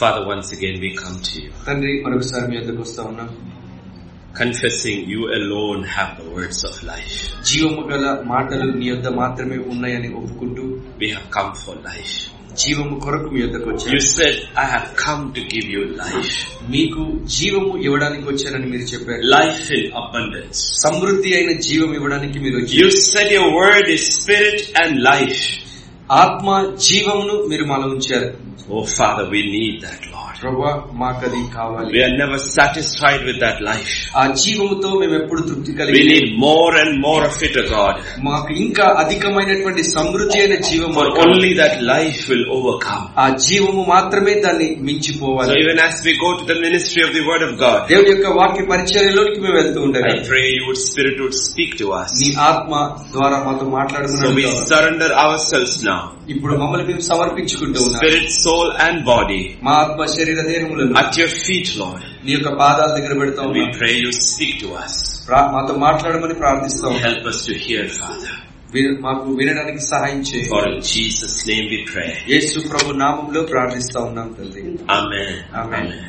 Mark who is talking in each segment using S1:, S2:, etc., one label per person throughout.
S1: Father, once again we come to you,
S2: తండ్రి మరొకసారి మీ వద్దకు వస్తా ఉన్నాం
S1: confessing you alone have the words of life.
S2: జీవము గల మాటలు నీ యొద్ద మాత్రమే ఉన్నాయని ఒప్పుకుంటూ
S1: We have come for life.
S2: జీవము కొరకు మీ యొద్దకు
S1: You
S2: వచ్చాను
S1: said, I have come to give you life.
S2: మీకు జీవము ఇవ్వడానికి వచ్చానని మీరు చెప్పారు
S1: Life in abundance.
S2: సమృద్ధి అయిన జీవం ఇవ్వడానికి మీరు వచ్చారు
S1: You said your word is spirit and life.
S2: ఆత్మ జీవమును మీరు మాలో ఉంచారు
S1: Oh Father, we need that Lord.
S2: ప్రభా మాకది కావాలి
S1: We are never satisfied with that life.
S2: ఆ జీవముతో మేము ఎప్పుడు తృప్తి
S1: We
S2: కలిగి
S1: need more and more of it, O God.
S2: మాకు ఇంకా అధికమైనటువంటి సమృద్ధి అయిన జీవం
S1: For
S2: మాకు కావాలి.
S1: only that life will overcome.
S2: ఆ జీవము మాత్రమే దాన్ని
S1: So
S2: మించిపోవాలి
S1: even as we go to the ministry of the word of God,
S2: దేవుడి యొక్క వాక్య పరిచర్యలోనికి మేము వెళ్తూ ఉండగా
S1: I pray you would spirit would speak to us.
S2: నీ ఆత్మ ద్వారా మాతో
S1: So we
S2: మాట్లాడుకున్నాడు
S1: surrender ourselves now.
S2: ఇప్పుడు మమ్మల్ని మేము సమర్పించుకుంటూ ఉన్నాం
S1: Spirit, soul and body
S2: మా ఆత్మ శరీర దేహములను
S1: at your feet, Lord.
S2: నీ యొక్క పాదాల దగ్గర పెడతా
S1: And we
S2: ఉన్నాం
S1: pray you speak to us.
S2: ప్రా- మాతో మాట్లాడమని ప్రార్థిస్తా ఉన్నాం
S1: Help us to hear, Father.
S2: విన- మాకు వినడానికి సహాయం చేయి
S1: For in Jesus' name we pray.
S2: యేసు ప్రభు నామంలో ప్రార్థిస్తా ఉన్నాం తండ్రి
S1: Amen.
S2: Amen.
S1: Amen.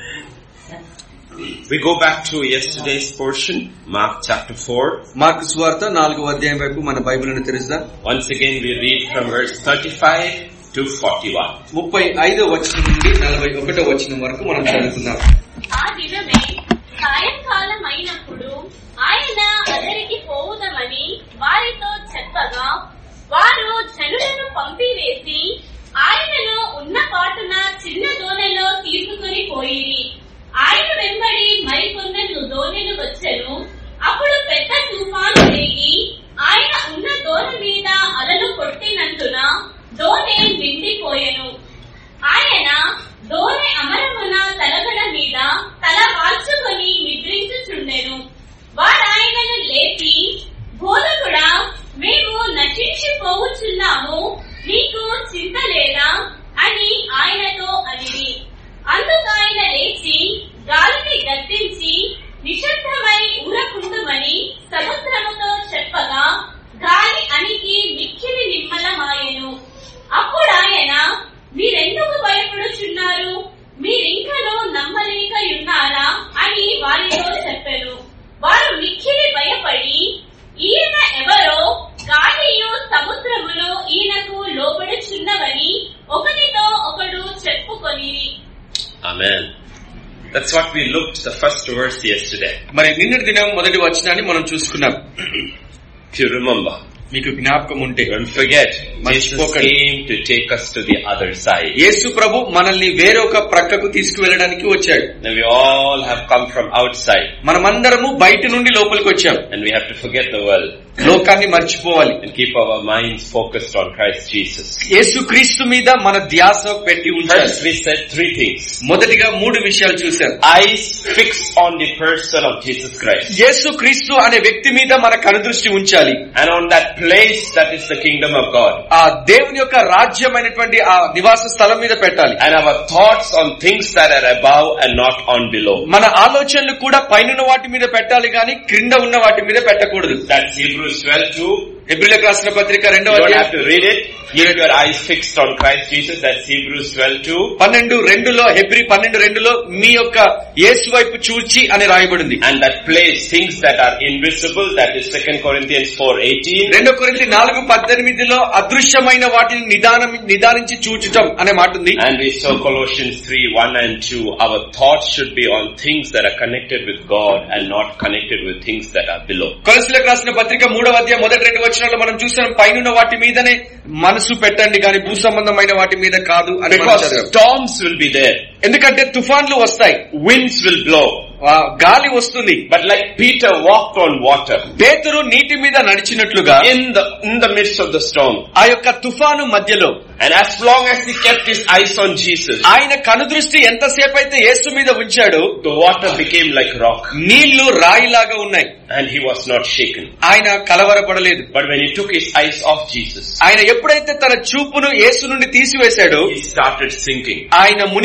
S1: We go back to yesterday's portion, Mark chapter 4.
S2: Mark సువార్త నాలుగో అధ్యాయం వైపు మన బైబిల్ని తెరుస్తా
S1: Once again we read from verse 35 to 41.
S2: ముప్పై ఐదో వచనం నుండి నలభై ఒకటో వచనం వరకు మనం చదువుకుందాం
S3: ఆ దినమే సాయంకాలం అయినప్పుడు ఆయన అదరికి పోవుదమని వారితో చెప్పగా వారు జనులను పంపివేసి ఆయనను ఉన్న పాటున చిన్న దోణెలో తీసుకుని పోయి ఆయన వెంబడి మరికొందరు దోణెలు వచ్చెను అప్పుడు పెద్ద తుఫాను రేగి ఆయన ఉన్న దోణ మీద అలలు కొట్టినందున దోణె నిండిపోయెను ఆయన దోణి అమరమున తలగడ మీద తల వాల్చుకొని నిద్రించుచుండెను వారాయనను లేపి బోధకుడా మేము నశించిపోవచ్చున్నాము నీకు చింత లేదా అని ఆయనతో అడిగి అందుకు ఆయన లేచి గాలిని గద్దించి నిశ్శబ్దమై ఊరకుండుమని సముద్రముతో చెప్పగా గాలి అణిగి మిక్కిలి నిమ్మలమాయెను అప్పుడు ఆయన మీరెందుకు భయపడుచున్నారు మీరింకనూ నమ్మలేకయున్నారా అని వారితో చెప్పెను వారు మిక్కిలి భయపడి ఈయన ఎవరో గాలియు సముద్రములు ఈయనకు లోబడుచున్నవని ఒకరితో ఒకడు చెప్పుకొని
S1: Amen. That's what we looked the first verse yesterday.
S2: మరి నిన్నటి దినం మొదటి వచనాన్ని మనం చూసుకున్నాం
S1: If you remember,
S2: మీకు జ్ఞాపకం ఉంటే
S1: don't forget, Jesus
S2: మర్చిపోకండి.
S1: came to take us to the other side.
S2: యేసు ప్రభు మనల్ని వేరొక ప్రక్కకు తీసుకువెళ్ళడానికి వచ్చాడు
S1: Now we all have come from outside
S2: మనమందరము బయట నుండి లోపలికి వచ్చాం
S1: and we have to forget the world
S2: లోకాన్ని మర్చిపోవాలి
S1: and keep our minds focused on Christ Jesus.
S2: యేసు క్రీస్తు మీద మన ధ్యాస పెట్టి ఉంచాలి
S1: First we said three things.
S2: మొదటిగా మూడు విషయాలు చూశాం
S1: Eyes fixed on the person of Jesus Christ.
S2: యేసు క్రీస్తు అనే వ్యక్తి మీద మన కనుదృష్టి ఉంచాలి
S1: And on that place that is the kingdom of God.
S2: ఆ దేవుని యొక్క రాజ్యమైనటువంటి ఆ నివాస స్థలం మీద పెట్టాలి
S1: And our thoughts on things that are above and not on below.
S2: మన ఆలోచనలు కూడా పైన వాటి మీద పెట్టాలి కానీ క్రింద ఉన్న వాటి మీద పెట్టకూడదు
S1: That's Hebrews 12 2.
S2: ఎబ్రిలకు రాసిన పత్రిక
S1: You
S2: రెండవ
S1: don't
S2: అధ్యాయం
S1: have to read it. Keep your eyes fixed on Christ Jesus. That's Hebrews 12 2.
S2: పన్నెండు రెండులో హెబ్రి పన్నెండు రెండులో మీ యొక్క యేసు వైపు చూచి అని రాయబడింది
S1: And that place, things that are invisible, that is 2 Corinthians 4 18.
S2: రెండో కొరింథీ నాలుగు పద్దెనిమిదిలో అదృశ్యమైన వాటిని నిదానం నిదానించి చూచటం అనే మాట ఉంది
S1: And we saw Colossians 3 1 and 2. Our thoughts should be on things that are connected with God and not connected with things that are below.
S2: కొలసులకు రాసిన పత్రిక మూడవ అధ్యాయం మొదటి రెండు వచనాల్లో మనం చూసాం పైన వాటి మీదనే మనసు పెట్టండి కానీ భూ సంబంధమైన వాటి మీద కాదు అని మనం
S1: Because
S2: చదివాం.
S1: storms will be there.
S2: ఎందుకంటే తుఫాన్లు వస్తాయి
S1: Winds will blow.
S2: ఆ గాలి వస్తుంది
S1: But like Peter walked on water
S2: పేతురు నీటి మీద నడిచినట్లుగా
S1: in the, in the midst of the storm.
S2: ఆ యొక్క తుఫాను మధ్యలో
S1: And as long as he kept his eyes on Jesus,
S2: ఆయన కనుదృష్టి ఎంతసేపు అయితే యేసు మీద ఉంచాడో
S1: the water became like rock
S2: నీళ్లు రాయిలాగా ఉన్నాయి
S1: and he was not shaken.
S2: ఆయన కలవరపడలేదు
S1: But when he took his eyes off Jesus,
S2: ఆయన ఎప్పుడైతే తన చూపును యేసు నుండి తీసివేశాడో
S1: he started sinking.
S2: ఆయన మునిగిపోవడం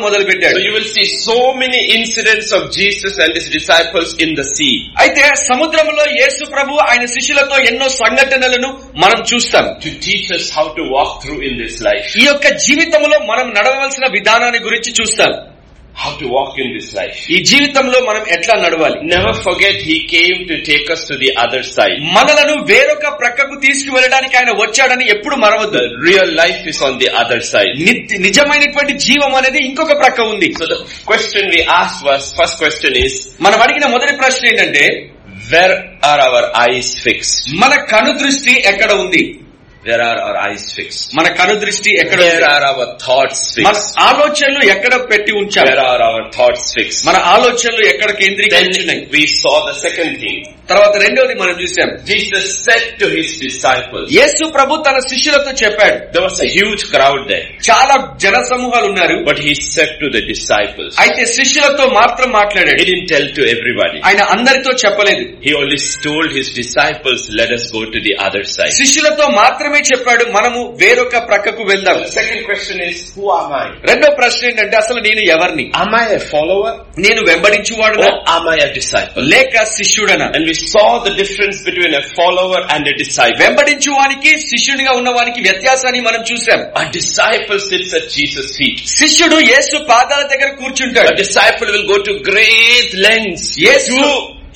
S2: మొదలు
S1: So
S2: పెట్టాడు
S1: you will see so many incidents of Jesus and his disciples in the sea.
S2: అయితే సముద్రంలో యేసు ప్రభు ఆయన శిష్యులతో ఎన్నో సంఘటనలను మనం చూస్తాం
S1: to teach us how to walk through in this life.
S2: ఈ యొక్క జీవితంలో మనం నడవవలసిన విధానాన్ని గురించి చూస్తాం
S1: How to walk in this life.
S2: ఈ జీవితంలో మనం ఎట్లా నడవాలి
S1: Never forget he came to take us to the other side.
S2: మనలను వేరొక ప్రక్కకు తీసుకువెళ్ళడానికి ఆయన వచ్చాడని ఎప్పుడు మరవద్దు
S1: The real life is on the other side.
S2: ని- నిజమైనటువంటి జీవం అనేది ఇంకొక ప్రక్క ఉంది
S1: So the question we asked was, first question is,
S2: మనం అడిగిన మొదటి ప్రశ్న ఏంటంటే
S1: where are our eyes fixed?
S2: మన కను దృష్టి ఎక్కడ ఉంది
S1: Where are our eyes fixed?
S2: మన కను దృష్టి ఎక్కడ
S1: Where
S2: ఉంది?
S1: are our thoughts
S2: మన
S1: fixed?
S2: ఆలోచనలు ఎక్కడ పెట్టి ఉంచారు
S1: Where are our thoughts fixed?
S2: మన ఆలోచనలు ఎక్కడ కేంద్రీకరించినాయి
S1: Then we saw the second thing.
S2: తర్వాత రెండోది మనం చూసాం
S1: Jesus said to his disciples,
S2: యేసు ప్రభు తన శిష్యులతో చెప్పాడు
S1: there was a huge crowd there,
S2: చాలా జన సమూహాలు ఉన్నారు
S1: but he said to the disciples,
S2: అయితే శిష్యులతో మాత్రం
S1: he
S2: మాట్లాడాడు
S1: didn't tell to everybody.
S2: ఆయన అందరితో చెప్పలేదు
S1: He only told his disciples, let us go to the other side.
S2: శిష్యులతో మాత్రమే చెప్పాడు మనము వేరొక ప్రక్కకు వెళ్దాం
S1: The second question is, who am I?
S2: రెండో ప్రశ్న ఏంటంటే అసలు నేను ఎవరిని
S1: Am I a follower
S2: నేను వెంబడించువాడునా
S1: or am I a disciple?
S2: లేక శిష్యుడనా
S1: And we saw the difference between a follower and a disciple.
S2: వెంబడించువానికి శిష్యునిగా ఉన్నవానికి వ్యత్యాసాన్ని మనం చూసాం
S1: A disciple sits at Jesus' feet.
S2: శిష్యుడు యేసు పాదాల దగ్గర
S1: A
S2: కూర్చుంటాడు
S1: disciple will go to great lengths
S2: Yes.
S1: to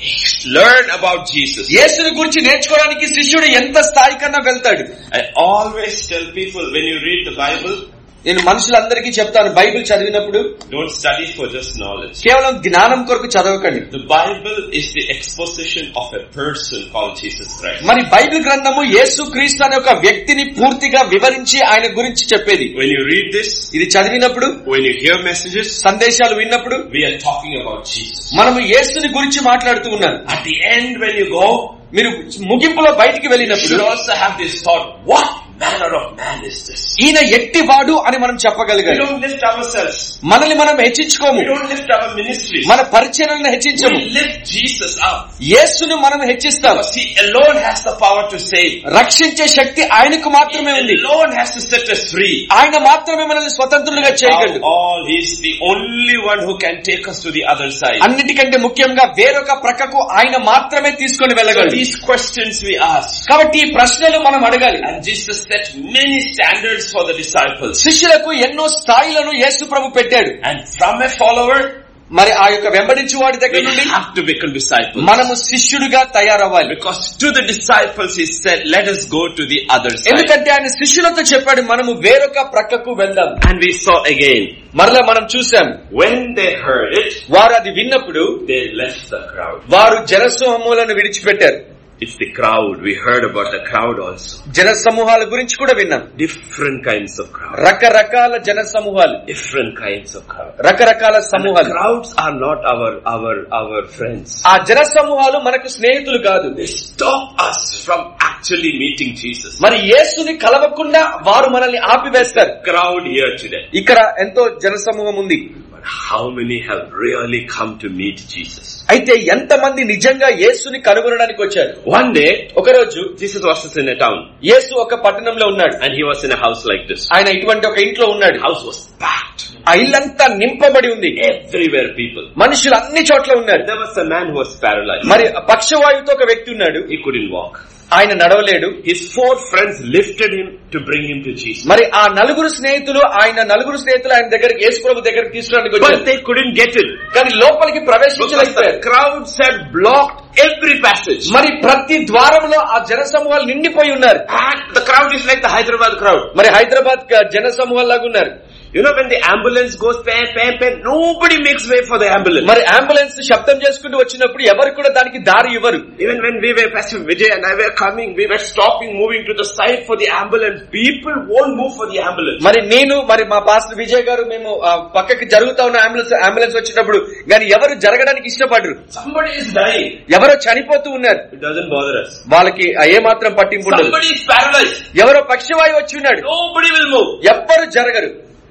S1: learn about Jesus.
S2: యేసుని గురించి నేర్చుకోవడానికి శిష్యుడు ఎంత స్థాయి కన్నా వెళ్తాడు
S1: I always tell people when you read the Bible,
S2: నేను మనుషులందరికీ చెప్తాను బైబిల్ చదివినప్పుడు
S1: don't study for just knowledge.
S2: కేవలం జ్ఞానం కొరకు చదవకండి
S1: The Bible is the exposition of a person called Jesus Christ.
S2: మరి బైబిల్ గ్రంథము యేసు క్రీస్తు అనే ఒక వ్యక్తిని పూర్తిగా వివరించి ఆయన గురించి చెప్పేది
S1: When you read this,
S2: ఇది చదివినప్పుడు
S1: when you hear messages,
S2: సందేశాలు విన్నప్పుడు
S1: we are talking about Jesus.
S2: మనము యేసుని గురించి మాట్లాడుతూ ఉన్నాను
S1: At the end, when you go,
S2: మీరు ముగింపులో బయటికి
S1: you
S2: వెళ్ళినప్పుడు
S1: should also have this thought, what manner of man is this?
S2: ఈయన ఎట్టివాడు అని మనం
S1: We
S2: చెప్పగలిగాలి
S1: don't lift ourselves.
S2: మనల్ని మనం హెచ్చించుకోము
S1: We don't lift our ministries.
S2: మన పరిచయలను హెచ్చించము
S1: We lift Jesus up.
S2: యేసుని మనం హెచ్చిస్తాం
S1: Because He alone has the power to save.
S2: రక్షించే శక్తి ఆయనకు
S1: He
S2: మాత్రమే ఉంది
S1: alone has to set us free.
S2: ఆయన మాత్రమే మనల్ని స్వతంత్రులుగా చేయగలడు
S1: Of all, He's the only one who can take us to the other side.
S2: అన్నిటికంటే ముఖ్యంగా వేరొక ప్రక్కకు ఆయన మాత్రమే తీసుకొని
S1: So
S2: వెళ్ళగలడు
S1: these questions we ask.
S2: కాబట్టి ఈ ప్రశ్నలు మనం అడగాలి
S1: And Jesus set many standards for the disciples.
S2: శిష్యులకు ఎన్నో స్థాయిలను యేసు ప్రభు పెట్టాడు
S1: And from a follower,
S2: మరి ఆ యొక్క వెంబడించు వాడి దగ్గర
S1: we
S2: నుండి
S1: have to become disciples.
S2: మనము శిష్యుడిగా తయారవ్వాలి
S1: Because to the disciples he said, let us go to the other side.
S2: ఎందుకంటే ఆయన శిష్యులతో చెప్పాడు మనము వేరొక ప్రక్కకు వెళ్దాం
S1: And we saw again,
S2: మరలా మనం చూసాం
S1: when they heard it,
S2: వారు అది విన్నప్పుడు
S1: they left the crowd.
S2: వారు జనసమూహాలను విడిచిపెట్టారు
S1: It's the crowd. We heard about the crowd also.
S2: జన సమూహాల గురించి కూడా విన్నాం
S1: Different kinds of crowd.
S2: రకరకాల జన సమూహాలు
S1: Different kinds of crowd.
S2: రకరకాల
S1: And the
S2: సమూహాలు
S1: crowds are not our, our, our friends.
S2: ఆ జన సమూహాలు మనకు స్నేహితులు కాదు
S1: They stop us from actually meeting Jesus.
S2: మరి యేసుని కలవకుండా వారు మనల్ని ఆపివేస్తారు
S1: Crowd here today.
S2: ఇక్కడ ఎంతో జన సమూహం ఉంది
S1: But how many have really come to meet Jesus?
S2: అయితే ఎంతమంది నిజంగా యేసుని కనుగొనడానికి వచ్చారు
S1: One day,
S2: ఒకరోజు
S1: Jesus was in a town
S2: యేసు ఒక పట్టణంలో ఉన్నాడు
S1: and he was in a house like this.
S2: ఆయన ఇటువంటి ఒక ఇంట్లో ఉన్నాడు
S1: The house was packed.
S2: ఆ ఇల్లంతా నింపబడి ఉంది
S1: Everywhere people.
S2: మనుషులు అన్ని చోట్ల ఉన్నారు
S1: There was a man who was paralyzed.
S2: మరి పక్షవాయువుతో ఒక వ్యక్తి ఉన్నాడు
S1: He couldn't walk.
S2: ఆయన నడవలేడు
S1: His four friends lifted him to bring him to Jesus.
S2: మరి ఆ నలుగురు స్నేహితులు ఆయన నలుగురు స్నేహితులు ఆయన దగ్గరికి యేసు ప్రభు దగ్గరికి తీసుకురానికి
S1: But
S2: వచ్చారు
S1: they couldn't get in.
S2: కానీ లోపలికి
S1: Because
S2: ప్రవేశించలేకపోయారు
S1: the crowds had blocked every passage.
S2: మరి ప్రతి ద్వారంలో ఆ జన సమూహాలు నిండిపోయి ఉన్నారు
S1: And the crowd is like the Hyderabad crowd.
S2: మరి హైదరాబాద్ క- జన సమూహాలు లాగా ఉన్నారు
S1: You know when the ambulance goes pam, pam, pam, nobody makes way for the ambulance.
S2: మరి అంబులెన్స్ శబ్దం చేసుకుంటూ వచ్చినప్పుడు ఎవరు కూడా దానికి దారి ఇవ్వరు
S1: Even when we were, Pastor Vijay and I were coming, we were stopping, moving to the side for the ambulance. People won't move for the ambulance.
S2: మరి నేను మరి మా పాస్టర్ విజయ్ గారు మేము ఆ, పక్కకి జరుగుతా ఉన్న అంబులెన్స్ అంబులెన్స్ వచ్చినప్పుడు కానీ ఎవరు జరగడానికి ఇష్టపడరు
S1: Somebody is dying.
S2: ఎవరో చనిపోతూ ఉన్నారు
S1: It doesn't bother us.
S2: వాళ్ళకి ఆ ఏ మాత్రం పట్టింపు ఉండదు
S1: Somebody is paralyzed.
S2: ఎవరో పక్షవాయు వచ్చి ఉన్నాడు
S1: Nobody will move.
S2: ఎవ్వరు జరగరు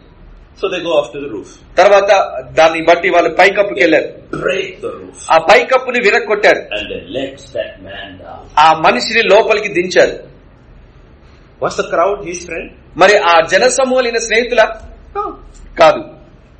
S1: So they go off to the roof.
S2: తర్వాత దాన్ని బట్టి వాళ్ళు పైకప్పుకి వెళ్ళారు
S1: Break the roof.
S2: ఆ పైకప్పుని విరక్కొట్టారు
S1: And they let that man down.
S2: ఆ మనిషిని లోపలికి దించారు
S1: Was the crowd his friend?
S2: మరి ఆ జన సమూహలైన స్నేహితుల కాదు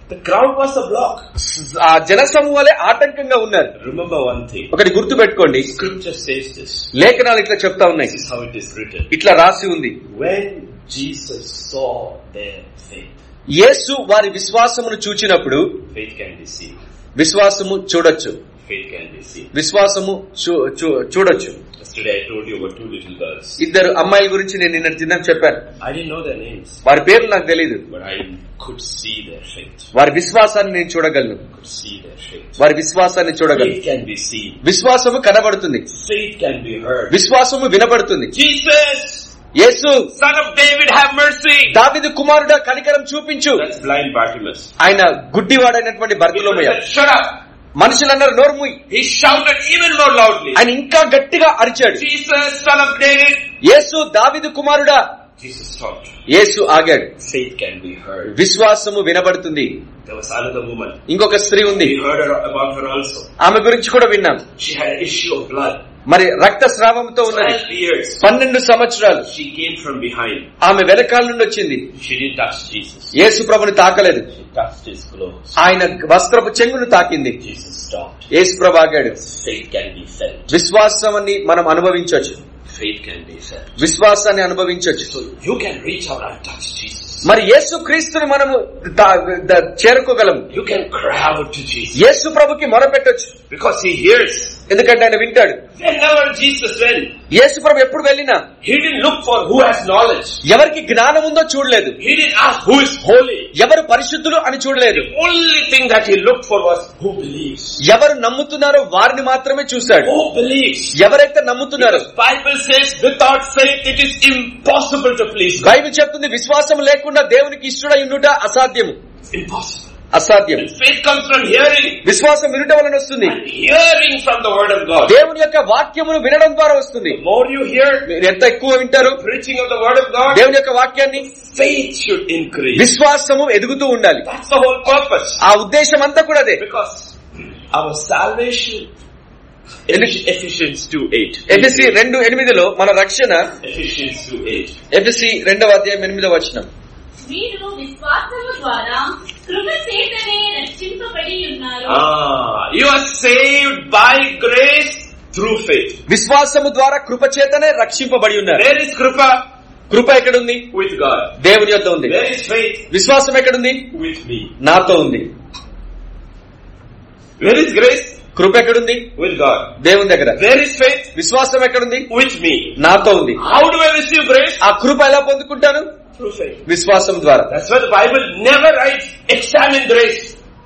S1: The crowd was a block.
S2: ఆ జనసమూహాలే ఆటంకంగా ఉన్నారు
S1: Remember one thing.
S2: ఒకటి గుర్తు పెట్టుకోండి
S1: Scripture says this.
S2: లేఖనాలు ఇట్లా చెప్తా ఉన్నాయి
S1: This is how it is written.
S2: ఇట్లా రాసి ఉంది
S1: When Jesus saw their faith,
S2: యేసు వారి విశ్వాసమును చూచినప్పుడు
S1: faith can be seen.
S2: విశ్వాసము చూడొచ్చు
S1: Faith can be seen.
S2: విశ్వాసము చూ- చూ- చూడొచ్చు
S1: Yesterday I told you about two little girls.
S2: ఇద్దరు అమ్మాయిల గురించి నేను నిన్న తిన్న చెప్పాను
S1: I didn't know their names,
S2: వారి పేర్లు నాకు తెలియదు
S1: but I could see their faith.
S2: వారి విశ్వాసాన్ని నేను చూడగలను
S1: Could see their faith.
S2: వారి విశ్వాసాన్ని చూడగలను
S1: Faith can be seen.
S2: విశ్వాసము కనబడుతుంది
S1: Faith can be heard.
S2: విశ్వాసము వినబడుతుంది
S1: Jesus,
S2: Yesu
S1: son of David, have mercy.
S2: దావిదు కుమారుడా కనికరం చూపించు
S1: That's blind Bartimaeus.
S2: ఆయన గుడ్డివాడైనటువంటి
S1: People
S2: భర్తలోమయ్య
S1: said, Shut up.
S2: మనుషులన్నారు నోర్ముయ్
S1: He shouted even more loudly.
S2: ఆయన ఇంకా గట్టిగా అరిచాడు
S1: Jesus, son of David.
S2: యేసు దావిదు కుమారుడా
S1: Jesus stopped.
S2: యేసు ఆగాడు
S1: Faith can be heard.
S2: విశ్వాసము వినబడుతుంది
S1: There was another woman.
S2: ఇంకొక స్త్రీ ఉంది
S1: We heard her, about her also.
S2: ఆమె గురించి కూడా విన్నాం
S1: She had an issue of blood.
S2: మరి రక్తస్రావంతో ఉన్నది
S1: 12 years.
S2: పన్నెండు సంవత్సరాలు
S1: She came from behind.
S2: ఆమె వెనకాల నుండి వచ్చింది
S1: She didn't touch Jesus.
S2: యేసు ప్రభుని తాకలేదు
S1: She touched his clothes.
S2: ఆయన వస్త్రపు చెంగును తాకింది
S1: Jesus stopped.
S2: యేసు ప్రభు ఆగాడు
S1: Faith can be felt.
S2: విశ్వాసాన్ని మనం అనుభవించవచ్చు
S1: Faith can be felt.
S2: విశ్వాసాన్ని అనుభవించవచ్చు
S1: So you can reach out and touch Jesus.
S2: మరి యేసు క్రీస్తుని మనము తా- ద- చేరుకోగలము
S1: You can cry out to Jesus.
S2: యేసు ప్రభుకి మొరపెట్టొచ్చు
S1: Because he hears.
S2: ఎందుకంటే ఆయన వింటాడు
S1: Whenever Jesus went,
S2: యేసు ప్రభు ఎప్పుడు వెళ్ళినా
S1: he didn't look for who has knowledge.
S2: ఎవరికి జ్ఞానం ఉందో చూడలేదు
S1: He didn't ask who is holy.
S2: ఎవరు పరిశుద్ధులు అని చూడలేదు
S1: Only thing that he looked for was who believes.
S2: ఎవరు నమ్ముతున్నారో వారిని మాత్రమే చూశాడు
S1: Who believes?
S2: ఎవరైతే నమ్ముతున్నారో
S1: Because Bible says without faith it is impossible to please God.
S2: Bible చెప్తుంది విశ్వాసం లేకుండా దేవునికి ఇష్టడై ఉండుట అసాధ్యము
S1: Impossible.
S2: అసాధ్యం
S1: And faith comes from hearing.
S2: విశ్వాసం వినుట వలన వస్తుంది
S1: And hearing from the word of God.
S2: దేవుని యొక్క వాక్యమును వినడం ద్వారా వస్తుంది
S1: The more you hear
S2: మీరు ఎంత ఎక్కువ వింటారు
S1: preaching of the word of God,
S2: దేవుని యొక్క వాక్యాన్ని
S1: faith should increase.
S2: విశ్వాసము ఎదుగుతూ ఉండాలి
S1: That's the whole purpose.
S2: ఆ ఉద్దేశం అంతా కూడా అదే
S1: Because our salvation,
S2: Ephes-
S1: Ephesians 2 8.
S2: ఎఫ్ఎసి రెండు ఎనిమిదిలో మన రక్షణ
S1: Ephesians 2 8.
S2: ఎఫ్ఎసి రెండవ అధ్యాయం ఎనిమిదవ వచనం
S3: మీరు విశ్వాసము ద్వారా కృప చేతనే రక్షింపబడి ఉన్నారు
S1: Ah, you are saved by grace through faith.
S2: విశ్వాసము ద్వారా కృప చేతనే రక్షింపబడి ఉన్నారు
S1: Where is Krupa?
S2: కృప ఎక్కడుంది
S1: With God.
S2: దేవుని యొక్క ఉంది
S1: Where is faith?
S2: విశ్వాసం ఎక్కడుంది
S1: With me.
S2: నాతో ఉంది
S1: Where is grace?
S2: కృప ఎక్కడుంది
S1: With God.
S2: దేవుని దగ్గర
S1: Where is faith?
S2: విశ్వాసం ఎక్కడుంది
S1: With me.
S2: నాతో ఉంది
S1: How do I receive grace?
S2: ఆ కృప ఎలా పొందుకుంటాను
S1: Through faith.
S2: విశ్వాసం ద్వారా
S1: That's why the Bible never writes examine grace.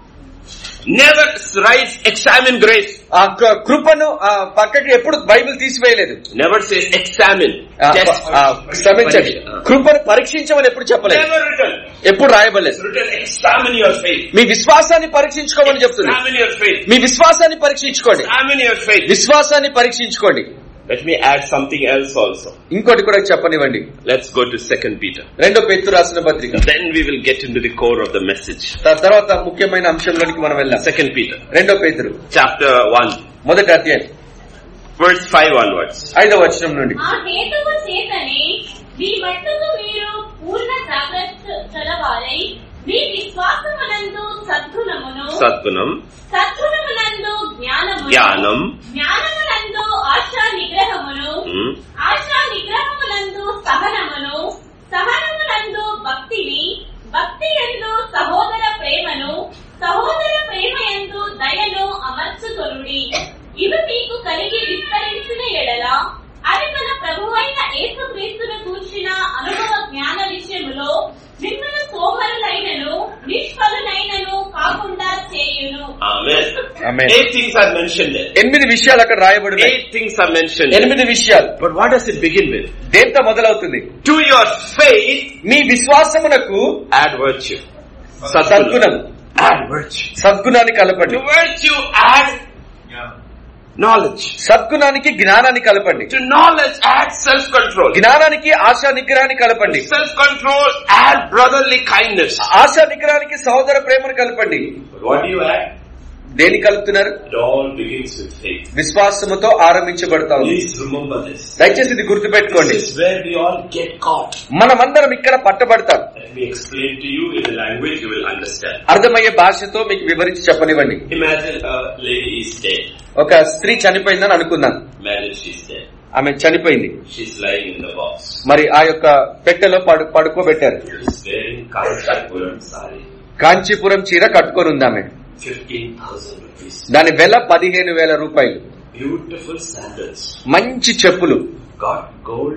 S1: Never writes examine grace.
S2: ఆ కృ- కృపను ఆ పక్కకి ఎప్పుడు బైబిల్ తీసివేయలేదు
S1: Never says examine.
S2: ఆ,
S1: Test.
S2: ఆ, క్షమించండి కృపను పరీక్షించమని ఎప్పుడు చెప్పలేదు
S1: Never written.
S2: ఎప్పుడు రాయబడలేదు
S1: It's written examine your faith.
S2: మీ విశ్వాసాన్ని పరీక్షించుకోమని చెప్తుంది
S1: Examine your faith.
S2: మీ విశ్వాసాన్ని పరీక్షించుకోండి
S1: Examine your faith.
S2: విశ్వాసాన్ని పరీక్షించుకోండి
S1: Let me add something else also.
S2: ఇంకోటి కూడా చెప్పనివ్వండి
S1: Let's go to Second Peter.
S2: రెండో పెత్తు రాసిన పత్రిక
S1: Then we will get into the core of the message.
S2: దాని తర్వాత ముఖ్యమైన అంశంలోనికి మనం వెళ్ళాం
S1: Second Peter,
S2: రెండో పేతురు
S1: chapter one,
S2: మొదటి అధ్యాయం
S1: verse five onwards.
S2: ఐదవ వచనం నుండి
S3: ఆ హేతువు చేతనే మీ మట్టుకు మీరు పూర్ణ జాగ్రత్త గలవారై మీ విశ్వాసమునందు సద్గుణమును
S1: Satgunam,
S3: సద్గుణమునందు జ్ఞానమును
S1: Jnanam,
S3: జ్ఞానమునందు ఆశా నిగ్రహమును
S1: hmm,
S3: ఆశా నిగ్రహమునందు సహనమును సహనమునందు భక్తిని భక్తి ఎందు సహోదర ప్రేమను సహోదర ప్రేమ ఎందు దయను అమర్చుకొనుడి ఇవి మీకు కలిగి విస్తరించిన ఎడల అది మన ప్రభువైన యేసుక్రీస్తును కూర్చిన అనుభవ జ్ఞాన విషయములో మిమ్మల్ని సోమరులైనను నిష్ఫలులైనను కాకుండా చేయును
S1: Amen.
S2: Amen.
S1: Eight things are mentioned there.
S2: ఎనిమిది విషయాలు అక్కడ రాయబడి
S1: Eight things are mentioned. there.
S2: ఎనిమిది విషయాలు
S1: But what does it begin with?
S2: దేంతో మొదలవుతుంది
S1: To your faith,
S2: మీ విశ్వాసమునకు
S1: add virtue.
S2: సద్గుణం
S1: Add virtue.
S2: సద్గుణాన్ని కలపండి
S1: To virtue, add knowledge.
S2: సద్గుణానికి జ్ఞానాన్ని కలపండి
S1: To knowledge, add self-control.
S2: జ్ఞానానికి ఆశా నిగ్రహాన్ని కలపండి
S1: Self-control, add brotherly kindness.
S2: ASHA నిగ్రహానికి సహోదర ప్రేమను కలపండి
S1: But what do you add?
S2: దేని కలుపుతున్నారు
S1: It all begins with faith.
S2: విశ్వాసముతో ఆరంభించబడతా ఉంది
S1: Please remember this.
S2: దయచేసి ఇది గుర్తుపెట్టుకోండి
S1: This is where we all get caught.
S2: మనమందరం ఇక్కడ పట్టబడతాం
S1: Let me explain to you in a language you will understand.
S2: అర్థమయ్యే భాషతో మీకు వివరించి చెప్పనివ్వండి
S1: Imagine a lady is dead.
S2: ఒక స్త్రీ చనిపోయిందని అనుకుందాం
S1: Imagine she's dead.
S2: ఆమె చనిపోయింది
S1: She's lying in the box.
S2: మరి ఆ యొక్క పెట్టెలో పడు పడుకోబెట్టారు
S1: She's wearing Kanchapuram sari.
S2: Kanchipuram చీర కట్టుకొని ఉంది ఆమె
S1: 15,000 rupees.
S2: దాని వెల పదిహేను వేల రూపాయలు
S1: Beautiful sandals.
S2: మంచి చెప్పులు
S1: Got gold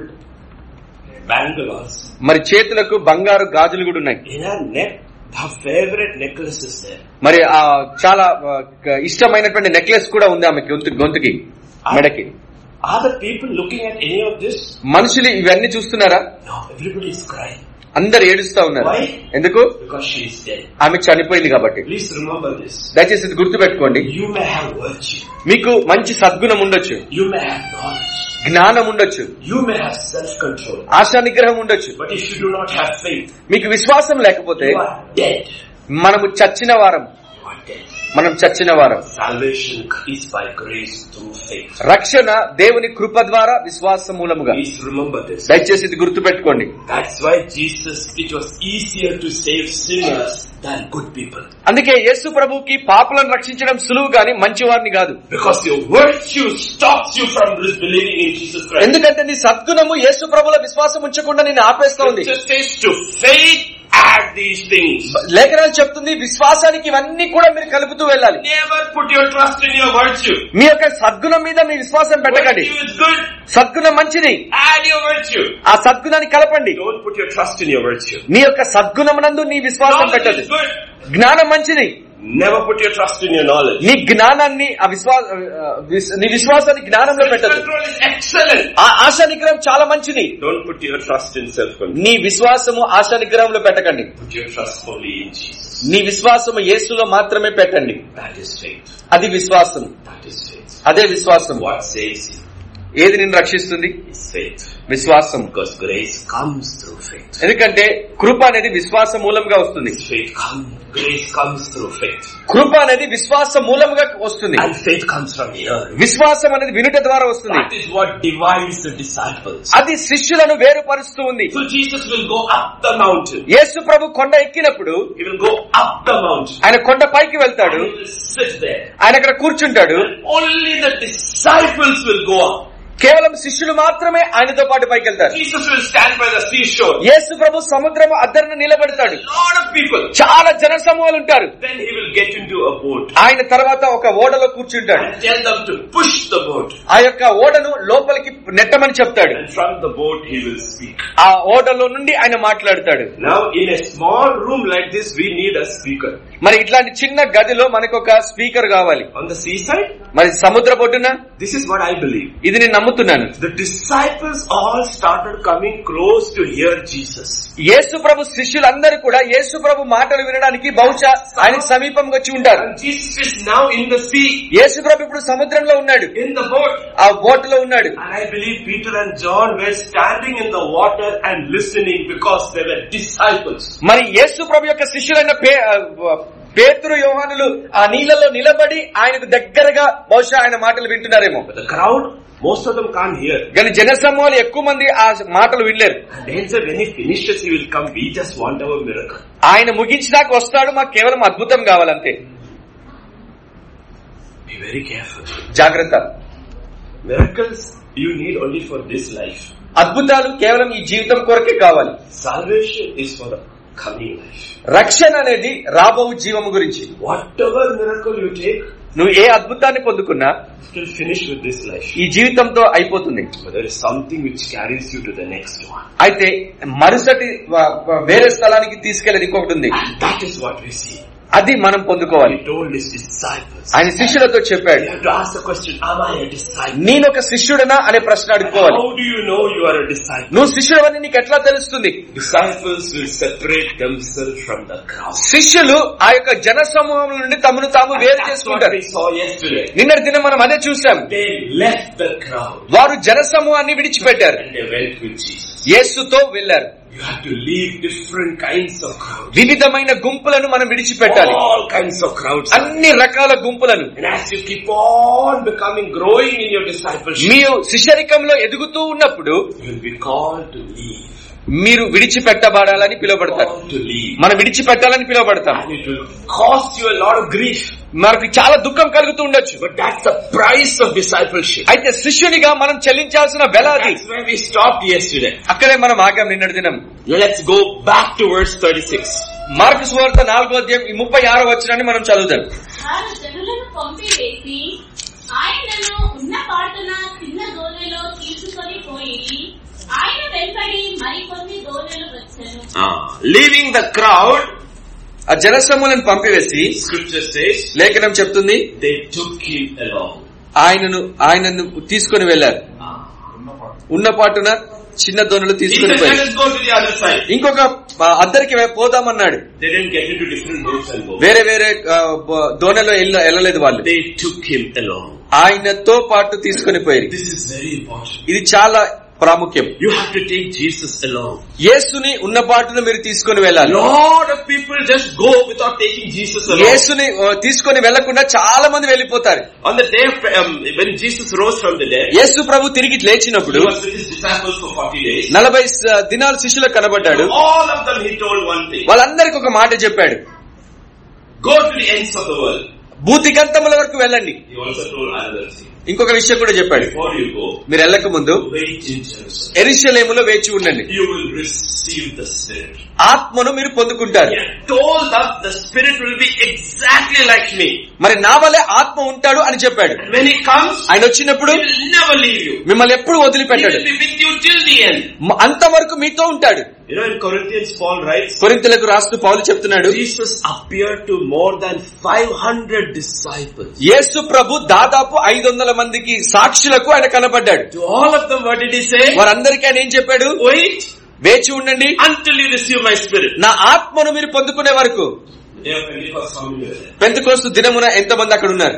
S1: bangles.
S2: మరి చేతులకు బంగారు గాజులు కూడా ఉన్నాయి
S1: In her neck, her favorite necklace is there.
S2: మరి ఆ చాలా ఆ, క- ఇష్టమైనటువంటి నెక్లెస్ కూడా ఉంది ఆమె గొంతు గొంతుకి మెడకి
S1: Are the people looking at any of this?
S2: మనుషులు ఇవన్నీ చూస్తున్నారా
S1: No, everybody is crying.
S2: అందరు ఏడుస్తా ఉన్నారు
S1: Why?
S2: ఎందుకు
S1: Because she is dead.
S2: ఆమె చనిపోయింది కాబట్టి
S1: Please remember this.
S2: దయచేసి ఇది గుర్తుపెట్టుకోండి
S1: You may have virtue.
S2: మీకు మంచి సద్గుణం ఉండొచ్చు
S1: You may have knowledge.
S2: జ్ఞానం ఉండొచ్చు
S1: You may have self-control.
S2: ASHA నిగ్రహం ఉండొచ్చు
S1: But if you do not have faith,
S2: మీకు విశ్వాసం లేకపోతే
S1: you are dead.
S2: మనము చచ్చిన వారం
S1: You are dead.
S2: మనం చచ్చిన వారం
S1: Salvation is by grace through faith.
S2: రక్షణ దేవుని కృప ద్వారా విశ్వాస మూలముగా
S1: Please remember this.
S2: దయచేసి ఇది గుర్తుపెట్టుకోండి
S1: That's why Jesus, it was easier to save sinners than good people.
S2: అందుకే యేసు ప్రభుకి పాపులను రక్షించడం సులువు గాని మంచి వారిని కాదు
S1: Because your virtue stops you from believing in Jesus Christ.
S2: ఎందుకంటే నీ సద్గుణము యేసు ప్రభుల విశ్వాసం ఉంచకుండా నేను ఆపేస్తా ఉంది
S1: It says to faith add these things.
S2: లేఖనాలు చెప్తుంది విశ్వాసానికి ఇవన్నీ కూడా మీరు కలుపుతూ వెళ్ళాలి
S1: Never put your trust in your virtue.
S2: మీ యొక్క సద్గుణం మీద మీ విశ్వాసం పెట్టకండి
S1: Virtue is good.
S2: సద్గుణం మంచిది
S1: Add your virtue.
S2: ఆ సద్గుణాన్ని కలపండి
S1: Don't put your trust in your virtue.
S2: నీ యొక్క సద్గుణమునందు నీ విశ్వాసం
S1: Knowledge
S2: పెట్టదు
S1: is good.
S2: జ్ఞానం మంచిది
S1: Never put your trust in your knowledge.
S2: నీ జ్ఞానాన్ని ఆ విశ్వా ఆ, విస్- నీ విశ్వాసాన్ని జ్ఞానంలో పెట్టదు
S1: Self-control is excellent.
S2: ఆ ఆశ నిగ్రహం చాలా మంచిది
S1: Don't put your trust in self-control.
S2: నీ విశ్వాసము ఆశ నిగ్రహంలో పెట్టకండి
S1: Put your trust only in Jesus.
S2: నీ విశ్వాసము యేసులో మాత్రమే పెట్టండి
S1: That is faith.
S2: అది విశ్వాసం
S1: That is faith.
S2: అదే విశ్వాసం
S1: What saves you
S2: ఏది నిన్ను రక్షిస్తుంది
S1: is faith.
S2: విశ్వాసం
S1: Because grace comes through faith.
S2: ఎందుకంటే కృప అనేది విశ్వాస మూలంగా వస్తుంది
S1: Faith comes, grace comes through faith.
S2: కృప అనేది విశ్వాస మూలముగా వస్తుంది
S1: And faith comes from hearing.
S2: విశ్వాసం అనేది వినుట ద్వారా వస్తుంది
S1: That is what divides the disciples.
S2: అది శిష్యులను వేరుపరుస్తూ ఉంది
S1: So Jesus will go up the mountain.
S2: యేసు ప్రభు కొండ ఎక్కినప్పుడు
S1: He will go up the mountain.
S2: ఆయన కొండ పైకి వెళ్తాడు
S1: And he will sit there.
S2: ఆయన అక్కడ కూర్చుంటాడు
S1: Only the disciples will go up.
S2: కేవలం శిష్యులు మాత్రమే ఆయనతో పాటు పైకి వెళ్తారు
S1: Jesus will stand by the seashore.
S2: యేసు ప్రభు సముద్రం అద్దరిని నిలబెడతాడు
S1: lot of people.
S2: చాలా జన సమూహాలు ఉంటారు
S1: Then he will get into a boat
S2: ఆయన తర్వాత ఒక ఓడలో కూర్చుంటాడు
S1: and tell them to push the boat.
S2: ఆ యొక్క ఓడను లోపలికి నెట్టమని చెప్తాడు
S1: And from the boat he will speak.
S2: ఆ ఓడలో నుండి ఆయన మాట్లాడతాడు
S1: Now in a small room like this we need a speaker.
S2: మరి ఇట్లాంటి చిన్న గదిలో మనకు ఒక స్పీకర్ కావాలి
S1: On the seaside,
S2: మరి సముద్ర పొడ్డున
S1: this is what I believe.
S2: ఇది నేను నమ్ముతున్నాను
S1: The disciples all started coming close to hear Jesus.
S2: యేసు ప్రభు శిష్యులందరూ కూడా యేసు ప్రభు మాటలు వినడానికి బహుశా ఆయనకు సమీపంగా వచ్చి ఉంటారు
S1: And Jesus is now in the sea,
S2: యేసు ప్రభు ఇప్పుడు సముద్రంలో ఉన్నాడు
S1: in the boat.
S2: ఆ బోట్ లో ఉన్నాడు
S1: And I believe Peter and John were standing in the water and listening because they were disciples.
S2: మరి యేసు ప్రభు యొక్క శిష్యులైన పే ఆ, పేతురు యోహానులు ఆ నీళ్ళలో నిలబడి ఆయనకు దగ్గరగా బహుశా ఆయన మాటలు వింటున్నారేమో
S1: But the crowd, most of them can't hear.
S2: కానీ జనసమూహాలు ఎక్కువ మంది ఆ మాటలు వినలేరు
S1: And then said, when he finishes, he will come. We just want our miracle.
S2: ఆయన ముగించినాక వస్తాడు మాకు కేవలం అద్భుతం కావాలంతే
S1: Be very careful.
S2: జాగ్రత్త
S1: Miracles you need only for this life.
S2: అద్భుతాలు కేవలం ఈ జీవితం కొరకే కావాలి
S1: Salvation is for the coming life.
S2: రక్షణ అనేది రాబో జీవము గురించి
S1: Whatever miracle you take,
S2: నువ్వు ఏ అద్భుతాన్ని పొందుకున్నా
S1: it will finish with this life.
S2: ఈ జీవితంతో అయిపోతుంది
S1: But there is something which carries you to the next one.
S2: అయితే మరుసటి వ- వ- వేరే స్థలానికి తీసుకెళ్ళేది ఇంకొకటి ఉంది
S1: And that is what we see.
S2: అది మనం పొందుకోవాలి
S1: He told his disciples.
S2: ఆయన శిష్యులతో చెప్పాడు
S1: You have to ask the question, am I a disciple?
S2: నేను ఒక శిష్యుడనా అనే ప్రశ్న అడుక్కోవాలి
S1: How do you know you are a disciple?
S2: నువ్వు శిష్యుడవని నీకు ఎట్లా తెలుస్తుంది
S1: Disciples will separate themselves from the crowd.
S2: శిష్యులు ఆ యొక్క జన సమూహం నుండి తమను తాము వేరు
S1: That's what
S2: చేసుకుంటారు
S1: we saw yesterday.
S2: నిన్నటి దినం మనం అదే చూసాం
S1: They left the crowd
S2: వారు జన సమూహాన్ని విడిచిపెట్టారు
S1: and they went with Jesus.
S2: యేసుతో వెళ్లారు
S1: You have to leave different kinds of crowds.
S2: వివిధమైన గుంపులను మనం విడిచిపెట్టాలి
S1: All kinds of crowds.
S2: అన్ని రకాల గుంపులను
S1: And as you keep on becoming, growing in your discipleship,
S2: మీరు శిష్యరికంలో ఎదుగుతూ ఉన్నప్పుడు
S1: you will be called to leave.
S2: మీరు విడిచిపెట్టబడాలని పిలువబడతారు
S1: Called to leave.
S2: మనం విడిచిపెట్టాలని పిలువబడతాం
S1: And it will cost you a lot of grief.
S2: మనకి చాలా దుఃఖం కలుగుతూ ఉండొచ్చు
S1: But that's the price of discipleship.
S2: అయితే శిష్యునిగా మనం చెల్లించాల్సిన వెల అది
S1: That's where we stopped yesterday.
S2: అక్కడే మనం ఆగాం నిన్నటి దినం
S1: Now let's go back to verse 36.
S2: Mark సువార్త నాలుగో అధ్యాయం ఈ ముప్పై ఆరో వచ్చినాన్ని మనం చదువుదాం
S3: వారు జనులను పంపివేసి ఆయనను ఉన్న పాటున చిన్న దోణిలో తీసుకొని పోయి ఆయన వెంబడి మరికొన్ని దోణులు వచ్చాను
S1: Ah, leaving the crowd,
S2: ఆ జనసమూలను పంపివేసి
S1: scripture says,
S2: లేఖనం చెప్తుంది
S1: they took him along.
S2: ఆయనను ఆయనను తీసుకొని వెళ్లారు
S1: Ah.
S2: ఉన్న పాటున చిన్న దోణులు
S1: He
S2: తీసుకొని
S1: said,
S2: పోయారు
S1: let us go to the other side.
S2: ఇంకొక ఆ, అద్దరికి వే- పోదామన్నాడు
S1: They didn't get into different boats and go.
S2: వేరే వేరే ఆ, బ- దోణిలో ఎల్ల- వెళ్ళలేదు వాళ్ళు
S1: They took him along.
S2: ఆయనతో పాటు తీసుకొని పోయారు
S1: This is very important.
S2: ఇది చాలా ప్రాముఖ్యం
S1: You have to take Jesus along.
S2: యేసుని ఉన్న పాటును మీరు తీసుకొని వెళ్ళాలి
S1: lot of people just go without taking Jesus along.
S2: యేసుని ఆ, తీసుకొని వెళ్లకుండా చాలా మంది వెళ్ళిపోతారు
S1: On the day of, um, when Jesus rose from the dead,
S2: యేసు ప్రభు తిరిగి లేచినప్పుడు
S1: he was with his disciples for 40 days.
S2: నలభై స- దినాలు శిష్యులకు కనబడ్డాడు
S1: All of them he told one thing.
S2: వాళ్ళందరికి ఒక మాట చెప్పాడు
S1: Go to the ends of the world.
S2: భూతిగంతముల వరకు వెళ్ళండి
S1: He also told another thing.
S2: ఇంకొక విషయం కూడా చెప్పాడు
S1: Before you go,
S2: మీరు వెళ్ళక ముందు
S1: wait in Jerusalem.
S2: ఎరిశలేములో వేచి ఉండండి
S1: You will receive the Spirit.
S2: ఆత్మను మీరు పొందుకుంటారు
S1: He had told us the Spirit will be exactly like me.
S2: మరి నా వల్లే ఆత్మ ఉంటాడు అని చెప్పాడు
S1: And when he comes,
S2: ఆయన వచ్చినప్పుడు
S1: he will never leave you.
S2: మిమ్మల్ని ఎప్పుడు
S1: He
S2: వదిలిపెట్టాడు
S1: will be with you till the end.
S2: మ- అంతవరకు మీతో ఉంటాడు
S1: You know, in Corinthians, Paul writes,
S2: కొరింతలకు రాస్తూ పౌలు చెప్తున్నాడు
S1: Jesus appeared to more than 500 disciples.
S2: యేసు ప్రభు దాదాపు ఐదు వందల మందికి సాక్షులకు ఆయన కనబడ్డాడు
S1: To all of them, what did he say?
S2: వారందరికీ ఆయన ఏం చెప్పాడు
S1: Wait
S2: వేచి ఉండండి
S1: until you receive my spirit.
S2: నా ఆత్మను మీరు పొందుకునే వరకు
S1: The day of Pentecost, how many were there?
S2: Pentecost దినమున ఎంతమంది అక్కడ ఉన్నారు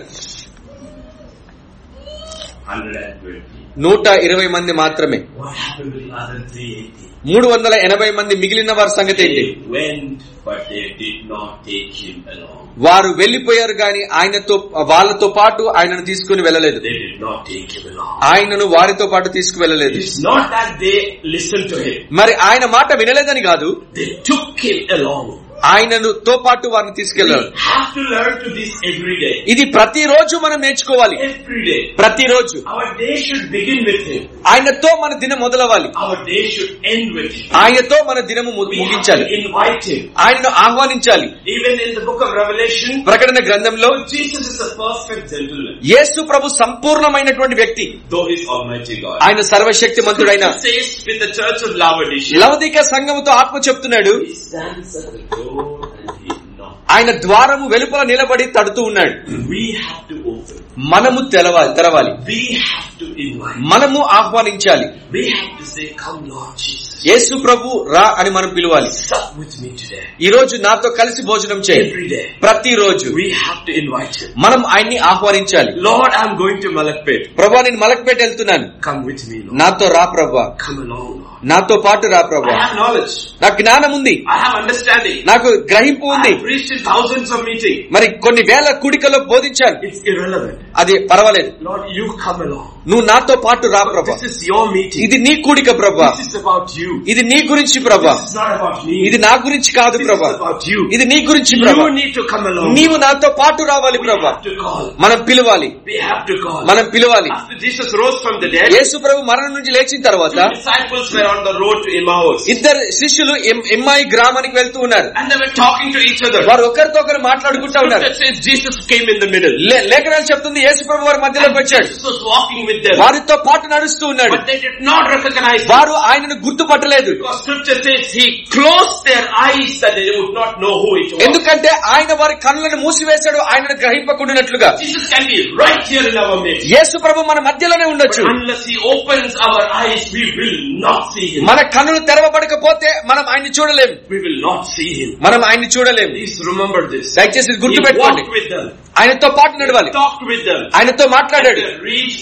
S1: 120.
S2: నూట ఇరవై మంది మాత్రమే
S1: What happened with the other 380?
S2: మూడు వందల ఎనభై మంది మిగిలిన వారి సంగతి ఏంటి
S1: They went, but they did not take him along.
S2: వారు వెళ్లిపోయారు గాని ఆయనతో వాళ్ళతో పాటు ఆయనను తీసుకుని వెళ్ళలేదు
S1: They did not take him along.
S2: ఆయనను వారితో పాటు తీసుకువెళ్ళలేదు
S1: It's not that they listened to him.
S2: మరి ఆయన మాట వినలేదని కాదు
S1: They took him along.
S2: ఆయనను తో పాటు వారిని
S1: We
S2: తీసుకెళ్లారు
S1: have to learn to this every day.
S2: ఇది ప్రతిరోజు మనం నేర్చుకోవాలి
S1: Every day.
S2: ప్రతిరోజు
S1: Our day should begin with him.
S2: ఆయనతో మన దినం మొదలవ్వాలి
S1: Our day should end with him.
S2: ఆయనతో మన దినము ము-
S1: We have
S2: ముగించాలి
S1: to invite him.
S2: ఆయనను ఆహ్వానించాలి
S1: Even in the book of Revelation,
S2: ప్రకటన గ్రంథంలో
S1: Jesus is a perfect gentleman,
S2: యేసు ప్రభు సంపూర్ణమైనటువంటి వ్యక్తి
S1: though he's Almighty God.
S2: ఆయన సర్వశక్తిమంతుడైన
S1: Scripture says with the church of Laodicea,
S2: లవదిక సంఘముతో ఆత్మ చెప్తున్నాడు
S1: he stands at the door and he knocks.
S2: ఆయన ద్వారము వెలుపల నిలబడి తడుతూ ఉన్నాడు
S1: We have to open.
S2: మనము తెలవాలి తెరవాలి
S1: We have to invite.
S2: మనము ఆహ్వానించాలి
S1: We have to say, come Lord Jesus.
S2: యేసు ప్రభు రా అని మనం పిలవాలి
S1: Sup with me today.
S2: ఈ రోజు నాతో కలిసి భోజనం చేయండి
S1: Every day.
S2: ప్రతిరోజు
S1: We have to invite him.
S2: మనం ఆయన్ని ఆహ్వానించాలి
S1: Lord, I'm going to Malakpet.
S2: ప్రభా నేను మలక్పేట వెళ్తున్నాను
S1: Come with me, Lord.
S2: నాతో రా ప్రభా
S1: Come along, Lord.
S2: నాతో పాటు రా
S1: I
S2: ప్రభా
S1: have knowledge.
S2: నాకు జ్ఞానం ఉంది
S1: I have understanding.
S2: నాకు గ్రహింపు
S1: I
S2: ఉంది
S1: have preached in thousands of meetings.
S2: మరి కొన్ని వేల కూడికలో బోధించాను
S1: It's irrelevant.
S2: అది పర్వాలేదు
S1: Lord, you come along.
S2: నువ్వు నాతో పాటు రా ప్రభా
S1: This is your meeting.
S2: ఇది నీ కూడిక ప్రభా
S1: This is about you.
S2: ఇది నీ గురించి ప్రభా
S1: This is not about me.
S2: ఇది నా గురించి కాదు
S1: This
S2: ప్రభా
S1: is about you.
S2: ఇది నీ గురించి ప్రభా
S1: You need to come along.
S2: నీవు నాతో పాటు రావాలి
S1: We
S2: ప్రభా
S1: have to call.
S2: మనం పిలవాలి
S1: We have to call.
S2: మనం పిలవాలి
S1: After Jesus rose from the dead,
S2: యేసు ప్రభు మరణం నుంచి లేచిన తర్వాత
S1: two disciples were on the road to Emmaus.
S2: ఇద్దరు శిష్యులు ఎం- ఎమ్మాయి గ్రామానికి వెళ్తూ ఉన్నారు
S1: And they were talking to each other.
S2: వారు ఒకరితో ఒకరు మాట్లాడుకుంటా ఉన్నారు
S1: Scripture says Jesus came in the middle.
S2: లే- లేఖనాలు చెప్తుంది యేసు ప్రభు వారి మధ్యలోకి వచ్చాడు
S1: Jesus was walking with them.
S2: వారితో పాటు నడుస్తూ ఉన్నాడు
S1: But they did not recognize him.
S2: వారు ఆయనను గుర్తుపట్టలేదు
S1: Because scripture says he closed their eyes that they would not know who it was.
S2: ఎందుకంటే ఆయన వారి కళ్ళను మూసివేశాడు ఆయనను గ్రహింపకుండానట్లుగా
S1: Jesus can be right here in our midst.
S2: యేసు ప్రభు మన మధ్యలోనే
S1: But
S2: ఉండొచ్చు
S1: unless he opens our eyes, we will not see him.
S2: మన కన్నులు తెరవబడకపోతే మనం ఆయన్ని చూడలేం
S1: We will not see him.
S2: మనం ఆయన్ని చూడలేం
S1: Please remember this.
S2: దయచేసి
S1: He
S2: గుర్తు పెట్టుకోండి
S1: walked with them.
S2: ఆయనతో పాటు నడవాలి
S1: Talked with them.
S2: ఆయనతో మాట్లాడాడు
S1: They reached Emmaus.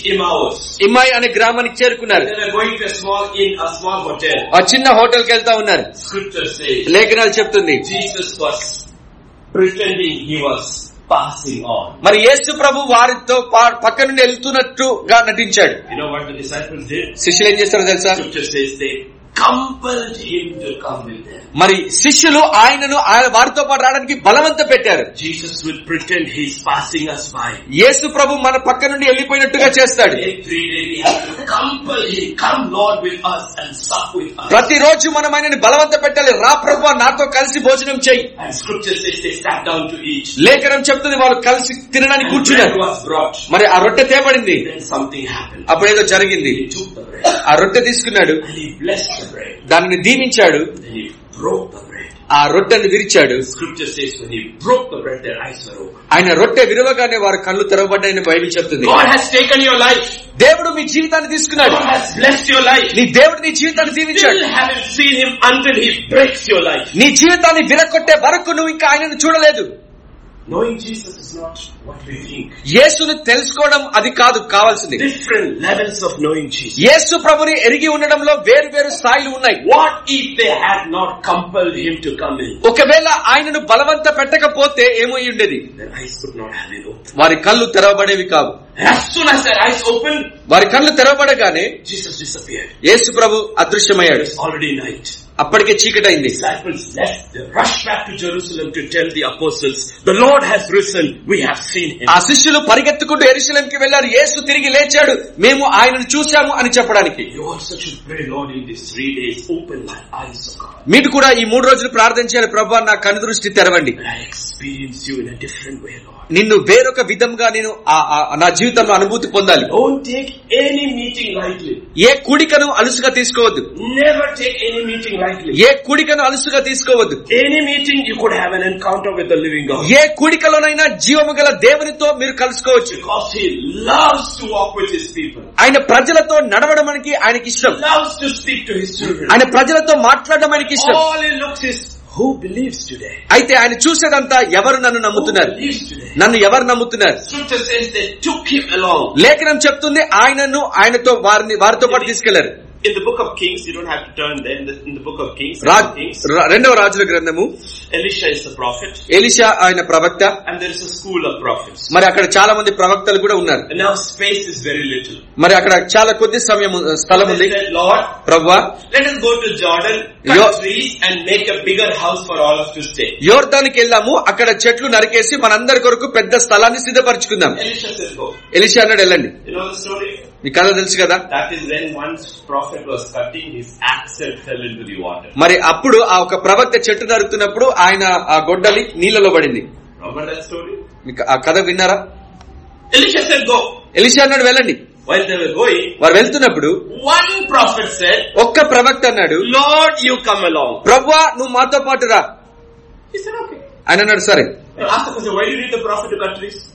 S1: house.
S2: ఇమ్మాయి అనే గ్రామానికి చేరుకున్నారు
S1: They were going to a small inn, a small hotel.
S2: ఆ చిన్న హోటల్ కి వెళ్తా ఉన్నారు
S1: Scripture says
S2: లేఖనాలు చెప్తుంది
S1: Jesus was pretending he was passing on.
S2: మరి యేసు ప్రభు వారితో పా- పక్క నుండి వెళ్తున్నట్టుగా నటించాడు
S1: You know what the disciples did?
S2: శిష్యులు ఏం చేస్తారో తెలుసా
S1: Scripture says they compelled him to come with them.
S2: మరి శిష్యులు ఆయనను ఆయన వారితో పాటు రావడానికి బలవంత పెట్టారు
S1: Jesus will pretend he's passing us by.
S2: యేసు ప్రభు మన పక్క నుండి వెళ్ళిపోయినట్టుగా చేస్తాడు
S1: Every day we have to compel him, come Lord with us and sup with us.
S2: ప్రతిరోజు మనం ఆయనని బలవంత పెట్టాలి రా ప్రభు నాతో కలిసి భోజనం చెయ్యి
S1: And scripture says they sat down to eat.
S2: లేఖనం చెప్తుంది వాళ్ళు కలిసి తినడానికి
S1: And bread
S2: కూర్చున్నారు
S1: was brought.
S2: మరి ఆ రొట్టె తేబడింది
S1: Then something happened.
S2: అప్పుడు ఏదో జరిగింది
S1: He took the bread
S2: ఆ రొట్టె తీసుకున్నాడు
S1: and he blessed the bread.
S2: దానిని దీవించాడు
S1: Then he broke the bread.
S2: ఆ రొట్టెని విరిచాడు
S1: Scripture says when he broke the bread, their eyes were open.
S2: ఆయన రొట్టె విరవగానే వారి కళ్ళు తెరవబడ్డాయని బైబిల్ చెప్తుంది
S1: God has taken your life.
S2: దేవుడు మీ జీవితాన్ని తీసుకున్నాడు
S1: God has blessed your life.
S2: నీ దేవుడు నీ జీవితాన్ని దీవించాడు
S1: Still haven't seen him until he breaks your life.
S2: నీ జీవితాన్ని విరగొట్టే వరకు నువ్వు ఇంకా ఆయనను చూడలేదు
S1: Knowing Jesus is not what we think.
S2: యేసును తెలుసుకోవడం అది కాదు కావాల్సింది
S1: Different levels of knowing Jesus.
S2: యేసు ప్రభుని ఎరిగి ఉండడంలో వేరు వేరు స్థాయిలు ఉన్నాయి
S1: What if they had not compelled him to come in?
S2: ఒకవేళ ఆయనను బలవంత పెట్టకపోతే ఏమై ఉండేది
S1: Their eyes could not have been opened.
S2: వారి కళ్ళు తెరవబడేవి కావు
S1: And as soon as their eyes opened,
S2: వారి కళ్ళు తెరవబడగానే
S1: Jesus disappeared.
S2: Yesu Prabhu
S1: It
S2: అదృశ్యమయ్యాడు
S1: was already night.
S2: అప్పటికే చీకటైంది
S1: Disciples left. They rushed back to Jerusalem to tell the apostles, the Lord has risen. We have seen him.
S2: ఆ శిష్యులు పరిగెత్తుకుంటూ ఎరుశలంకి వెళ్లారు యేసు తిరిగి లేచాడు మేము ఆయనను చూశాము అని చెప్పడానికి
S1: You also should pray, Lord, in these three days, open my eyes, O God.
S2: మీరు కూడా ఈ మూడు రోజులు ప్రార్థించాలి ప్రభా నా కను దృష్టి తెరవండి
S1: And I experience you in a different way, Lord.
S2: నిన్ను వేరొక విధంగా నేను ఆ- ఆ- నా జీవితంలో అనుభూతి పొందాలి
S1: Don't take any meeting lightly.
S2: ఏ కూడికను అలుసుగా తీసుకోవద్దు
S1: Never take any meeting lightly.
S2: ఏ కూడికను అలుసుగా తీసుకోవద్దు
S1: Any meeting you could have an encounter with the living God.
S2: ఏ కూడికలోనైనా జీవము గల దేవునితో మీరు కలుసుకోవచ్చు
S1: Because He loves to walk with His people.
S2: ఆయన ప్రజలతో నడవడానికి ఆయనకి ఇష్టం
S1: Loves to speak to His children.
S2: ఆయన ప్రజలతో మాట్లాడడం ఆయనకి ఇష్టం
S1: All He looks is, who believes today?
S2: అయితే ఆయన చూసేదంతా ఎవరు నన్ను
S1: Who
S2: నమ్ముతున్నారు
S1: believes today?
S2: నన్ను ఎవరు నమ్ముతున్నారు
S1: Scripture says they took Him along.
S2: లేఖనం చెప్తుంది ఆయనను ఆయనతో వారిని వారితో పాటు తీసుకెళ్లారు
S1: In the book of Kings, you don't have to turn there. In the, in the book of Kings,
S2: Raj
S1: Kings,
S2: ర- రెండవ రాజుల గ్రంథము
S1: Elisha is a prophet.
S2: Elisha ఆయన ప్రవక్త
S1: And there is a school of prophets.
S2: మరి అక్కడ చాలా మంది ప్రవక్తలు కూడా ఉన్నారు
S1: And now space is very little.
S2: మరి అక్కడ చాలా కొద్ది సమయం స్థలం
S1: They
S2: ఉంది
S1: said, Lord,
S2: ప్రవ్వా
S1: let us go to Jordan,
S2: Yo-
S1: cut trees and make a bigger house for all of us to stay.
S2: యోర్దానికి వెళ్ళాము అక్కడ చెట్లు నరికేసి మనందరి కొరకు పెద్ద స్థలాన్ని సిద్ధపరచుకుందాం
S1: Elisha said, go.
S2: ఎలిషా అన్నాడు వెళ్ళండి
S1: You know the story?
S2: మీ కథ తెలుసు కదా
S1: That is when one prophet was cutting, his axle fell into the water.
S2: మరి అప్పుడు ఆ ఒక ప్రవక్త చెట్టు నరుకుతున్నప్పుడు ఆయన ఆ గొడ్డలి నీళ్ళలో పడింది
S1: Remember that story?
S2: మీకు ఆ కథ విన్నారా
S1: Elisha said, go.
S2: ఎలిషా అన్నాడు వెళ్ళండి
S1: While they were going,
S2: వారు వెళ్తున్నప్పుడు
S1: one prophet said,
S2: ఒక్క ప్రవక్త అన్నాడు
S1: Lord, you come along.
S2: ప్రవ్వా నువ్వు మాతో పాటు రా
S1: He said, okay.
S2: ఆయన అన్నాడు సరే
S1: I asked the question, why do you need the prophet to cut trees?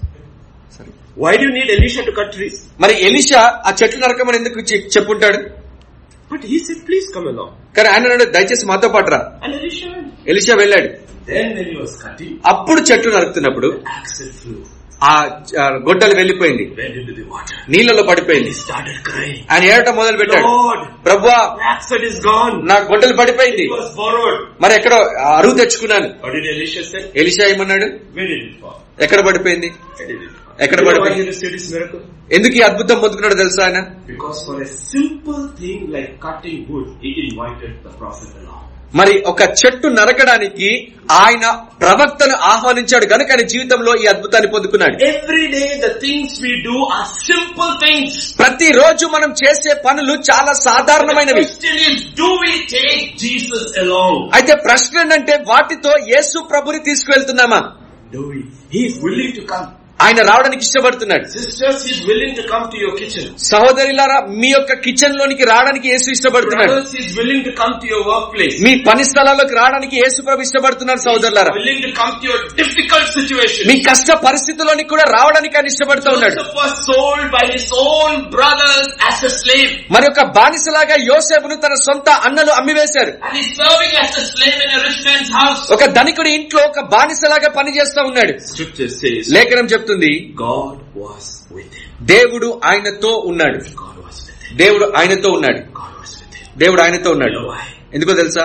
S1: Why do you need Elisha to cut trees?
S2: మరి ఎలిషా ఆ చెట్లు నరకమని ఎందుకు చె- చెప్పుంటాడు
S1: But he said, please come along.
S2: కానీ ఆయన అన్నాడు దయచేసి మాతో పాటు రా
S1: And Elisha went.
S2: ఎలిషా వెళ్ళాడు
S1: Then when he was cutting,
S2: అప్పుడు చెట్లు నరుకుతున్నప్పుడు
S1: axle flew,
S2: ఆ ఆ గొడ్డలు వెళ్ళిపోయింది
S1: went into the water.
S2: నీళ్ళలో పడిపోయింది
S1: He started crying.
S2: ఆయన ఏడటం మొదలు పెట్టాడు
S1: Lord,
S2: ప్రభా
S1: the axle is gone.
S2: నా గొడ్డలు పడిపోయింది
S1: It was borrowed.
S2: మరి ఎక్కడో అరువు తెచ్చుకున్నాను
S1: What did Elisha say?
S2: Elisha ఏమన్నాడు
S1: Where did it fall?
S2: ఎక్కడ పడిపోయింది
S1: Where did it fall?
S2: ఎక్కడ
S1: You know why
S2: పడిపోయింది?
S1: he received this miracle?
S2: ఎందుకు ఈ అద్భుతం పొందుకున్నాడు తెలుసా ఆయన
S1: Because for a simple thing like cutting wood, he invited the prophet along.
S2: మరి ఒక చెట్టు నరకడానికి ఆయన ప్రవక్తను ఆహ్వానించాడు గనుక ఆయన జీవితంలో ఈ అద్భుతాన్ని పొందుకున్నాడు
S1: Every day the things we do are simple things.
S2: ప్రతి రోజు మనం చేసే పనులు చాలా
S1: The
S2: సాధారణమైనవి
S1: question is, do we take Jesus along?
S2: అయితే ప్రశ్న ఏంటంటే వాటితో యేసు ప్రభుని తీసుకువెళ్తున్నామా
S1: Do we? He is willing to come.
S2: ఆయన రావడానికి ఇష్టపడుతున్నాడు
S1: Sisters, he is willing to come to your kitchen.
S2: సహోదరులారా మీ యొక్క కిచెన్ లోనికి రావడానికి యేసు ఇష్టపడుతున్నాడు
S1: Brothers, he is willing to come to your workplace.
S2: మీ పని స్థలాల్లోకి రావడానికి యేసు ప్రభు ఇష్టపడుతున్నారు సహోదరులారా
S1: willing to come to your difficult situation.
S2: మీ కష్ట పరిస్థితుల్లోనికి కూడా రావడానికి ఆయన ఇష్టపడుతూ ఉన్నాడు
S1: Joseph was sold by his own brothers as a slave.
S2: మరి ఒక బానిసలాగా యోసేపును తన సొంత అన్నలు అమ్మివేశారు
S1: And he's serving as a slave in a rich man's house.
S2: ఒక ధనికుడి ఇంట్లో ఒక బానిసలాగా పనిచేస్తా ఉన్నాడు
S1: Scripture says,
S2: లేఖనం చెప్తుంది చెప్తుంది
S1: God was with him.
S2: దేవుడు ఆయనతో ఉన్నాడు
S1: God was with him.
S2: దేవుడు ఆయనతో ఉన్నాడు
S1: God was with him.
S2: దేవుడు ఆయనతో
S1: You
S2: ఉన్నాడు
S1: know why?
S2: ఎందుకో తెలుసా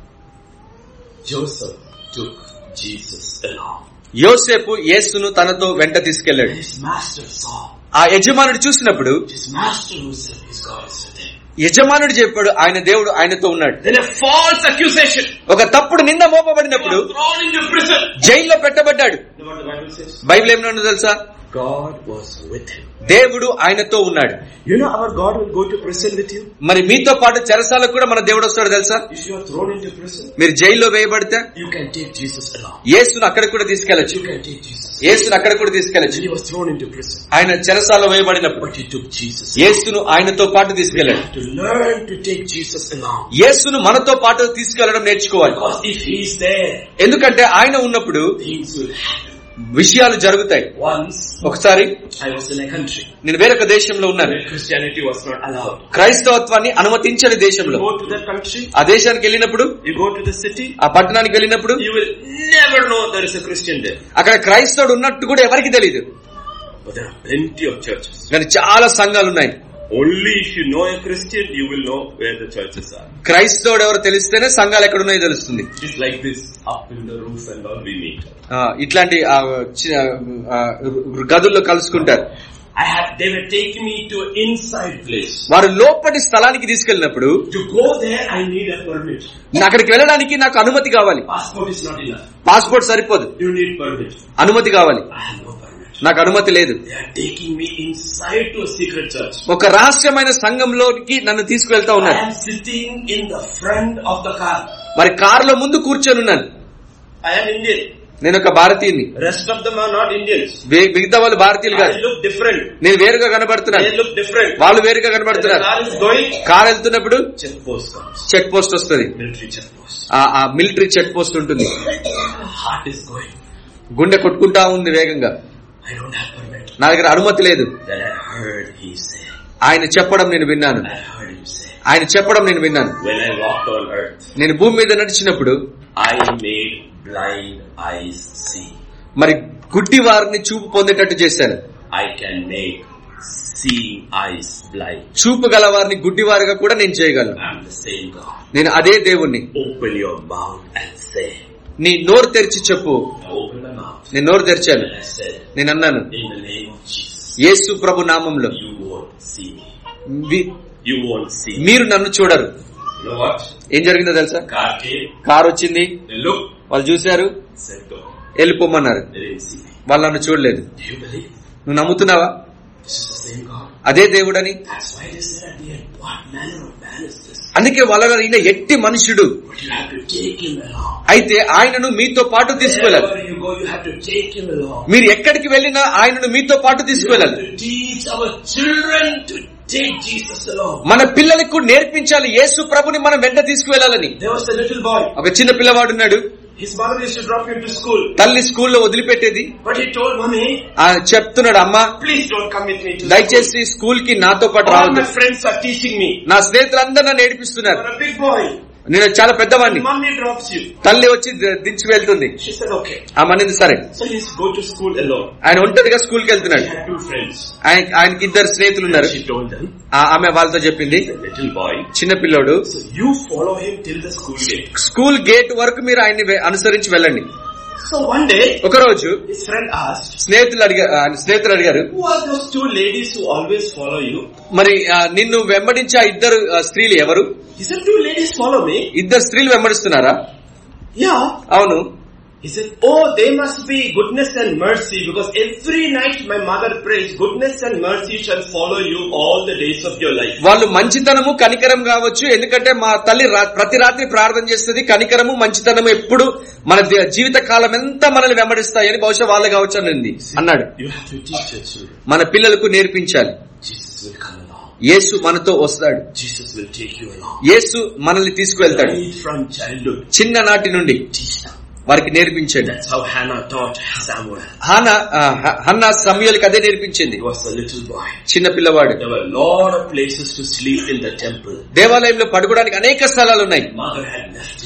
S1: Joseph took Jesus along.
S2: యోసేపు యేసును తనతో వెంట తీసుకెళ్లాడు
S1: His master saw.
S2: ఆ యజమానుడు చూసినప్పుడు
S1: His master who said his God is with him.
S2: యజమానుడు చెప్పాడు ఆయన దేవుడు ఆయనతో ఉన్నాడు
S1: Then a false accusation.
S2: ఒక తప్పుడు నింద మోపబడినప్పుడు
S1: was thrown into prison.
S2: జైల్లో పెట్టబడ్డాడు
S1: You know what the Bible says?
S2: Bible ఏమన్నా తెలుసా
S1: God was with him.
S2: దేవుడు ఆయనతో ఉన్నాడు
S1: You know our God will go to prison with you?
S2: మరి మీతో పాటు చెరసాలకు కూడా మన దేవుడు వస్తాడు తెలుసా
S1: If you are thrown into prison,
S2: మీరు జైల్లో వేయబడితే
S1: you can take Jesus along.
S2: యేసును అక్కడ కూడా తీసుకెళ్లొచ్చు
S1: You can take Jesus.
S2: యేసును అక్కడ కూడా తీసుకెళ్లొచ్చు
S1: He was thrown into prison.
S2: ఆయన చెరసాలో వేయబడినప్పుడు
S1: But he took Jesus.
S2: యేసును ఆయనతో పాటు
S1: We
S2: తీసుకెళ్ళాడు
S1: have to learn to take Jesus along.
S2: యేసును మనతో పాటు తీసుకెళ్లడం నేర్చుకోవాలి
S1: Because if he's there,
S2: ఎందుకంటే ఆయన ఉన్నప్పుడు
S1: things will happen.
S2: విషయాలు జరుగుతాయి
S1: Once,
S2: ఒకసారి
S1: I was in a country
S2: నేను వేరొక దేశంలో ఉన్నాను
S1: where Christianity was not allowed.
S2: క్రైస్తవత్వాన్ని అనుమతించని
S1: You
S2: దేశంలో
S1: go to that country,
S2: ఆ దేశానికి వెళ్ళినప్పుడు
S1: you go to the city,
S2: ఆ పట్టణానికి వెళ్ళినప్పుడు
S1: you will never know there is a Christian there.
S2: అక్కడ క్రైస్తవుడు ఉన్నట్టు కూడా ఎవరికి తెలియదు
S1: But there are plenty of churches.
S2: కానీ చాలా సంఘాలు ఉన్నాయి
S1: Only if you know a Christian, you will know where the churches are.
S2: క్రైస్తవుడు ఎవరు తెలిస్తేనే సంఘాలు ఎక్కడున్నాయో తెలుస్తుంది
S1: It's like this, up in the roof and all we meet.
S2: ఆ, ఇట్లాంటి ఆ, చి- ఆ, గదుల్లో కలుసుకుంటారు
S1: I had, they were taking me to an inside place.
S2: వారు లోపటి స్థలానికి తీసుకెళ్ళినప్పుడు
S1: To go there, I need a permit.
S2: అక్కడికి వెళ్ళడానికి నాకు అనుమతి కావాలి
S1: Passport is not enough.
S2: Passport సరిపోదు
S1: You need permit.
S2: అనుమతి కావాలి
S1: I have no permit.
S2: నాకు అనుమతి లేదు
S1: They are taking me inside to a secret church.
S2: ఒక రహస్యమైన సంఘంలోకి నన్ను తీసుకువెళ్తా
S1: I
S2: ఉన్నారు
S1: am sitting in the front of the car.
S2: మరి కారులో ముందు కూర్చొని ఉన్నాను
S1: I am Indian.
S2: నేను ఒక భారతీయుని
S1: Rest of them are not Indians.
S2: వి- మిగతా వాళ్ళు భారతీయులు
S1: I
S2: కాదు
S1: look different.
S2: నేను వేరుగా కనబడుతున్నాను
S1: They look different.
S2: వాళ్ళు వేరుగా
S1: When the
S2: కనబడుతున్నారు
S1: car is going,
S2: కారు వెళ్తున్నప్పుడు
S1: check post comes.
S2: Check post వస్తుంది
S1: Military check post.
S2: ఆ మిలిటరీ చెక్ పోస్ట్ ఉంటుంది
S1: Heart is going.
S2: గుండె కొట్టుకుంటా ఉంది వేగంగా
S1: I don't have permit.
S2: నా దగ్గర అనుమతి లేదు
S1: Then I heard he say.
S2: ఆయన చెప్పడం నేను విన్నాను
S1: I heard him say.
S2: ఆయన చెప్పడం నేను విన్నాను
S1: When I walked on earth,
S2: నేను భూమి మీద నడిచినప్పుడు
S1: I made blind eyes see.
S2: మరి గుడ్డి వారిని చూపు పొందేటట్టు చేశాను
S1: I can make seeing eyes blind.
S2: చూపు గల వారిని గుడ్డివారిగా కూడా నేను చేయగలను
S1: I'm the same God.
S2: నేను అదే దేవుణ్ణి
S1: Open your mouth and say.
S2: నీ నోరు తెరిచి చెప్పు
S1: I opened my mouth
S2: నేను నోరు తెరిచాను
S1: and I said,
S2: నేను అన్నాను
S1: in the name of Jesus,
S2: యేసు ప్రభు నామంలో
S1: you won't see me.
S2: We-
S1: You won't see me.
S2: మీరు నన్ను చూడరు
S1: You know what?
S2: ఏం జరిగిందో తెలుసా
S1: God came,
S2: కారు వచ్చింది
S1: they looked,
S2: వాళ్ళు చూశారు
S1: said go.
S2: వెళ్ళిపోమన్నారు
S1: They didn't see me.
S2: వాళ్ళు నన్ను చూడలేదు
S1: Do you believe?
S2: నువ్వు నమ్ముతున్నావా
S1: This is the same God.
S2: అదే దేవుడని
S1: That's why they said at the end, what manner of man is this?
S2: అందుకే వాళ్ళ ఈయన ఎట్టి మనుషుడు
S1: But you have to take him along.
S2: అయితే ఆయనను మీతో పాటు తీసుకువెళ్ళాలి
S1: Wherever you go, you have to take him along.
S2: మీరు ఎక్కడికి వెళ్ళినా ఆయనను మీతో పాటు
S1: We have
S2: తీసుకువెళ్ళాలి
S1: to teach our children to take Jesus along.
S2: మన పిల్లలకు కూడా నేర్పించాలి యేసు ప్రభుని మనం వెంట తీసుకువెళ్ళాలని
S1: There was a little boy.
S2: ఒక చిన్న పిల్లవాడు ఉన్నాడు
S1: His mother used to drop him to school.
S2: తల్లి స్కూల్లో వదిలిపెట్టేది
S1: But he told mommy,
S2: ఆ చెప్తున్నాడు అమ్మా
S1: please don't come with me to school.
S2: దయచేసి స్కూల్ కి నాతో పాటు
S1: All
S2: రావద్దు
S1: my friends are teaching me.
S2: నా స్నేహితులందరూ నన్ను నేర్పిస్తున్నారు
S1: You're a big boy.
S2: నేను చాలా పెద్దవాడిని
S1: Mommy drops you.
S2: తల్లి వచ్చి ద- దించి వెళ్తుంది
S1: She said, okay.
S2: ఆ మనింది సరే
S1: So he's go to school alone.
S2: ఆయన ఒంటరిగా స్కూల్ కి
S1: He
S2: వెళ్తున్నాడు
S1: had two friends.
S2: ఆయన ఆయనకి ఇద్దరు స్నేహితులు ఉన్నారు
S1: She told them,
S2: ఆ- ఆమె వాళ్ళతో చెప్పింది
S1: the little boy.
S2: చిన్న పిల్లోడు
S1: So you follow him till the school gate.
S2: School gate వరకు మీరు ఆయన్ని వె- అనుసరించి వెళ్ళండి
S1: So one day,
S2: ఒక రోజు
S1: his friend asked,
S2: స్నేహితులు అడిగారు ఆయన స్నేహితులు అడిగారు
S1: who are those two ladies who always follow you?
S2: మరి ఆ, నిన్ను వెంబడించే ఆ ఇద్దరు ఆ, స్త్రీలు ఎవరు
S1: He said, two ladies follow me.
S2: ఇద్దరు స్త్రీలు వెంబడిస్తున్నారా
S1: Yeah.
S2: అవును
S1: He said, oh, they must be goodness and mercy because every night my mother prays, goodness and mercy shall follow you all the days of your life.
S2: వాళ్ళు మంచితనము కనికరం కావచ్చు ఎందుకంటే మా తల్లి రా- ప్రతి రాత్రి ప్రార్థన చేస్తుంది కనికరము మంచితనము ఎప్పుడు మన ది- జీవిత కాలం ఎంత మనల్ని వెంబడిస్తాయని బహుశా వాళ్ళు కావచ్చు అనింది అన్నాడు
S1: You have to teach your children.
S2: మన పిల్లలకు నేర్పించాలి
S1: Jesus will come along.
S2: యేసు మనతో వస్తాడు
S1: Jesus will take you along.
S2: యేసు మనల్ని తీసుకువెళ్తాడు
S1: Right from childhood.
S2: చిన్ననాటి నుండి
S1: Teach them.
S2: వారికి నేర్పించండి
S1: That's how Hannah taught Samuel.
S2: హాన ఆ, హ- హన్న సమయాలకి అదే నేర్పించింది
S1: He was a little boy.
S2: చిన్న పిల్లవాడు
S1: There were a lot of places to sleep in the temple.
S2: దేవాలయంలో పడుకోవడానికి అనేక స్థలాలు ఉన్నాయి
S1: Mother had left him there.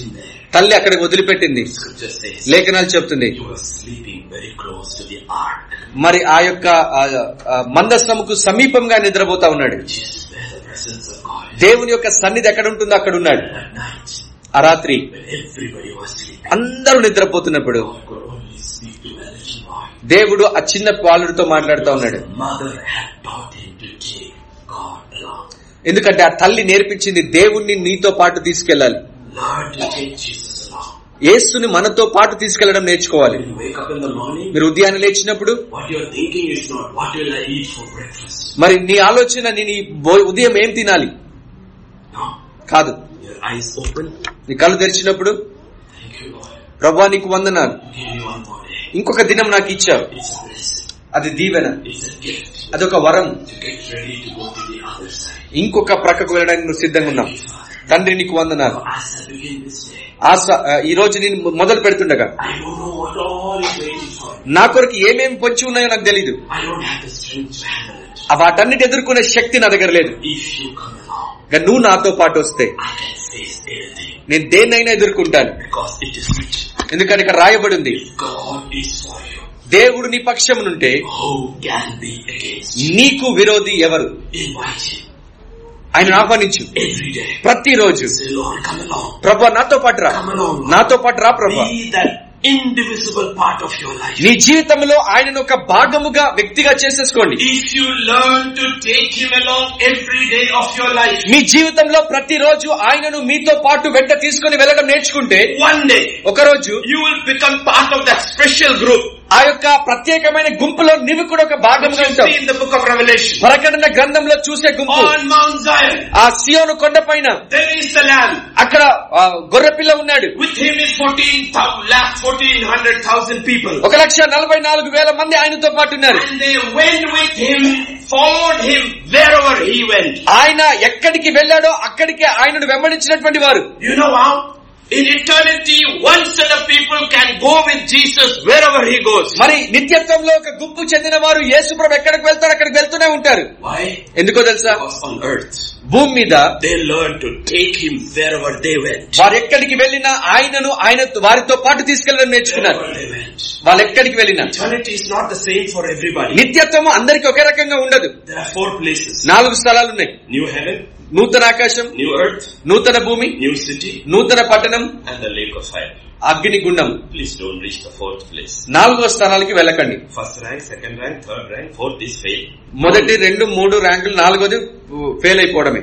S2: తల్లి అక్కడికి వదిలిపెట్టింది
S1: Scripture says
S2: లేఖనాలు చెప్తుంది
S1: you were sleeping very close to the ark,
S2: మరి ఆ యొక్క ఆ, ఆ, మందస్సముకు సమీపంగా నిద్రపోతా ఉన్నాడు
S1: which is where the presence of God is.
S2: దేవుని యొక్క సన్నిధి ఎక్కడ ఉంటుందో అక్కడ ఉన్నాడు
S1: And at night,
S2: ఆ రాత్రి
S1: when everybody was sleeping,
S2: అందరూ నిద్రపోతున్నప్పుడు
S1: God could only speak to a little boy.
S2: దేవుడు ఆ చిన్న బాలుడితో మాట్లాడుతా ఉన్నాడు
S1: His mother had taught him to take God along.
S2: ఎందుకంటే ఆ తల్లి నేర్పించింది దేవుణ్ణి నీతో పాటు తీసుకెళ్ళాలి
S1: Learn to take Jesus along.
S2: యేసుని మనతో పాటు తీసుకెళ్లడం నేర్చుకోవాలి
S1: When you wake up in the morning,
S2: మీరు ఉదయాన్నే లేచినప్పుడు
S1: what you're thinking is not what will I eat for breakfast.
S2: మరి నీ ఆలోచన నేను ఈ భో- ఉదయం ఏం తినాలి
S1: No.
S2: కాదు
S1: Your eyes open.
S2: నీ కళ్ళు తెరిచినప్పుడు
S1: Thank you, Lord.
S2: ప్రభా నీకు వందనాలు
S1: Give me one more day.
S2: ఇంకొక దినం నాకు ఇచ్చావు
S1: It's a blessing.
S2: అది దీవెన
S1: It's a gift
S2: అదొక వరం
S1: to get ready to go to the other side.
S2: ఇంకొక ప్రక్కకు వెళ్ళడానికి నువ్వు సిద్ధంగా ఉన్నావు
S1: Thank you, Father.
S2: తండ్రి నీకు వందనాలు
S1: So as I begin this day,
S2: ఆశ ఆ, ఈ రోజు నేను మొదలు పెడుతుండగా
S1: I don't know what all is waiting for me.
S2: నా కొరకు ఏమేమి పొంచి ఉన్నాయో నాకు తెలీదు
S1: I don't have the strength to handle it.
S2: ఆ వాటన్నిటి ఎదుర్కొనే శక్తి నా దగ్గర లేదు
S1: If you come along,
S2: కానీ నువ్వు నాతో పాటు వస్తే
S1: I can face anything
S2: నేను దేన్నైనా ఎదుర్కొంటాను
S1: because it is written.
S2: ఎందుకంటే ఇక్కడ రాయబడి ఉంది
S1: If God is for you,
S2: దేవుడు నీ పక్షమునుంటే
S1: who can be against you?
S2: నీకు విరోధి ఎవరు
S1: Invite him
S2: ఆయన ఆహ్వానించు
S1: every day.
S2: ప్రతిరోజు
S1: Say, Lord, come along.
S2: ప్రభా నాతో పాటు రా
S1: Come along.
S2: నాతో పాటు రా ప్రభా
S1: Be that indivisible part of your life.
S2: నీ జీవితంలో ఆయనను ఒక భాగముగా వ్యక్తిగా చేసేసుకోండి
S1: If you learn to take him along every day of your life,
S2: మీ జీవితంలో ప్రతిరోజు ఆయనను మీతో పాటు వెంట తీసుకొని వెళ్ళడం నేర్చుకుంటే
S1: one day
S2: ఒకరోజు
S1: you will become part of that special group
S2: ఆ యొక్క ప్రత్యేకమైన గుంపులో నీవు కూడా ఒక
S1: which
S2: భాగంగా
S1: you
S2: ఉంటావు
S1: see in the book of Revelation.
S2: ప్రకటన గ్రంథంలో చూసే గుంపు
S1: On Mount Zion,
S2: ఆ సియోను కొండ పైన
S1: there is the Lamb.
S2: అక్కడ ఆ, గొర్రెపిల్ల ఉన్నాడు
S1: With him is 14, lakh, 1400,000 people.
S2: ఒక లక్ష నలభై నాలుగు వేల మంది ఆయనతో పాటు ఉన్నారు
S1: And they went with him, followed him wherever he went.
S2: ఆయన ఎక్కడికి వెళ్ళాడో అక్కడికి ఆయనను వెంబడించినటువంటి వారు
S1: You know how? In eternity, one set of people can go with Jesus wherever he goes.
S2: మరి నిత్యత్వంలో ఒక గుంపు చెందిన వారు యేసుప్రభు ఎక్కడికి వెళ్తారో అక్కడికి వెళ్తూనే ఉంటారు
S1: Why?
S2: ఎందుకో తెలుసా
S1: Because on earth,
S2: భూమి మీద
S1: they learned to take him wherever they went.
S2: వారు ఎక్కడికి వెళ్ళినా ఆయనను ఆయన వారితో పాటు తీసుకెళ్లడం నేర్చుకున్నారు
S1: Wherever they went.
S2: వాళ్ళు ఎక్కడికి వెళ్ళినా
S1: Eternity is not the same for everybody.
S2: నిత్యత్వము అందరికి ఒకే రకంగా ఉండదు
S1: There are four places.
S2: నాలుగు స్థలాలు ఉన్నాయి
S1: New heaven,
S2: నూతన ఆకాశం
S1: new earth,
S2: నూతన భూమి
S1: new city,
S2: నూతన పట్టణం
S1: and the lake of fire.
S2: అగ్ని గుండం
S1: Please don't reach the fourth place.
S2: నాలుగో స్థానాలకి వెళ్ళకండి
S1: First rank, second rank, third rank, fourth is fail.
S2: మొదటి రెండు మూడు ర్యాంకులు నాలుగోది ఫెయిల్ అయిపోవడమే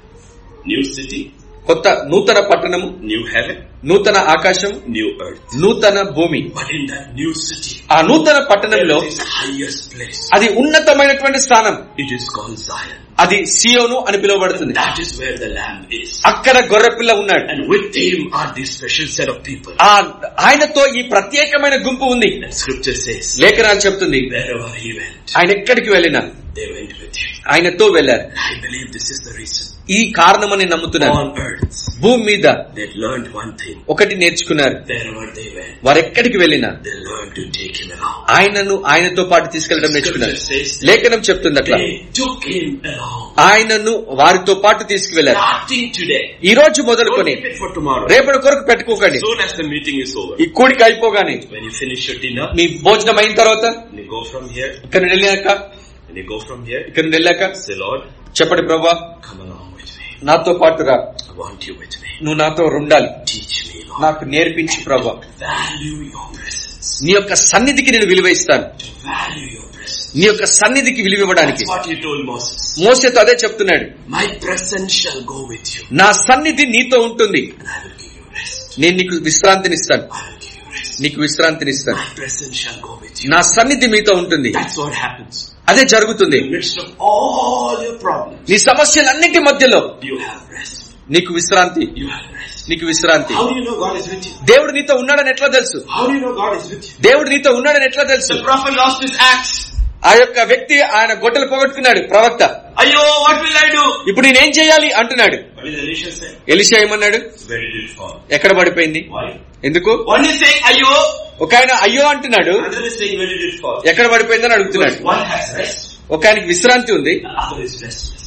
S1: New city,
S2: కొత్త నూతన పట్టణము
S1: new heaven,
S2: నూతన ఆకాశం
S1: new earth.
S2: నూతన భూమి
S1: But in that new city,
S2: ఆ నూతన
S1: there
S2: పట్టణంలో
S1: is the highest place.
S2: అది ఉన్నతమైనటువంటి స్థానం
S1: It is called Zion.
S2: అది సియోను అని పిలువబడుతుంది
S1: That is where the Lamb is.
S2: అక్కడ గొర్రెపిల్ల ఉన్నాడు
S1: And with him are these special set of people.
S2: ఆ ఆయనతో ఈ ప్రత్యేకమైన గుంపు ఉంది
S1: And scripture says,
S2: లేఖనాలు చెప్తుంది
S1: wherever he went,
S2: ఆయన ఎక్కడికి వెళ్ళినా
S1: they went with him.
S2: ఆయనతో వెళ్ళారు
S1: I believe this is the reason.
S2: ఈ కారణమని నమ్ముతున్నాను
S1: On earth,
S2: భూమి మీద
S1: they learned one thing.
S2: ఒకటి నేర్చుకున్నారు
S1: Wherever they went,
S2: వారు ఎక్కడికి వెళ్ళినా
S1: they learned to take him along.
S2: ఆయనను ఆయనతో పాటు తీసుకెళ్లడం నేర్చుకున్నారు
S1: Scripture says,
S2: లేఖనం చెప్తుంది అట్లా
S1: they took him along.
S2: ఆయనను వారితో పాటు తీసుకువెళ్లారు
S1: Starting today.
S2: ఈ రోజు
S1: Don't
S2: మొదలుకొని
S1: keep it for tomorrow.
S2: రేపటి కొరకు పెట్టుకోకండి
S1: As soon as the meeting is over,
S2: ఈ కూడికి అయిపోగానే
S1: when you finish your dinner,
S2: మీ భోజనం అయిన తర్వాత
S1: when you go from here,
S2: ఇక్కడ నుండి వెళ్ళాక
S1: when you go from here,
S2: ఇక్కడ నుండి వెళ్ళాక
S1: say, Lord,
S2: చెప్పండి ప్రభా
S1: come along with me.
S2: నాతో పాటు రా
S1: I want you with me.
S2: నువ్వు నాతో ఉండాలి
S1: Teach me, Lord.
S2: నాకు నేర్పించు ప్రభా
S1: Value your presence.
S2: నీ యొక్క సన్నిధికి నేను విలువ ఇస్తాను
S1: To value your presence.
S2: నీ యొక్క సన్నిధికి విలువ ఇవ్వడానికి
S1: That's what he told Moses.
S2: మోసేతో అదే చెప్తున్నాడు
S1: My presence shall go with you.
S2: నా సన్నిధి నీతో ఉంటుంది
S1: And I will give you rest.
S2: నేను నీకు విశ్రాంతినిస్తాను
S1: I will give you rest.
S2: నీకు విశ్రాంతినిస్తాను
S1: My presence shall go with you.
S2: నా సన్నిధి మీతో ఉంటుంది
S1: That's what happens.
S2: అదే జరుగుతుంది
S1: In the midst of all your problems,
S2: నీ సమస్యలన్నిటి మధ్యలో
S1: you have rest.
S2: నీకు విశ్రాంతి
S1: You have rest.
S2: నీకు విశ్రాంతి
S1: How do you know God is with you?
S2: దేవుడు నీతో ఉన్నాడని ఎట్లా తెలుసు
S1: How do you know God is with you?
S2: దేవుడు నీతో ఉన్నాడని ఎట్లా తెలుసు
S1: The prophet lost his axe.
S2: ఆ యొక్క వ్యక్తి ఆయన గొడ్డలు పోగొట్టుకున్నాడు ప్రవక్త
S1: Ayo, what will I do?
S2: ఇప్పుడు నేనేం చేయాలి అంటున్నాడు
S1: What did Elisha say?
S2: Elisha ఏమన్నాడు
S1: Where did it fall?
S2: ఎక్కడ పడిపోయింది
S1: Why?
S2: ఎందుకు
S1: One is saying Ayo,
S2: ఒక ఆయన అయ్యో అంటున్నాడు
S1: another is saying where did it fall?
S2: ఎక్కడ పడిపోయిందని అడుగుతున్నాడు
S1: Because one has rest,
S2: ఒక ఆయనకి విశ్రాంతి ఉంది,
S1: the other is restless.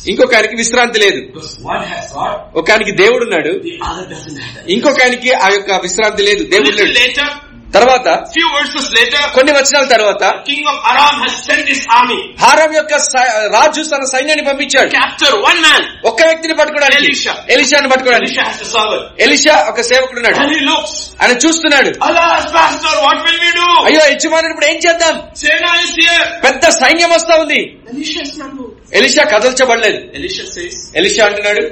S2: ఇంకొక ఆయనకి విశ్రాంతి లేదు
S1: Because one has God,
S2: ఒక ఆయనకి దేవుడు ఉన్నాడు
S1: the other doesn't have that.
S2: ఇంకొక ఆయనకి ఆ యొక్క విశ్రాంతి లేదు
S1: A
S2: దేవుడు
S1: little
S2: లేడు
S1: later,
S2: తర్వాత
S1: few verses later,
S2: కొన్ని వచనాల తర్వాత
S1: king of Aram has sent his army,
S2: హారం యొక్క సై- రాజు తన సైన్యాన్ని పంపించాడు
S1: capture one man.
S2: ఒక్క వ్యక్తిని పట్టుకోవడానికి
S1: ఎలీషా.
S2: ఎలిషాని పట్టుకోవడానికి
S1: Elisha has a servant.
S2: Elisha ఒక సేవకుడున్నాడు
S1: And he looks,
S2: ఆయన చూస్తున్నాడు
S1: Alas, pastor, what will we do?
S2: అయ్యో యజమానుడు ఇప్పుడు ఏం చేద్దాం
S1: Sena is here.
S2: పెద్ద సైన్యం వస్తా ఉంది
S1: Elisha is not moved.
S2: Elisha కదల్చబడలేదు
S1: Elisha says,
S2: ఎలిషా అంటున్నాడు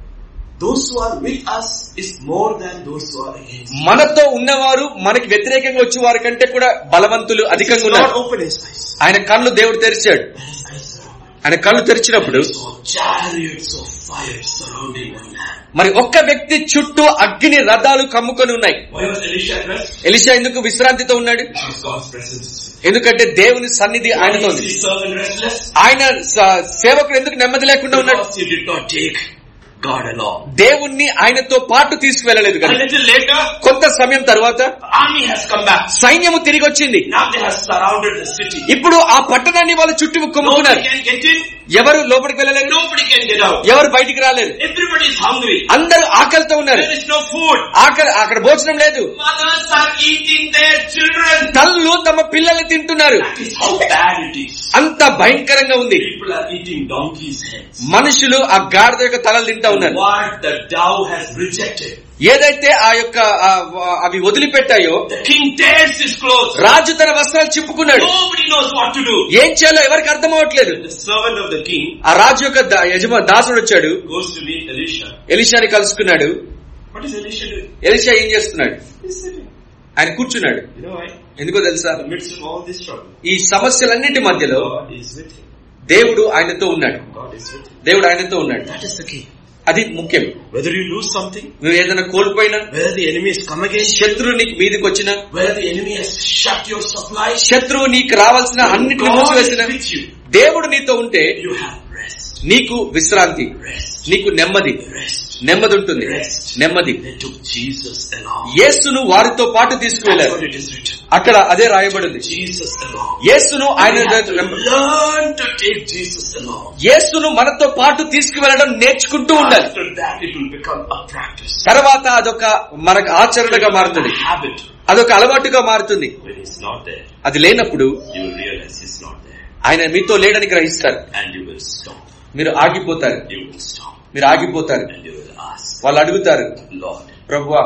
S1: those who are with us is more than those who are against.
S2: మనతో ఉన్నవారు మనకి వ్యతిరేకంగా వచ్చే వారి కంటే కూడా బలవంతులు అధికంగా
S1: Not
S2: ఉన్నారు
S1: open his eyes.
S2: ఆయన కళ్ళు దేవుడు తెరిచాడు
S1: And his eyes are open.
S2: ఆయన కళ్ళు తెరిచినప్పుడు
S1: He saw chariots of fire surrounding one man.
S2: మరి ఒక్క వ్యక్తి చుట్టూ అగ్ని రథాలు కమ్ముకొని ఉన్నాయి
S1: Why was Elisha at rest?
S2: Elisha ఎందుకు విశ్రాంతితో ఉన్నాడు
S1: Because God's presence is with him.
S2: ఎందుకంటే దేవుని సన్నిధి ఆయనతో
S1: Why
S2: ఉంది
S1: is his servant restless?
S2: ఆయన స- సేవకుడు ఎందుకు నెమ్మది లేకుండా ఉన్నాడు
S1: Because he did not take God along.
S2: దేవుణ్ణి ఆయనతో పాటు తీసుకువెళ్ళలేదు
S1: A
S2: కదా
S1: little later,
S2: కొంత సమయం తర్వాత
S1: the army has come back.
S2: సైన్యము తిరిగి వచ్చింది
S1: Now they have surrounded the city.
S2: ఇప్పుడు ఆ పట్టణాన్ని వాళ్ళు చుట్టూ
S1: Nobody
S2: కొమ్ముకున్నారు
S1: can get in.
S2: ఎవరు లోపలికి వెళ్ళలేరు
S1: Nobody can get out.
S2: ఎవరు బయటికి రాలేరు
S1: Everybody is hungry.
S2: అందరూ ఆకలితో ఉన్నారు
S1: There is no food.
S2: ఆకలి అక్కడ భోజనం లేదు
S1: Mothers are eating their children.
S2: తల్లు తమ పిల్లల్ని తింటున్నారు
S1: That is how bad it is.
S2: అంత భయంకరంగా ఉంది
S1: People are eating donkeys' heads.
S2: మనుషులు ఆ గాడిద యొక్క తలలు తింటా ఉన్నారు
S1: What the Tao has rejected.
S2: ఏదైతే ఆ యొక్క ఆ, అవి వదిలిపెట్టాయో
S1: The king tears his clothes.
S2: రాజు తన వస్త్రాలు చిప్పుకున్నాడు
S1: Nobody knows what to do.
S2: ఏం చేయాలో ఎవరికి అర్థం అవ్వట్లేదు
S1: The servant of the king
S2: ఆ రాజు యొక్క దా- యజమా దాసుడు వచ్చాడు
S1: goes to meet Elisha.
S2: ఎలిషాని కలుసుకున్నాడు
S1: What is Elisha doing?
S2: Elisha ఏం చేస్తున్నాడు
S1: He's sitting.
S2: ఆయన కూర్చున్నాడు
S1: You know why?
S2: ఎందుకో తెలుసా
S1: In the midst of all this trouble,
S2: ఈ సమస్యలన్నిటి మధ్యలో
S1: God is with him.
S2: దేవుడు ఆయనతో ఉన్నాడు
S1: God is with him.
S2: దేవుడు ఆయనతో ఉన్నాడు
S1: That is the key.
S2: అది ముఖ్యం
S1: Whether you lose something,
S2: నువ్వు ఏదైనా కోల్పోయినా
S1: whether the enemy has come against you,
S2: శత్రువు నీకు మీదకి వచ్చినా
S1: whether the enemy has shut your supply,
S2: శత్రువు నీకు రావాల్సిన అన్నిటిని
S1: God is
S2: మూసివేసిన
S1: with you.
S2: దేవుడు నీతో ఉంటే
S1: You have rest.
S2: నీకు విశ్రాంతి
S1: Rest.
S2: నీకు నెమ్మది
S1: Rest.
S2: నెమ్మది ఉంటుంది
S1: Rest.
S2: నెమ్మది
S1: They took Jesus along.
S2: యేసును వారితో పాటు
S1: That's
S2: తీసుకువెళ్లారు
S1: what it is written.
S2: అక్కడ అదే రాయబడింది
S1: Jesus along.
S2: యేసును ఆయన
S1: We have to learn to take Jesus along.
S2: యేసును మనతో పాటు తీసుకువెళ్ళడం నేర్చుకుంటూ ఉండాలి
S1: After that, it will become a practice.
S2: తర్వాత అదొక మనకు ఆచరణగా మారుతుంది
S1: A habit.
S2: అదొక అలవాటుగా మారుతుంది
S1: When he's not there,
S2: అది లేనప్పుడు
S1: you will realize he's not there.
S2: ఆయన మీతో లేడని గ్రహిస్తారు
S1: And you will stop.
S2: మీరు ఆగిపోతారు
S1: You will stop.
S2: మీరు ఆగిపోతారు
S1: And you will ask,
S2: వాళ్ళు అడుగుతారు
S1: Lord,
S2: ప్రభువా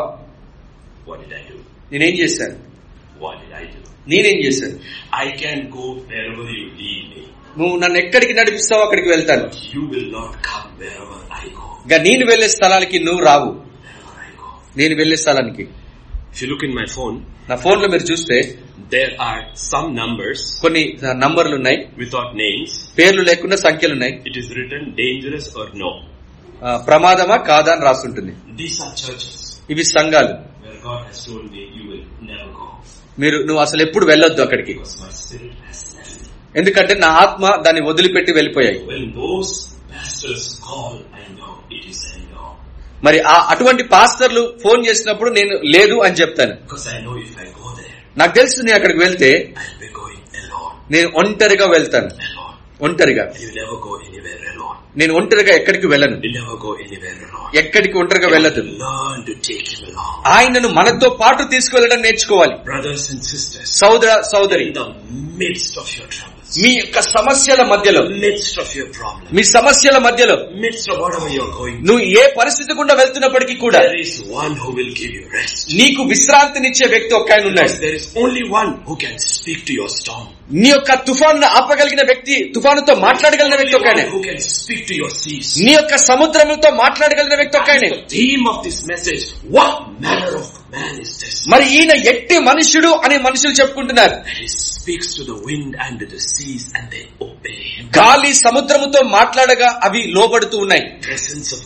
S1: what did I do?
S2: నేనేం చేశాను
S1: What did I do?
S2: నేనేం చేశాను
S1: I can go wherever you lead me.
S2: నువ్వు నన్ను ఎక్కడికి నడిపిస్తావో అక్కడికి వెళ్తాను
S1: You will not come wherever I go.
S2: ఇంకా నేను వెళ్లే స్థలానికి నువ్వు రావు
S1: Wherever I go.
S2: నేను వెళ్లే స్థలానికి
S1: If you look in my phone,
S2: నా ఫోన్ లో మీరు చూస్తే
S1: there are some numbers
S2: కొన్ని నంబర్లు ఉన్నాయి
S1: without names.
S2: పేర్లు లేకుండా సంఖ్యలు ఉన్నాయి
S1: It is written dangerous or no.
S2: ఆ, ప్రమాదమా కాదా అని రాస్తుంటుంది
S1: These are churches
S2: ఇవి సంఘాలు
S1: where God has told me you will never go
S2: మీరు నువ్వు అసలు ఎప్పుడు వెళ్ళొద్దు అక్కడికి
S1: because my spirit has left.
S2: ఎందుకంటే నా ఆత్మ దాన్ని వదిలిపెట్టి వెళ్ళిపోయాయి
S1: When those pastors call, I know it is a no.
S2: మరి ఆ అటువంటి పాస్టర్లు ఫోన్ చేసినప్పుడు నేను లేదు అని చెప్తాను
S1: Because I know if I go there,
S2: నాకు తెలుసు నేను అక్కడికి వెళ్తే
S1: I'll be going alone.
S2: నేను ఒంటరిగా వెళ్తాను
S1: Alone.
S2: ఒంటరిగా
S1: You never go anywhere alone.
S2: నేను ఒంటరిగా ఎక్కడికి వెళ్ళను
S1: You never go anywhere alone.
S2: ఎక్కడికి ఒంటరిగా వెళ్ళదు
S1: Learn to take him along.
S2: ఆయనను మనతో పాటు తీసుకువెళ్ళడం నేర్చుకోవాలి
S1: Brothers and sisters,
S2: సోదర సోదరి
S1: in the midst of your troubles,
S2: మీ యొక్క సమస్యల మధ్యలో
S1: midst of your problems,
S2: మీ సమస్యల మధ్యలో
S1: midst of whatever you're going through,
S2: నువ్వు ఏ పరిస్థితి గుండా వెళ్తున్నప్పటికీ కూడా
S1: there is one who will give you rest.
S2: నీకు విశ్రాంతినిచ్చే వ్యక్తి ఒక్క ఆయన ఉన్నాడు
S1: Because there is only one who can speak to your storm.
S2: నీ యొక్క తుఫాను ఆపగలిగిన వ్యక్తి తుఫానుతో మాట్లాడగలిగిన వ్యక్తి ఒక
S1: Only
S2: ఆయన
S1: one who can speak to your seas.
S2: నీ యొక్క సముద్రముతో మాట్లాడగలిగిన వ్యక్తి ఒక ఆయన
S1: The theme of this message, what manner of man is this?
S2: మరి ఈయన ఎట్టి మనుషుడు అని మనుషులు చెప్పుకుంటున్నారు
S1: That he speaks to the wind and to the seas and they obey him.
S2: గాలి సముద్రముతో మాట్లాడగా అవి లోబడుతూ ఉన్నాయి
S1: Presence of God.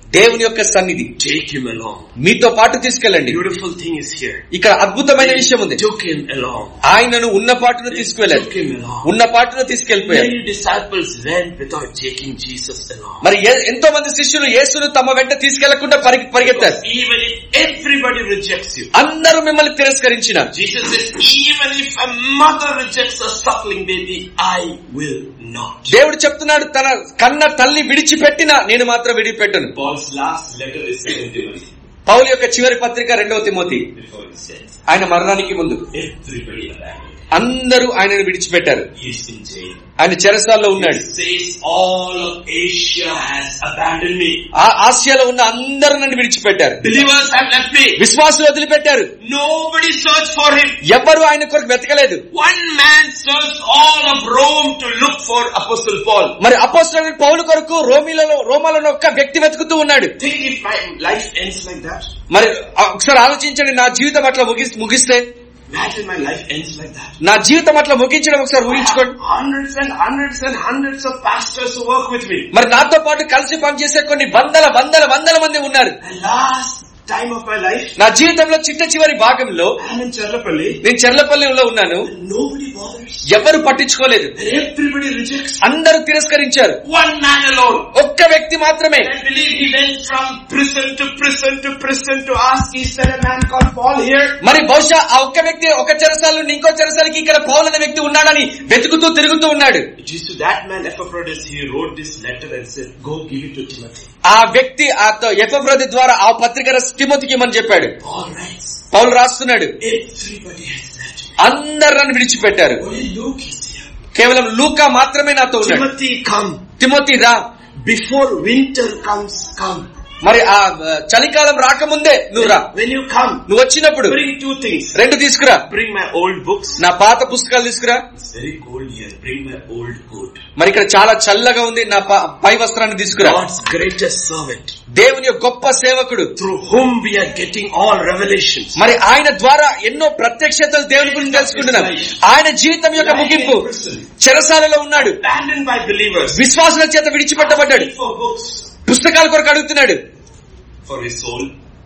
S2: దేవుని యొక్క సన్నిధి
S1: Take him along.
S2: మీతో పాటు తీసుకెళ్ళండి
S1: Beautiful thing is here.
S2: ఇక్కడ అద్భుతమైన విషయం ఉంది
S1: Took him along.
S2: ఆయనను ఉన్న పాటును తీసుకువెళ్ళారు
S1: Took him along.
S2: ఉన్న పాటును తీసుకెళ్లిపోయారు
S1: Many disciples went without taking Jesus along.
S2: మరి ఏ- ఎంతో మంది శిష్యులు యేసును తమ వెంట తీసుకెళ్లకుండా పరిగె పరిగెత్తారు
S1: Because even if everybody rejects you,
S2: అందరూ మిమ్మల్ని తిరస్కరించిన
S1: Jesus says, even if a mother rejects a suckling baby, I will not.
S2: దేవుడు చెప్తున్నాడు తన కన్న తల్లి విడిచిపెట్టినా నేను మాత్రం విడిపెట్టను
S1: Paul's last letter is Second Timothy.
S2: పౌలు యొక్క చివరి పత్రిక రెండవ తిమోతి
S1: Before he says,
S2: ఆయన మరణానికి ముందు
S1: everybody abandoned.
S2: అందరూ ఆయనను విడిచిపెట్టారు
S1: He is in jail.
S2: ఆయన చెరసాల్లో ఉన్నాడు
S1: It says all of Asia has abandoned me.
S2: ఆ ఆసియాలో ఉన్న అందరూ నన్ను విడిచిపెట్టారు
S1: Believers have left me.
S2: విశ్వాసులు వదిలిపెట్టారు
S1: Nobody searched for him.
S2: ఎవ్వరూ ఆయన కొరకు వెతకలేదు
S1: One man searched all of Rome to look for Apostle Paul.
S2: మరి అపోస్తులైన పౌలు కొరకు రోమిలలో రోమాలను ఒక్క వ్యక్తి వెతుకుతూ ఉన్నాడు
S1: Think if my life ends like that.
S2: మరి ఒకసారి ఆలోచించండి నా జీవితం అట్లా ముగిస్ ముగిస్తే
S1: Imagine my life ends like that.
S2: నా జీవితం అట్లా ముగించడం ఒకసారి ఊహించుకోండి
S1: Hundreds and hundreds and hundreds of pastors who work with me.
S2: మరి నాతో పాటు కలిసి పనిచేసే కొన్ని వందల వందల వందల మంది ఉన్నారు
S1: And last time of my life,
S2: నా జీవితంలో చిట్ట చివరి భాగంలో
S1: I'm in Cherlapalli.
S2: నేను చెర్లపల్లిలో ఉన్నాను
S1: And nobody bothers.
S2: ఎవరు పట్టించుకోలేదు
S1: And everybody rejects.
S2: అందరూ తిరస్కరించారు
S1: One man alone.
S2: ఒక్క వ్యక్తి మాత్రమే
S1: I believe he went from prison to prison to prison to ask, is there a man called Paul here?
S2: మరి బహుశా ఆ ఒక్క వ్యక్తి ఒక చెరసాల నుండి ఇంకో చెరసాలకి ఇక్కడ పౌల్ అనే వ్యక్తి ఉన్నాడని వెతుకుతూ తిరుగుతూ ఉన్నాడు
S1: It is to that man Epaphroditus, he wrote this letter and said, go give it to Timothy.
S2: ఆ వ్యక్తి ఆ ఎఫ్రది ద్వారా ఆ పత్రిక తిమోతికి ఇమ్మని చెప్పాడు
S1: Paul writes,
S2: పౌలు రాస్తున్నాడు
S1: everybody has left me.
S2: అందరు నన్ను విడిచిపెట్టారు
S1: Only Luke is here.
S2: కేవలం లూకా మాత్రమే నాతో ఉన్నాడు
S1: Timothy, come.
S2: తిమోతి రా
S1: Before winter comes, come.
S2: మరి ఆ ఆ, చలికాలం రాకముందే నువ్వు రా
S1: When you come,
S2: నువ్వు వచ్చినప్పుడు
S1: bring two things.
S2: రెండు తీసుకురా
S1: Bring my old books.
S2: నా పాత పుస్తకాలు తీసుకురా
S1: It's very cold here. Bring my old coat.
S2: మరి ఇక్కడ చాలా చల్లగా ఉంది నా ప- పై వస్త్రాన్ని తీసుకురా
S1: God's greatest servant,
S2: దేవుని యొక్క గొప్ప సేవకుడు
S1: through whom we are getting all revelations.
S2: మరి ఆయన ద్వారా ఎన్నో ప్రత్యక్షతలు దేవుని గురించి తెలుసుకుంటున్నాం ఆయన జీవితం యొక్క ముగింపు చెరసాలలో ఉన్నాడు
S1: Abandoned by believers.
S2: విశ్వాసుల చేత విడిచిపెట్టబడ్డాడు
S1: Asking for books
S2: పుస్తకాల కొరకు అడుగుతున్నాడు
S1: for his soul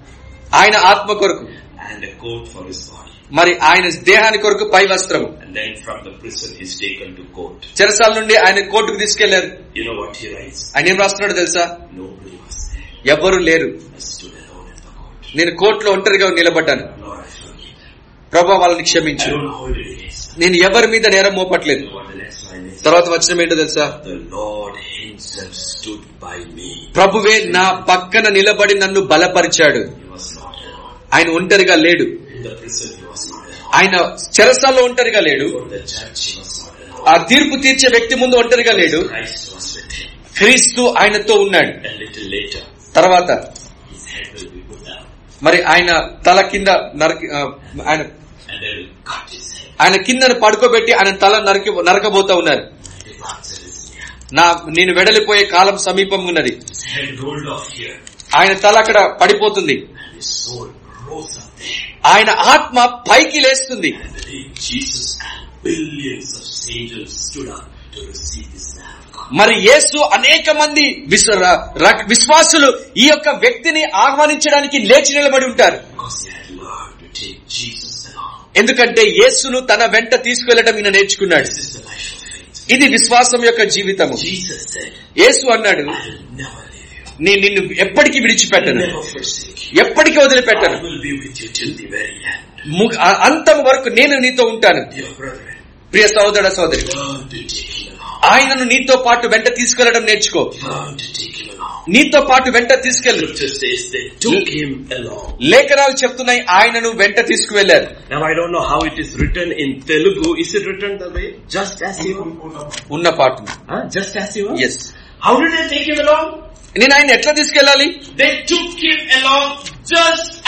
S2: ఆయన ఆత్మ కొరకు
S1: and a coat for his body.
S2: మరి ఆయన దేహాని కొరకు పై వస్త్రము
S1: And then from the prison he's taken to court.
S2: చెరసాల నుండి ఆయన కోర్టుకు తీసుకెళ్లారు
S1: You know what he writes?
S2: ఆయన ఏం రాస్తున్నాడు తెలుసా
S1: Nobody was there.
S2: ఎవ్వరు లేరు
S1: I stood alone in the court.
S2: నేను కోర్టులో ఒంటరిగా నిలబడ్డాను
S1: Lord, I forgive them.
S2: ప్రభా వాళ్ళని
S1: I
S2: క్షమించు
S1: don't hold it against them.
S2: నేను ఎవరి మీద నేరం మోపట్లేదు
S1: You know what the next line is?
S2: తర్వాత వచ్చిన ఏంటో తెలుసా
S1: The Lord himself stood by me.
S2: ప్రభువే నా పక్కన నిలబడి నన్ను బలపరిచాడు
S1: He was not alone.
S2: ఆయన ఒంటరిగా లేడు
S1: In the prison he was not alone.
S2: ఆయన చెరసాల్లో ఒంటరిగా లేడు
S1: Before the judge he was not alone.
S2: ఆ తీర్పు తీర్చే వ్యక్తి ముందు ఒంటరిగా లేడు
S1: Christ was with him.
S2: క్రీస్తు ఆయనతో ఉన్నాడు
S1: A little later,
S2: తర్వాత
S1: his head will be put down
S2: మరి ఆయన తల కింద నరికి ఆ, ఆయన
S1: and they will cut his head.
S2: ఆయన కిందను పడుకోబెట్టి ఆయన తల నరికి నరకబోతా ఉన్నారు
S1: My departure is near.
S2: నా నేను వెడలిపోయే కాలం సమీపంగా ఉన్నది
S1: His head rolled off here
S2: ఆయన తల అక్కడ పడిపోతుంది
S1: and his soul rose up there.
S2: ఆయన ఆత్మ పైకి లేస్తుంది
S1: And the day Jesus and billions of angels stood up to receive this Lamb of God.
S2: మరి యేసు అనేక మంది విశ్వ- ర- ర- విశ్వాసులు ఈ యొక్క వ్యక్తిని ఆహ్వానించడానికి లేచి నిలబడి ఉంటారు
S1: Because he had learned to take Jesus along.
S2: ఎందుకంటే యేసును తన వెంట తీసుకెళ్లడం ఈయన నేర్చుకున్నాడు
S1: This is the life of faith.
S2: ఇది విశ్వాసం యొక్క జీవితము
S1: Jesus said,
S2: యేసు అన్నాడు
S1: I will never leave you.
S2: నేను నిన్ను ఎప్పటికీ
S1: I will
S2: విడిచిపెట్టను
S1: never forsake you.
S2: ఎప్పటికీ వదిలిపెట్టను
S1: I will be with you till the very end.
S2: ము- ఆ- అంతం వరకు నేను నీతో ఉంటాను
S1: Dear brethren,
S2: ప్రియ సహోదర సోదరి
S1: learn to take him along.
S2: ఆయనను నీతో పాటు వెంట తీసుకెళ్లడం నేర్చుకో
S1: Learn to take him along.
S2: నీతో పాటు వెంట తీసుకెళ్ళు
S1: Scripture says they took him along.
S2: లేఖనాలు చెప్తున్నాయి ఆయనను వెంట తీసుకువెళ్లారు
S1: Now I don't know how it is written in Telugu. Is it written the way? Just as you are?
S2: ఉన్న పాటు
S1: Huh? Just as you are?
S2: Yes
S1: How did they take him along?
S2: నేను ఆయన ఎట్లా తీసుకెళ్ళాలి
S1: They took him along just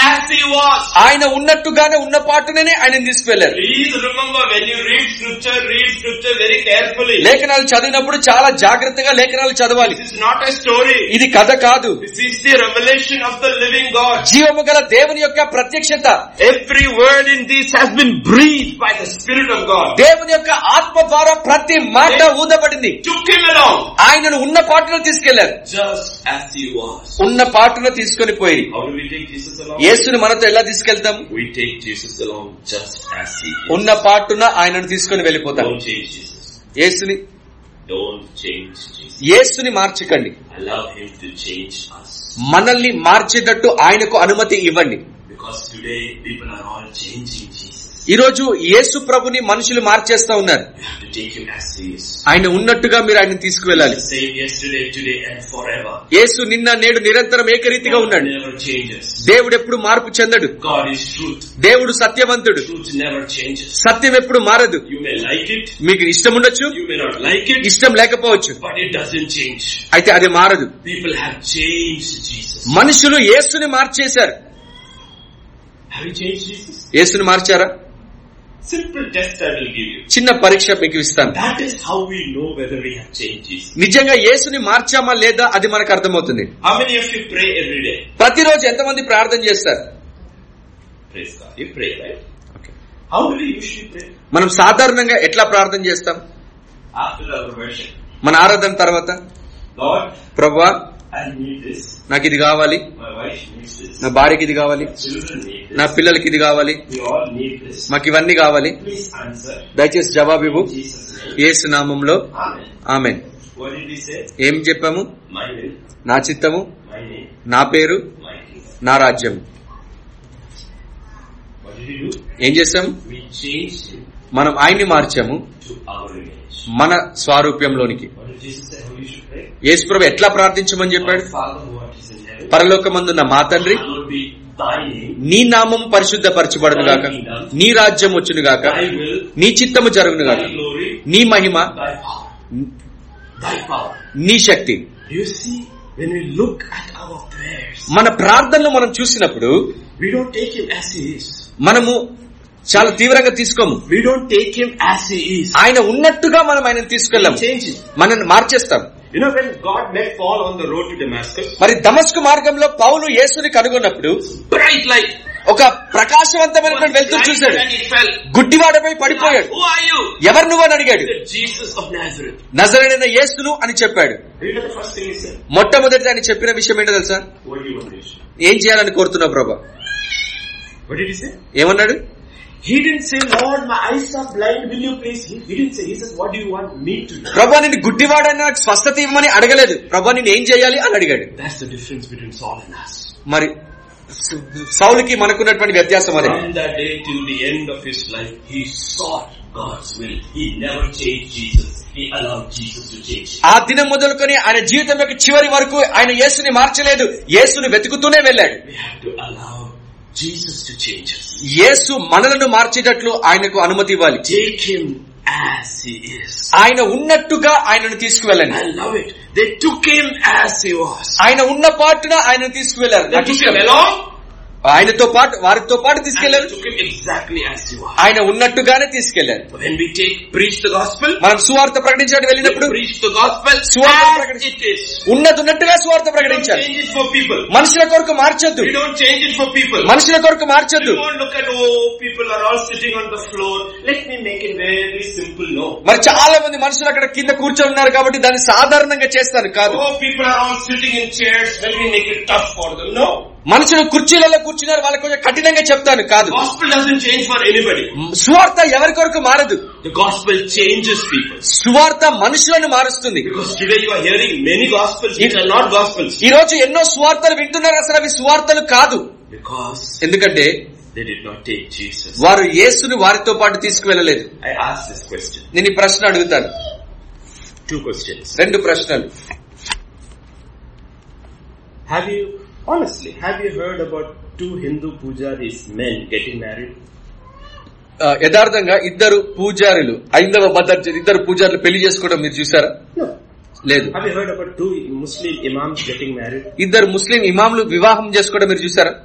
S1: as he was.
S2: ఆయన ఉన్నట్టుగానే ఉన్న పాటునే ఆయన తీసుకువెళ్లారు
S1: Please remember when you read scripture, read scripture very carefully.
S2: లేఖనాలు చదివినప్పుడు చాలా జాగ్రత్తగా లేఖనాలు చదవాలి
S1: This is not a story.
S2: ఇది కథ కాదు
S1: This is the revelation of the living God.
S2: జీవము గల దేవుని యొక్క ప్రత్యక్షత
S1: Every word in this has been breathed by the Spirit of God.
S2: దేవుని యొక్క ఆత్మ ద్వారా ప్రతి మాట ఊదబడింది
S1: Took him along
S2: ఆయనను ఉన్న పాటను తీసుకెళ్లారు
S1: just as he was.
S2: ఉన్న పాటను తీసుకొని పోయి
S1: How do we take Jesus along?
S2: యేసుని మనతో ఎలా తీసుకెళ్తాం
S1: We take Jesus along just as he is.
S2: ఉన్న పాటున ఆయనను తీసుకొని వెళ్ళిపోతాం
S1: Don't change Jesus.
S2: యేసుని
S1: Don't change Jesus.
S2: యేసుని మార్చకండి
S1: Allow him to change us.
S2: మనల్ని మార్చేటట్టు ఆయనకు అనుమతి ఇవ్వండి
S1: Because today people are all changing Jesus.
S2: ఈ రోజు యేసు ప్రభుని మనుషులు మార్చేస్తా ఉన్నారు
S1: You have to take him as he is.
S2: ఆయన ఉన్నట్టుగా మీరు ఆయన తీసుకువెళ్ళాలి
S1: The same yesterday, today and forever.
S2: యేసు నిన్న నేడు నిరంతరం ఏకరీతిగా
S1: God
S2: ఉన్నాడు
S1: never changes.
S2: దేవుడు ఎప్పుడు మార్పు చెందడు
S1: God is truth.
S2: దేవుడు సత్యవంతుడు
S1: Truth never changes.
S2: సత్యం ఎప్పుడు మారదు
S1: You may like it,
S2: మీకు ఇష్టం ఉండొచ్చు
S1: you may not like it,
S2: ఇష్టం లేకపోవచ్చు
S1: but it doesn't change.
S2: అయితే అది మారదు
S1: People have changed Jesus.
S2: మనుషులు యేసుని మార్చేశారు
S1: Have you changed Jesus?
S2: యేసుని మార్చారా
S1: Simple test I will give you.
S2: చిన్న పరీక్ష మీకు ఇస్తాను
S1: That is how we know whether we have changed Jesus.
S2: నిజంగా యేసుని మార్చామా లేదా అది మనకు అర్థమవుతుంది
S1: How many of you pray every day?
S2: ప్రతిరోజు ఎంతమంది ప్రార్థన చేస్తారు
S1: Praise God. You pray, right? How do we usually pray?
S2: మనం సాధారణంగా ఎట్లా ప్రార్థన చేస్తాం
S1: After our worship.
S2: మన ఆరాధన తర్వాత
S1: Lord,
S2: ప్రభా
S1: I need this.
S2: నాకు ఇది కావాలి
S1: My wife needs this.
S2: నా భార్యకి ఇది కావాలి
S1: Children need
S2: నా
S1: this.
S2: పిల్లలకి ఇది కావాలి
S1: We all need this.
S2: మాకు ఇవన్నీ కావాలి
S1: Please answer.
S2: దయచేసి జవాబు
S1: In Jesus' name.
S2: యేసు నామంలో
S1: Amen.
S2: ఆమె
S1: What did he say?
S2: ఏం చెప్పాము
S1: My will,
S2: నా చిత్తము
S1: my name,
S2: నా పేరు
S1: my kingdom.
S2: నా రాజ్యం
S1: What did he do?
S2: ఏం చేసాం
S1: We changed him
S2: మనం ఆయన్ని మార్చాము
S1: to our image.
S2: మన స్వారూప్యంలోనికి
S1: What did Jesus say how you should pray?
S2: యేసుప్రభు ఎట్లా ప్రార్థించమని చెప్పాడు
S1: Our Father who art is in heaven,
S2: పరలోకమందున్న మా తండ్రి
S1: hallowed be thy name,
S2: నీ నామం పరిశుద్ధపరచబడును గాక నీ రాజ్యం వచ్చును గాక
S1: thy will,
S2: నీ చిత్తము జరుగును గాక
S1: thy glory,
S2: నీ మహిమ
S1: thy power. Thy power.
S2: నీ శక్తి
S1: Do you see, when we look at our prayers,
S2: మన ప్రార్థనలు మనం చూసినప్పుడు
S1: we don't take him as he is.
S2: మనము చాలా తీవ్రంగా తీసుకోము
S1: We don't take him as he is.
S2: ఆయన ఉన్నట్టుగా మనం ఆయన తీసుకెళ్ళాము
S1: We change it.
S2: మనల్ని మార్చేస్తాం
S1: You know when God met Paul on the road to Damascus,
S2: మరి దమస్కు మార్గంలో పౌలు యేసుని కనుగొన్నప్పుడు
S1: bright light.
S2: ఒక ప్రకాశవంతమైనటువంటి వెళ్తూ చూశాడు
S1: And he fell.
S2: గుడ్డివాడపై పడిపోయాడు
S1: Who are you?
S2: ఎవరు నువ్వు అని అడిగాడు
S1: He said, Jesus of Nazareth.
S2: నజరైన యేసును అని చెప్పాడు
S1: You know the first thing he said?
S2: మొట్టమొదటి ఆయన చెప్పిన విషయం ఏంటో తెలుసా
S1: What do you want me to say?
S2: ఏం చేయాలని కోరుతున్నావు ప్రభా
S1: What did he say?
S2: ఏమన్నాడు
S1: He didn't say, Lord, my eyes are blind, will you please? He, he didn't say, he says, what do you want me to do?
S2: ప్రభా నిన్ను గుడ్డివాడని నాకు స్వస్థత ఇవ్వమని అడగలేదు ప్రభా నేను ఏం చేయాలి అని అడిగాడు
S1: That's the difference between Saul and us.
S2: మరి సౌలుకి మనకున్నటువంటి వ్యత్యాసం అదే
S1: From that day till the end of his life, he sought God's will. He never changed Jesus. He allowed Jesus to change him.
S2: ఆ దినం మొదలుకొని ఆయన జీవితం యొక్క చివరి వరకు ఆయన యేసుని మార్చలేదు యేసుని వెతుకుతూనే వెళ్ళాడు
S1: We have to allow Jesus to change us.
S2: యేసు మనలను మార్చేటట్లు ఆయనకు అనుమతి ఇవ్వాలి
S1: Take him as he is.
S2: ఆయన ఉన్నట్టుగా ఆయనను తీసుకువెళ్ళండి
S1: I love it. They took him as he was.
S2: ఆయన ఉన్న పాటున ఆయనను తీసుకువెళ్ళారు
S1: They
S2: నాకు
S1: took
S2: ఇష్టం.
S1: him along
S2: ఆయనతో పాటు వారితో పాటు
S1: and
S2: తీసుకెళ్లారు
S1: they took him exactly as he was.
S2: ఆయన ఉన్నట్టుగానే తీసుకెళ్లారు
S1: When we take, preach the gospel,
S2: మనం సువార్త ప్రకటించడానికి
S1: we
S2: వెళ్ళినప్పుడు
S1: preach the gospel
S2: Suvarta
S1: as
S2: prakadinch-
S1: it is.
S2: ఉన్నది ఉన్నట్టుగా సువార్త
S1: We don't
S2: ప్రకటించాలి
S1: change it for people.
S2: మనుషుల కొరకు మార్చొద్దు
S1: We don't change it for people.
S2: మనుషుల కొరకు మార్చొద్దు
S1: We won't look at, oh, people are all sitting on the floor. Let me make it very simple. No.
S2: మరి చాలా మంది మనుషులు అక్కడ కింద కూర్చొని ఉన్నారు కాబట్టి దాన్ని సాధారణంగా చేస్తాను కాదు
S1: Oh, people are all sitting in chairs. Let me make it tough for them. No.
S2: మనుషులు కుర్చీలలో కూర్చున్నారు వాళ్ళకి కొంచెం కఠినంగా చెప్తాను కాదు
S1: Gospel doesn't change for anybody.
S2: సువార్త ఎవరి కొరకు మారదు
S1: The gospel changes people.
S2: సువార్త మనుషులను మారుస్తుంది
S1: Because today you are hearing many gospels which are not gospels.
S2: ఈ రోజు ఎన్నో సువార్తలు వింటున్నారు అసలు అవి సువార్తలు కాదు
S1: Because
S2: ఎందుకంటే
S1: they did not take Jesus.
S2: వారు యేసుని వారితో పాటు తీసుకువెళ్ళలేదు
S1: I asked this question.
S2: నేను ఈ ప్రశ్న అడుగుతాను
S1: Two questions.
S2: రెండు ప్రశ్నలు
S1: Have you, honestly, have you heard about two Hindu pujaris, men getting married?
S2: ఆ, యథార్థంగా ఇద్దరు పూజారులు ఐదవ భద్రత ఇద్దరు పూజారులు పెళ్లి చేసుకోవడం మీరు చూసారా
S1: No.
S2: లేదు
S1: Have you heard about two Muslim imams getting married?
S2: ఇద్దరు ముస్లిం ఇమాంలు వివాహం చేసుకోవడం మీరు చూసారా
S1: No.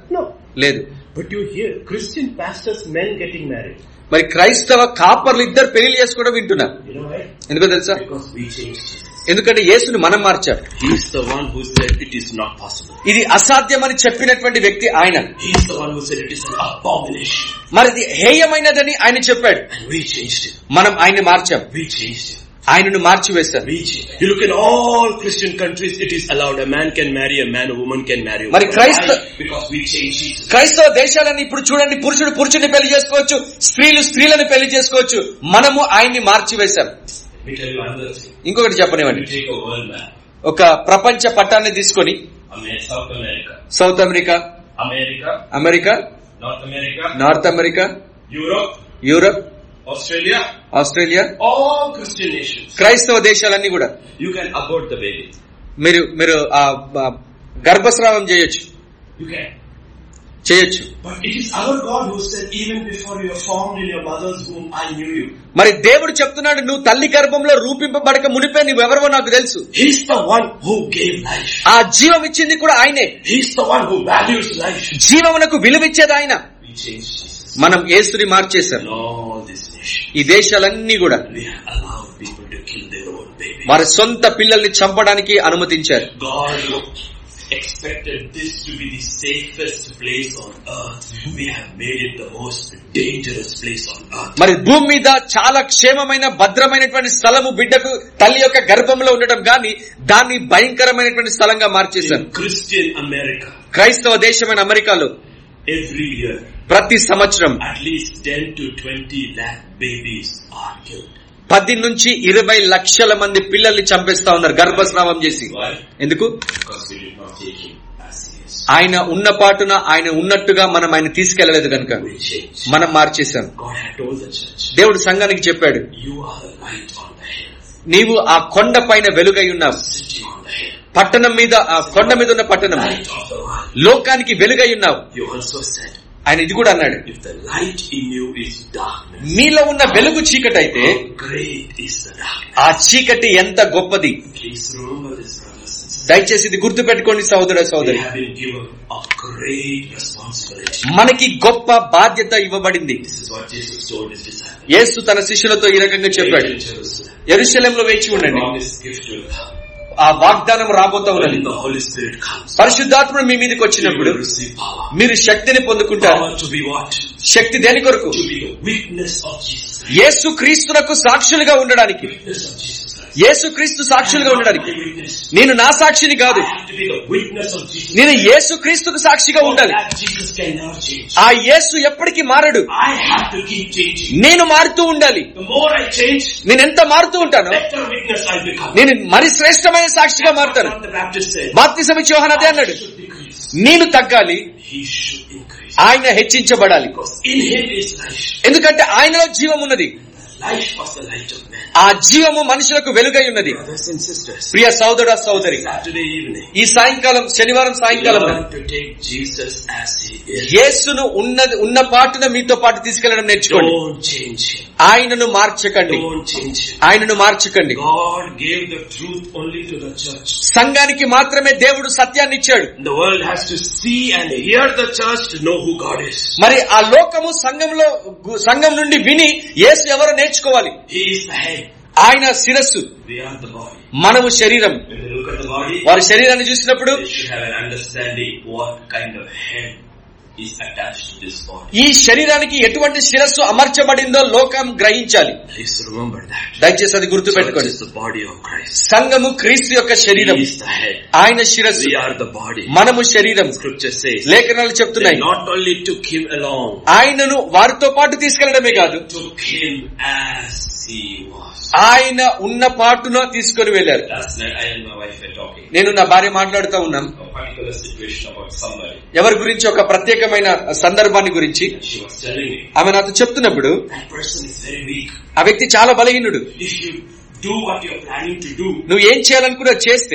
S2: లేదు
S1: But you hear Christian pastors, men getting married.
S2: మరి క్రైస్తవ కాపర్లు ఇద్దరు పెళ్లి చేసుకోవడం వింటున్నా
S1: You know why?
S2: ఎందుకో తెలుసా
S1: Because we changed Jesus.
S2: ఎందుకంటే యేసుని మనం మార్చాం
S1: He's the one who said it is not possible.
S2: ఇది అసాధ్యమని చెప్పినటువంటి వ్యక్తి ఆయన
S1: He's the one who said it is an abomination.
S2: మరి ఇది హేయమైనదని ఆయన చెప్పాడు
S1: And we changed it.
S2: మనం ఆయన్ని మార్చాం
S1: We changed it.
S2: ఆయనను మార్చివేశాం
S1: We changed. You look in all Christian countries, it is allowed. A man can marry a man, a woman can marry a
S2: మరి
S1: woman.
S2: క్రైస్త-
S1: Why? Because we changed Jesus.
S2: క్రైస్తవ దేశాలని ఇప్పుడు చూడండి పురుషుడు పురుషుడిని పెళ్లి చేసుకోవచ్చు స్త్రీలు స్త్రీలను పెళ్లి చేసుకోవచ్చు మనము ఆయన్ని మార్చివేశాం
S1: Let me tell you another thing.
S2: ఇంకొకటి
S1: When
S2: చెప్పనివ్వండి
S1: you take a world map,
S2: ఒక ప్రపంచ పట్టాన్ని తీసుకొని
S1: Amer- South America,
S2: South America
S1: America,
S2: America
S1: North America,
S2: North America
S1: Europe,
S2: Europe
S1: Australia,
S2: Australia
S1: all Christian nations.
S2: క్రైస్తవ దేశాలన్నీ కూడా
S1: You can abort the baby.
S2: మీరు మీరు ఆ ఆ గర్భస్రావం చేయొచ్చు
S1: You can.
S2: చేయొచ్చు
S1: But it is our God who said, even before you were formed in your mother's womb, I knew you.
S2: మరి దేవుడు చెప్తున్నాడు నువ్వు తల్లి గర్భంలో రూపింపబడక మునిపే నువ్వెవరవో నాకు తెలుసు
S1: He's the one who gave life.
S2: ఆ జీవం ఇచ్చింది కూడా ఆయనే
S1: He's the one who values life.
S2: జీవమునకు విలువిచ్చేది ఆయన
S1: We changed Jesus.
S2: మనం ఏసుని మార్చేశాం
S1: In all this nation,
S2: ఈ దేశాలన్నీ కూడా
S1: we have allowed people to kill their own baby.
S2: వారి సొంత పిల్లల్ని చంపడానికి అనుమతించారు
S1: God expected this to be the safest place on earth. We have made it the most dangerous place on earth.
S2: మరి భూమి మీద చాలా క్షేమమైన భద్రమైనటువంటి స్థలము బిడ్డకు తల్లి యొక్క గర్భంలో ఉండటం గాని దాన్ని భయంకరమైనటువంటి స్థలంగా మార్చేశారు
S1: In Christian America,
S2: క్రైస్తవ దేశమైన అమెరికాలో
S1: every year,
S2: ప్రతి సంవత్సరం
S1: at least 10 to 20 lakh babies are killed.
S2: పది నుంచి ఇరవై లక్షల మంది పిల్లల్ని చంపేస్తా ఉన్నారు గర్భస్రావం చేసి
S1: Why?
S2: ఎందుకు
S1: Because we did not take him as he is.
S2: ఆయన ఉన్న పాటున ఆయన ఉన్నట్టుగా మనం ఆయన తీసుకెళ్లలేదు కనుక
S1: We changed.
S2: మనం మార్చేశాం
S1: God had told the church,
S2: దేవుడు సంఘానికి చెప్పాడు
S1: you are the light on the hill,
S2: నీవు ఆ కొండ పైన వెలుగై ఉన్నావు
S1: city on the hill,
S2: పట్టణం మీద ఆ కొండ మీద ఉన్న పట్టణం
S1: light of the world.
S2: లోకానికి వెలుగై ఉన్నావు
S1: You also said,
S2: ఆయన ఇది కూడా అన్నాడు
S1: if the light in you is darkness,
S2: మీలో ఉన్న వెలుగు చీకటి అయితే
S1: how great is the darkness.
S2: ఆ చీకటి ఎంత గొప్పది
S1: Please remember this, brothers and sisters.
S2: దయచేసి ఇది గుర్తు పెట్టుకోండి సహోదర
S1: We
S2: సహోదరి
S1: have been given a great responsibility.
S2: మనకి గొప్ప బాధ్యత ఇవ్వబడింది
S1: This is what Jesus told his disciples.
S2: యేసు తన శిష్యులతో ఈ రకంగా చెప్పాడు
S1: Wait in Jerusalem.
S2: ఎరుశలంలో వేచి ఉండండి
S1: Promised gift will come.
S2: ఆ వాగ్దానం రాబోతా ఉన్నది
S1: When the Holy Spirit comes,
S2: పరిశుద్ధాత్ముడు మీ మీదకి
S1: you
S2: వచ్చినప్పుడు
S1: will receive power.
S2: మీరు శక్తిని పొందుకుంటారు
S1: Power to be what?
S2: శక్తి దేని కొరకు
S1: To be the witness of Jesus Christ.
S2: యేసు క్రీస్తునకు సాక్షులుగా ఉండడానికి
S1: Witness of Jesus Christ.
S2: యేసు క్రీస్తు సాక్షులుగా ఉండడానికి
S1: I am not a witness.
S2: నేను నా సాక్షిని కాదు
S1: I have to be the witness of Jesus
S2: నేను యేసు క్రీస్తుకు సాక్షిగా
S1: Oh,
S2: ఉండాలి
S1: that Jesus can never change.
S2: ఆ యేసు ఎప్పటికీ మారడు
S1: I have to keep changing.
S2: నేను మారుతూ ఉండాలి
S1: The more I change,
S2: నేను ఎంత మారుతూ ఉంటానో
S1: better witness I become.
S2: నేను మరి శ్రేష్టమైన సాక్షిగా మారుతాను
S1: What the Baptist said.
S2: బాప్తిసం ఇచ్చే యోహాను అదే
S1: I
S2: అన్నాడు
S1: should decrease.
S2: నేను తగ్గాలి
S1: He should increase.
S2: ఆయన హెచ్చించబడాలి
S1: Because in him is life.
S2: ఎందుకంటే ఆయనలో జీవం ఉన్నది
S1: Life was the light of man.
S2: ఆ జీవము మనుషులకు వెలుగై ఉన్నది
S1: Brothers and sisters,
S2: ప్రియ సోదర సోదరి
S1: Saturday evening,
S2: ఈ సాయంకాలం శనివారం సాయంకాలం
S1: learn to take Jesus as he is.
S2: యేసును ఉన్నది ఉన్న పాటున మీతో పాటు తీసుకెళ్లడం నేర్చుకోండి
S1: Don't change him.
S2: ఆయనను మార్చకండి
S1: Don't change him.
S2: ఆయనను మార్చకండి
S1: God gave the truth only to the church.
S2: సంఘానికి మాత్రమే దేవుడు సత్యాన్ని ఇచ్చాడు
S1: The world has to see and hear the church to know who God is.
S2: మరి ఆ లోకము సంఘంలో సంఘం నుండి విని యేసు ఎవరో నేర్చుకోవాలి
S1: He is the head.
S2: ఆయన శిరస్సు
S1: We are the body.
S2: మనము శరీరం
S1: When they look at the body,
S2: వారి శరీరాన్ని చూసినప్పుడు
S1: they should have an understanding what kind of head is attached to this body.
S2: ఈ శరీరానికి ఎటువంటి శిరస్సు అమర్చబడిందో లోకం గ్రహించాలి
S1: Please remember that.
S2: దయచేసి అది గుర్తు
S1: Church
S2: పెట్టుకోండి
S1: is the body of Christ.
S2: సంఘము క్రీస్తు యొక్క శరీరం
S1: He is the head.
S2: ఆయన శిరస్సు
S1: We are the body.
S2: మనము శరీరం
S1: Scripture says
S2: లేఖనాలు
S1: they
S2: చెప్తున్నాయి
S1: not only took him along,
S2: ఆయనను వారితో పాటు తీసుకెళ్లడమే కాదు
S1: took him as he was.
S2: ఆయన ఉన్న పాటున తీసుకొని వెళ్ళారు
S1: Last night I and my wife were talking.
S2: నేను నా భార్య మాట్లాడుతూ ఉన్నాం
S1: A particular situation about somebody.
S2: ఎవరి గురించి ఒక ప్రత్యేకమైన సందర్భాన్ని గురించి
S1: And she was telling me,
S2: ఆమె నాతో చెప్తున్నప్పుడు
S1: that person is very weak.
S2: ఆ వ్యక్తి చాలా బలహీనుడు
S1: If you do what you're planning to do,
S2: నువ్వు ఏం చేయాలనుకున్నా చేస్తే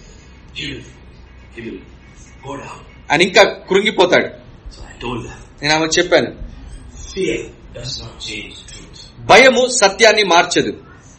S1: he will, he will go down.
S2: ఆయన ఇంకా కృంగిపోతాడు
S1: So I told her,
S2: నేను ఆమె చెప్పాను
S1: fear does not change truth.
S2: భయము సత్యాన్ని మార్చదు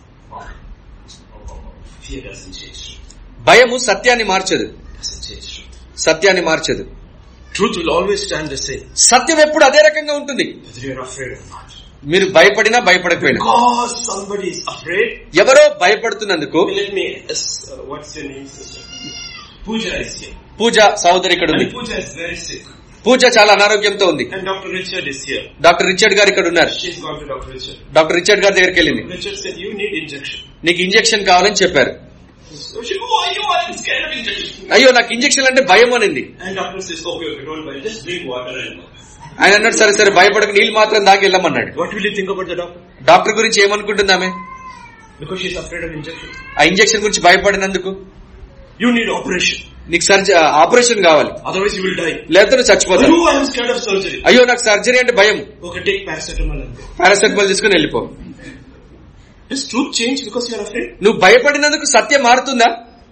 S1: Fear doesn't change truth.
S2: భయము సత్యాన్ని మార్చదు
S1: Doesn't change truth.
S2: సత్యాన్ని మార్చదు
S1: Truth will always stand the same.
S2: సత్యం ఎప్పుడు అదే రకంగా ఉంటుంది
S1: Whether you're afraid or not.
S2: మీరు భయపడినా భయపడకపోయినా
S1: Because somebody is afraid,
S2: ఎవరో భయపడుతున్నందుకు
S1: let me, uh, what's your name, sister? Pooja is here.
S2: పూజ సహోదరి ఇక్కడ ఉంది
S1: And Pooja is very sick.
S2: పూజ చాలా అనారోగ్యంతో ఉంది
S1: And Dr. Richard is here.
S2: Doctor Richard గారు ఇక్కడ ఉన్నారు
S1: She's gone to Dr. Richard.
S2: Doctor Richard గారి దగ్గరికి వెళ్ళింది
S1: Richard said, you need injection.
S2: నీకు ఇంజెక్షన్ కావాలని చెప్పారు
S1: So she, oh, are you I'm scared of injection.
S2: అయ్యో నాకు ఇంజెక్షన్ అంటే భయం అనింది
S1: And doctor says, okay, okay, don't worry, just drink water and go.
S2: ఆయన అన్నాడు సరే సరే భయపడక నీళ్ళు మాత్రం దాగి వెళ్ళమన్నాడు
S1: What will you think about the doctor?
S2: Doctor గురించి ఏమనుకుంటుంది ఆమె
S1: Because she's afraid of injection.
S2: ఆ ఇంజెక్షన్ గురించి భయపడినందుకు
S1: You need operation.
S2: నీకు సర్జ ఆపరేషన్ కావాలి
S1: Otherwise you will die.
S2: లేకపోతే నువ్వు చచ్చిపోతావు
S1: You, I'm scared of surgery.
S2: అయ్యో నాకు సర్జరీ అంటే భయం
S1: Okay, take paracetamol and go.
S2: Paracetamol తీసుకుని వెళ్ళిపో
S1: Does truth change because you're afraid?
S2: నువ్వు భయపడినందుకు సత్యం మారుతుందా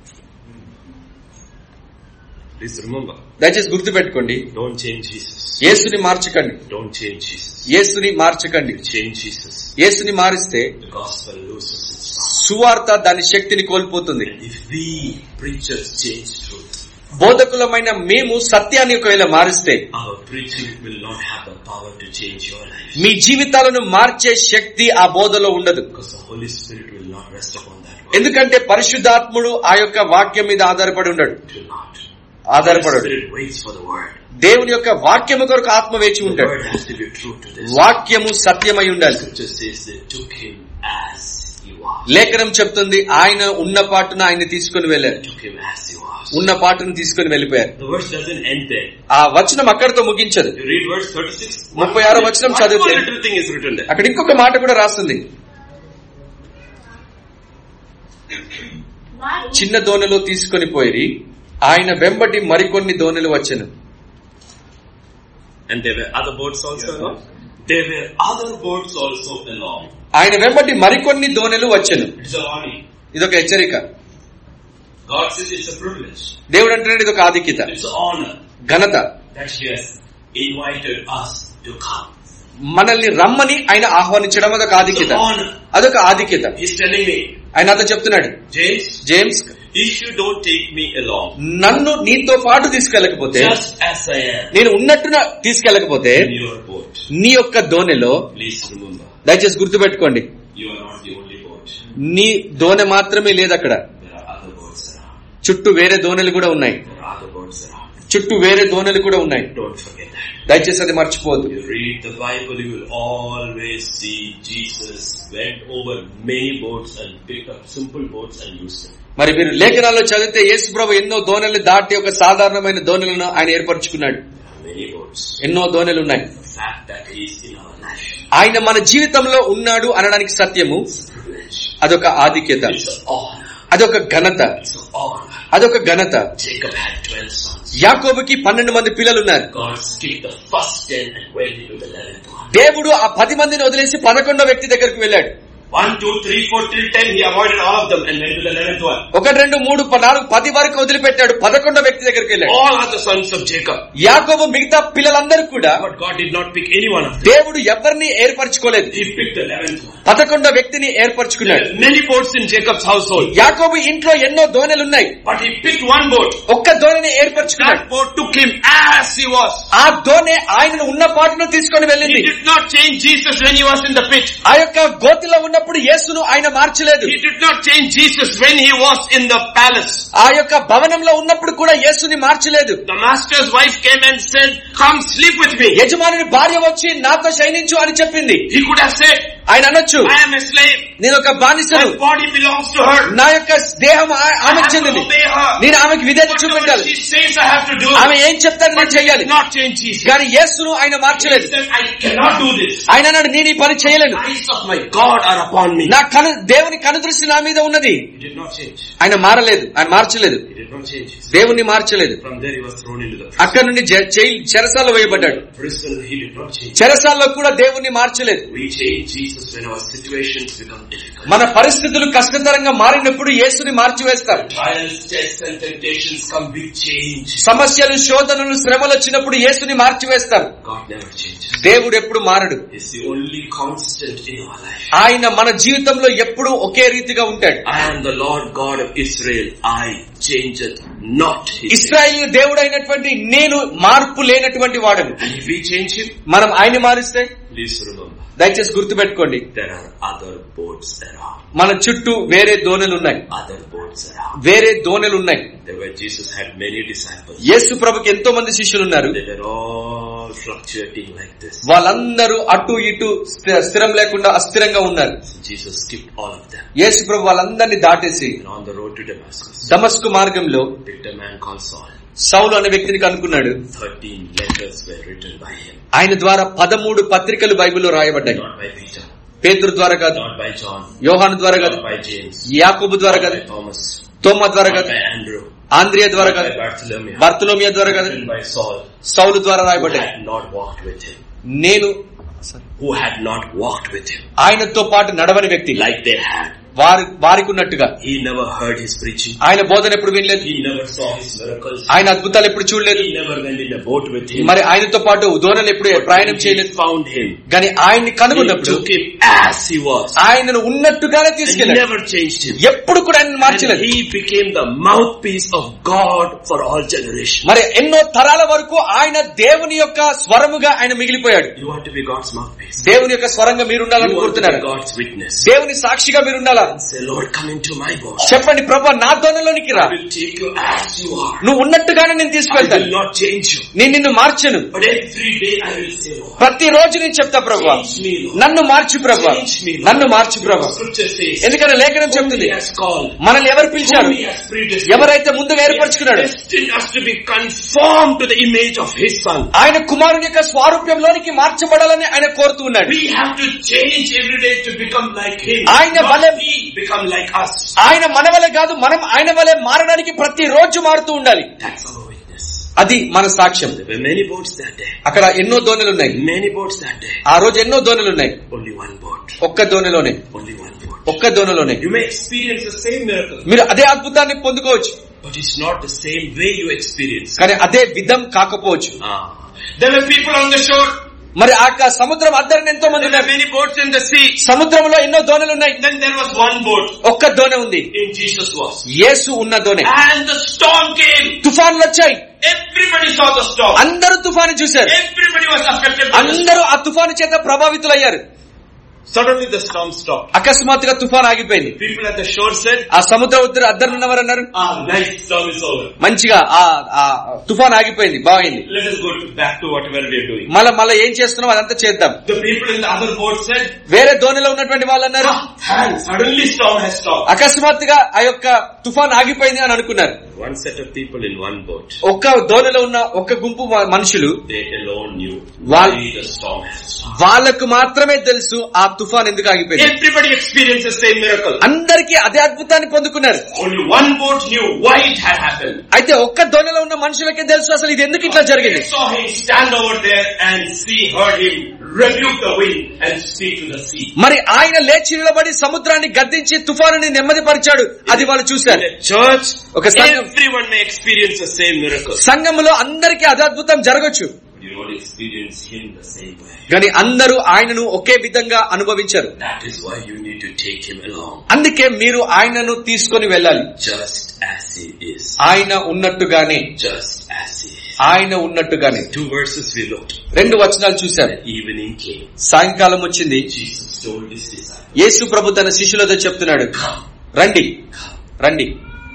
S1: Please remember,
S2: దయచేసి గుర్తు పెట్టుకోండి
S1: don't change Jesus.
S2: యేసుని మార్చకండి
S1: Don't change Jesus.
S2: యేసుని మార్చకండి
S1: You change Jesus.
S2: యేసుని మారిస్తే
S1: The gospel loses its power.
S2: సువార్త దాని శక్తిని కోల్పోతుంది
S1: And if we preachers change truth,
S2: బోధకులమైన మేము సత్యాన్ని ఒకవేళ మారిస్తే
S1: our preaching will not have the power to change your life.
S2: మీ జీవితాలను మార్చే శక్తి ఆ బోధలో ఉండదు
S1: Because the Holy Spirit will not rest upon that word.
S2: ఎందుకంటే పరిశుద్ధాత్ముడు ఆ యొక్క వాక్యం మీద ఆధారపడి ఉండడు
S1: It will not. The
S2: ఆధారపడడు
S1: Spirit waits for the word.
S2: దేవుని యొక్క వాక్యము కొరకు ఆత్మ వేచి
S1: The
S2: ఉంటాడు
S1: word has to be true to this.
S2: వాక్యము సత్యమై ఉండాలి
S1: Scripture says they took him as he was.
S2: లేఖనం చెప్తుంది ఆయన ఉన్న పాటున ఆయన తీసుకుని వెళ్ళారు
S1: Took him as he was.
S2: ఉన్న పాటును తీసుకుని వెళ్ళిపోయారు
S1: The verse doesn't end there.
S2: ఆ వచనం అక్కడితో ముగించదు
S1: You read verse 36.
S2: ముప్పై ఆరో వచనం
S1: One
S2: చదివితే
S1: more little thing is written there.
S2: అక్కడ ఇంకొక మాట కూడా రాస్తుంది
S3: వారు
S2: చిన్న దోణిలో తీసుకొని పోయి ఆయన వెంబటి మరికొన్ని దోణులు వచ్చెను
S1: And there were other boats also along. There were other boats also along.
S2: ఆయన వెంబటి మరికొన్ని దోణులు వచ్చెను
S1: It's a warning.
S2: ఇదొక హెచ్చరిక
S1: God says it's a privilege.
S2: దేవుడు అంటున్నాడు ఇదొక ఆధిక్యత
S1: It's an honor
S2: ఘనత
S1: that He has invited us to come.
S2: మనల్ని రమ్మని ఆయన ఆహ్వానించడం అదొక
S1: It's
S2: ఆధిక్యత
S1: an honor.
S2: అదొక ఆధిక్యత
S1: He's telling me,
S2: ఆయన నాతో చెప్తున్నాడు
S1: James,
S2: James
S1: if you don't take me along,
S2: నన్ను నీతో పాటు తీసుకెళ్ళకపోతే
S1: just as I am
S2: నేను ఉన్నట్టున తీసుకెళ్ళకపోతే
S1: in your boat,
S2: నీ యొక్క దోణిలో
S1: please remember,
S2: దయచేసి గుర్తుపెట్టుకోండి
S1: you are not the only boat.
S2: నీ దోణె మాత్రమే లేదు అక్కడ
S1: There are other boats around.
S2: చుట్టూ వేరే దోణెలు కూడా ఉన్నాయి
S1: There are other boats around.
S2: చుట్టూ వేరే దోణెలు కూడా ఉన్నాయి
S1: Don't forget that.
S2: దయచేసి అది మర్చిపోవద్దు
S1: You read the Bible, you will always see Jesus went over many boats and picked up simple boats and used them.
S2: మరి మీరు లేఖనాల్లో చదివితే యేసు ప్రభు ఎన్నో దోణెల్ని దాటి ఒక సాధారణమైన దోణెలను ఆయన ఏర్పరచుకున్నాడు
S1: There are many boats.
S2: ఎన్నో దోణెలు ఉన్నాయి
S1: The fact that He is in our life
S2: ఆయన మన జీవితంలో ఉన్నాడు అనడానికి సత్యము
S1: is a privilege.
S2: అదొక ఆధిక్యత
S1: It's an honor.
S2: అదొక ఘనత
S1: It's an honor.
S2: అదొక ఘనత
S1: Jacob had 12 sons.
S2: యాకోబుకి పన్నెండు మంది పిల్లలు ఉన్నారు
S1: God skipped the first 10 and went into the 11th one.
S2: దేవుడు ఆ పది మందిని వదిలేసి పదకొండో వ్యక్తి దగ్గరికి వెళ్ళాడు
S1: 1, 2, 3, 4 till 10, He avoided all of them and went to the 11th one.
S2: ఒకటి రెండు మూడు ప- నాలుగు పది వరకు వదిలిపెట్టాడు పదకొండో వ్యక్తి దగ్గరికి వెళ్ళాడు
S1: All are the sons of Jacob.
S2: యాకోబు మిగతా పిల్లలందరూ కూడా
S1: But God did not pick any one of them.
S2: దేవుడు ఎవరిని ఏర్పరచుకోలేదు
S1: He picked the 11th one.
S2: పదకొండో వ్యక్తిని
S1: There
S2: ఏర్పరచుకున్నాడు
S1: are many boats in Jacob's household.
S2: యాకోబు ఇంట్లో ఎన్నో దోణెలున్నాయి
S1: But he picked one boat.
S2: ఒక్క దోణిని ఏర్పరచుకున్నాడు
S1: That boat took him as he was.
S2: ఆ దోణె ఆయనను ఉన్న పాటును తీసుకొని
S1: He
S2: వెళ్ళింది
S1: did not change Jesus when he was in the pit.
S2: ఆ యొక్క గోతిలో ఉన్నప్పుడు యేసును ఆయన మార్చలేదు
S1: He did not change Jesus when he was in the palace.
S2: ఆ యొక్క భవనంలో ఉన్నప్పుడు కూడా యేసుని మార్చలేదు
S1: The master's wife came and said, come sleep with me.
S2: యజమానుని భార్య వచ్చి నాతో శయనించు అని చెప్పింది
S1: He could have said,
S2: ఆయన అనొచ్చు
S1: I am a slave.
S2: నేను ఒక బానిసను
S1: My body belongs to her.
S2: నా యొక్క దేహం ఆ-
S1: I
S2: ఆమెకు
S1: have to
S2: చెందింది
S1: obey her.
S2: నేను ఆమెకు విధేయత
S1: Whatever
S2: చూపెట్టాలి
S1: she says I have to do.
S2: ఆమె ఏం చెప్తాను
S1: But
S2: నేను
S1: he
S2: చెయ్యాలి
S1: did not change Jesus.
S2: కానీ యేసును ఆయన
S1: He
S2: మార్చలేదు
S1: said, I cannot do this.
S2: ఆయన అన్నాడు నేను ఈ పని చేయలేను
S1: The eyes of my God are upon me.
S2: నా కను దేవుని కనుదృష్టి నా మీద ఉన్నది
S1: He did not change.
S2: ఆయన మారలేదు ఆయన మార్చలేదు
S1: He did not change.
S2: దేవుణ్ణి మార్చలేదు
S1: From there he was thrown into the
S2: అక్కడ నుండి జై- జైలు చెరసాల్లో వేయబడ్డాడు
S1: prison. He did not change.
S2: చెరసాల్లో కూడా దేవుణ్ణి మార్చలేదు
S1: We change Jesus when our situations become difficult.
S2: మన పరిస్థితులు కష్టతరంగా మారినప్పుడు యేసుని మార్చివేస్తారు
S1: Trials, tests and temptations come, we change.
S2: సమస్యలు శోధనలు శ్రమలు వచ్చినప్పుడు యేసుని మార్చివేస్తారు
S1: God never changes.
S2: దేవుడు ఎప్పుడు మారడు
S1: He's the only constant in our life.
S2: ఆయన మన జీవితంలో ఎప్పుడు ఒకే రీతిగా ఉంటాడు
S1: I am the Lord God of Israel. I changeth not. He said.
S2: Israel దేవుడైనటువంటి నేను మార్పు లేనటువంటి వాడను
S1: And if we change him,
S2: మనం ఆయన్ని మారిస్తే
S1: please remember,
S2: దయచేసి గుర్తుపెట్టుకోండి
S1: there are other boats around.
S2: మన చుట్టూ వేరే దోణెలు ఉన్నాయి
S1: Other boats around.
S2: వేరే దోణెలు ఉన్నాయి
S1: There were Jesus had many disciples.
S2: యేసు ప్రభుకి ఎంతో మంది శిష్యులు ఉన్నారు
S1: They were all fluctuating like this.
S2: వాళ్ళందరూ అటు ఇటు స్థి- స్థిరం లేకుండా అస్థిరంగా ఉన్నారు
S1: Jesus skipped all of them.
S2: యేసు ప్రభు వాళ్ళందరినీ దాటేసి
S1: And on the road to Damascus,
S2: దమస్కు మార్గంలో
S1: picked a man called Saul.
S2: సౌలు అనే వ్యక్తిని కనుక్కున్నాడు
S1: Thirteen letters were written by him.
S2: ఆయన ద్వారా పదమూడు పత్రికలు బైబిల్లో రాయబడ్డాయి
S1: Not by Peter,
S2: పేతురు ద్వారా కాదు
S1: not by John,
S2: యోహాను ద్వారా కాదు
S1: not by James,
S2: యాకోబు ద్వారా
S1: not
S2: కాదు
S1: by Thomas,
S2: తోమ ద్వారా
S1: not
S2: కాదు
S1: by Andrew,
S2: ఆంద్రియ ద్వారా
S1: not
S2: కాదు
S1: by Bartholomew,
S2: బర్తలోమియా ద్వారా కాదు
S1: written by Saul,
S2: సౌలు ద్వారా
S1: who
S2: రాయబడ్డాయి
S1: had not walked with him,
S2: నేను
S1: who had not walked with him,
S2: ఆయనతో పాటు నడవని వ్యక్తి
S1: like they had.
S2: వారి వారికి ఉన్నట్టుగా
S1: He never heard his preaching.
S2: ఆయన బోధన ఎప్పుడు వినలేదు
S1: He never saw his miracles.
S2: ఆయన అద్భుతాలు ఎప్పుడు చూడలేదు
S1: He never went in a boat with him.
S2: మరి ఆయనతో పాటు దోణలు ఎప్పుడు ప్రయాణం
S1: He
S2: చేయలేదు
S1: found him.
S2: కానీ ఆయన్ని
S1: He
S2: కనుగొన్నప్పుడు
S1: took him as he was.
S2: ఆయనను ఉన్నట్టుగానే
S1: And
S2: తీసుకెళ్ళాడు
S1: never changed him.
S2: ఎప్పుడు కూడా ఆయన
S1: And
S2: మార్చలేదు
S1: he became the mouthpiece of God for all generations.
S2: మరి ఎన్నో తరాల వరకు ఆయన దేవుని యొక్క స్వరముగా ఆయన మిగిలిపోయాడు
S1: You want to be God's mouthpiece.
S2: దేవుని యొక్క స్వరంగా మీరు ఉండాలని
S1: You want to
S2: కోరుతున్నారు
S1: be God's witness.
S2: దేవుని సాక్షిగా మీరు ఉండాలా
S1: Say, Lord, come into my boat.
S2: చెప్పండి ప్రభా నా దోణలోనికి రా
S1: I will take you as you are.
S2: నువ్వు ఉన్నట్టుగానే నేను
S1: I will
S2: తీసుకెళ్తాను
S1: not change you.
S2: నేను నిన్ను మార్చను
S1: But every day I will say, Lord,
S2: ప్రతి రోజు నేను చెప్తా ప్రభా
S1: change me, Lord.
S2: నన్ను మార్చు ప్రభా
S1: Change me, Lord.
S2: నన్ను మార్చు ప్రభా
S1: Scripture says,
S2: ఎందుకంటే లేఖనం
S1: whom
S2: చెప్తుంది
S1: he has called,
S2: మనల్ని ఎవరు
S1: whom
S2: పిలిచారు
S1: he has predestined.
S2: ఎవరైతే ముందుగా ఏర్పరచుకున్నాడు
S1: destined us to be conformed to the image of his son.
S2: ఆయన కుమారుని యొక్క స్వారూప్యంలోనికి మార్చబడాలని ఆయన కోరుతూ ఉన్నాడు
S1: We have to change every day to become like him.
S2: ఆయన
S1: Not
S2: వలె-
S1: he become like us.
S2: ఆయన మన వలె కాదు మనం ఆయన వలె మారడానికి ప్రతి రోజు మారుతూ ఉండాలి
S1: That's our witness.
S2: అది మన సాక్ష్యం
S1: There were many boats that day.
S2: అక్కడ ఎన్నో దోణులు ఉన్నాయి
S1: Many boats that day.
S2: ఆ రోజు ఎన్నో దోణులు ఉన్నాయి
S1: Only one boat.
S2: ఒక్క దోణిలోనే
S1: Only one boat.
S2: ఒక్క దోణిలోనే
S1: You may experience the same miracle,
S2: మీరు అదే అద్భుతాన్ని పొందుకోవచ్చు
S1: but it's not the same way you experience.
S2: కానీ అదే విధం కాకపోవచ్చు
S1: Ah. There were people on the shore.
S2: మరి ఆ యొక్క సముద్రం అద్దరిని ఎంతో మంది
S1: There were
S2: ఉన్నారు
S1: many boats in the sea.
S2: సముద్రంలో ఎన్నో దోణులు ఉన్నాయి
S1: Then there was one boat
S2: ఒక్క దోణి ఉంది
S1: in Jesus was.
S2: యేసు ఉన్న దోణి
S1: And the storm came.
S2: తుఫాన్లు వచ్చాయి
S1: Everybody saw the storm.
S2: అందరూ తుఫాను చూశారు
S1: Everybody was affected by the storm.
S2: అందరూ ఆ తుఫాను చేత ప్రభావితులయ్యారు
S1: Suddenly the storm stopped.
S2: అకస్మాత్తుగా తుఫాన్ ఆగిపోయింది
S1: People at the shore said,
S2: ఆ సముద్ర ఉద్దరు అద్దరున్నవారు అన్నారు
S1: ah, nice, storm is over.
S2: మంచిగా ఆ ఆ తుఫాన్ ఆగిపోయింది బాగైంది
S1: Let us go to, back to whatever we are doing.
S2: మళ్ళా మళ్ళీ ఏం చేస్తున్నాం అదంతా చేద్దాం
S1: The people in the other boat said,
S2: వేరే ధోనిలో ఉన్నటువంటి వాళ్ళు అన్నారు
S1: ah, thanks, suddenly storm has stopped.
S2: అకస్మాత్తుగా ఆ యొక్క తుఫాన్ ఆగిపోయింది అని అనుకున్నారు
S1: One set of people in one boat,
S2: ఒక్క ధోనిలో ఉన్న ఒక్క గుంపు మ- మనుషులు
S1: they alone knew
S2: Why-
S1: why the storm has stopped.
S2: వాళ్ళకు మాత్రమే తెలుసు ఆ తుఫాన్ ఎందుకు ఆగిపోయింది
S1: Everybody experienced the same miracle.
S2: అందరికీ అదే అద్భుతాన్ని పొందుకున్నారు
S1: Only one boat knew why it had happened.
S2: అయితే ఒక్క ధోనిలో ఉన్న మనుషులకే తెలుసు అసలు ఇది ఎందుకు ఇట్లా జరిగింది
S1: They saw him stand over there and see, heard him rebuke the wind and speak to the sea.
S2: మరి ఆయన లేచి నిలబడి సముద్రాన్ని గద్దించి తుఫానుని నెమ్మదిపరిచాడు అది వాళ్ళు
S1: In
S2: చూశారు
S1: the church,
S2: Okay, Sangam.
S1: everyone may experience the same miracle.
S2: సంఘములో అందరికీ అదే అద్భుతం జరగచ్చు
S1: You don't experience him the same way.
S2: కానీ అందరూ ఆయనను ఒకే విధంగా అనుభవించరు
S1: That is why you need to take him along.
S2: అందుకే మీరు ఆయనను తీసుకొని వెళ్ళాలి
S1: Just as he is.
S2: ఆయన ఉన్నట్టుగానే
S1: Just as he is.
S2: ఆయన ఉన్నట్టుగానే
S1: Two verses we looked.
S2: రెండు వచనాలు చూశారు
S1: Evening came.
S2: సాయంకాలం వచ్చింది
S1: Jesus told his disciples,
S2: యేసు ప్రభు తన శిష్యులతో చెప్తున్నాడు రండి రండి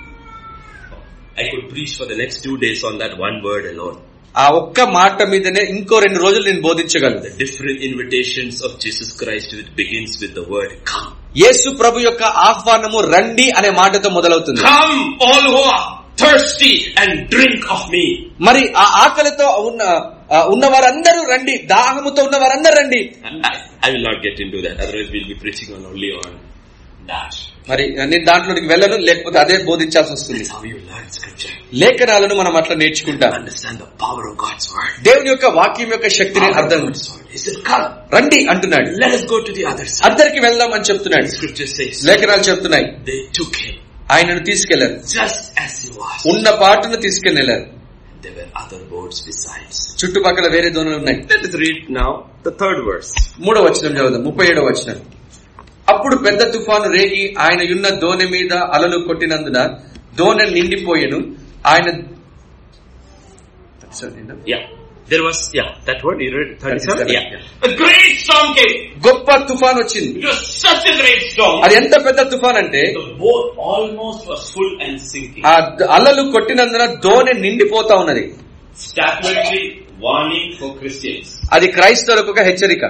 S1: I could preach for the next two days on that one word alone.
S2: ఆ ఒక్క మాట మీదనే ఇంకో రెండు రోజులు నేను బోధించగలను
S1: The different invitations of Jesus Christ which begins with the word come.
S2: యేసు ప్రభు యొక్క ఆహ్వానము రండి అనే మాటతో మొదలవుతుంది
S1: Come all who are thirsty and drink of me.
S2: మరి ఆ ఆకలితో ఉన్న ఆ ఉన్న వారందరూ రండి దాహముతో ఉన్న వారందరూ రండి
S1: I, I will not get into that. Otherwise we'll be preaching on only on that.
S2: మరి నేను దాంట్లోనికి వెళ్ళను లేకపోతే అదే బోధించాల్సి వస్తుంది
S1: That's how you learn scripture.
S2: లేఖనాలను మనం అట్లా నేర్చుకుంటాం
S1: Understand the power of God's word.
S2: దేవుని యొక్క వాక్యం యొక్క శక్తిని
S1: Power of
S2: అర్థం
S1: God's word. He said, come.
S2: రండి అంటున్నాడు
S1: Let us go to the other side.
S2: అందరికి వెళ్దాం అని చెప్తున్నాడు
S1: Scripture says,
S2: లేఖనాలు చెప్తున్నాయి
S1: they took him
S2: ఆయనను తీసుకెళ్లారు
S1: just as he was.
S2: ఉన్న పాటను తీసుకెళ్లారు
S1: There were other boats besides.
S2: చుట్టుపక్కల వేరే దోణులు ఉన్నాయి
S1: Let us read now the third verse.
S2: మూడో వచనం చదువుదాం ముప్పై ఏడో వచనం అప్పుడు పెద్ద తుఫాను రేగి ఆయన యున్న దోణి మీద అలలు కొట్టినందున దోణె నిండిపోయెను ఆయన
S1: Yeah. There was, yeah, that word, you read 37?
S2: 37,
S1: Yeah. A great storm came.
S2: గొప్ప తుఫాన్ వచ్చింది
S1: It was such a great storm.
S2: అది ఎంత పెద్ద తుఫాన్ అంటే
S1: The boat almost was full and sinking.
S2: ఆ ద- అలలు కొట్టినందున దోణె నిండిపోతా ఉన్నది
S1: Statutory warning for Christians.
S2: అది క్రైస్తవులకు ఒక హెచ్చరిక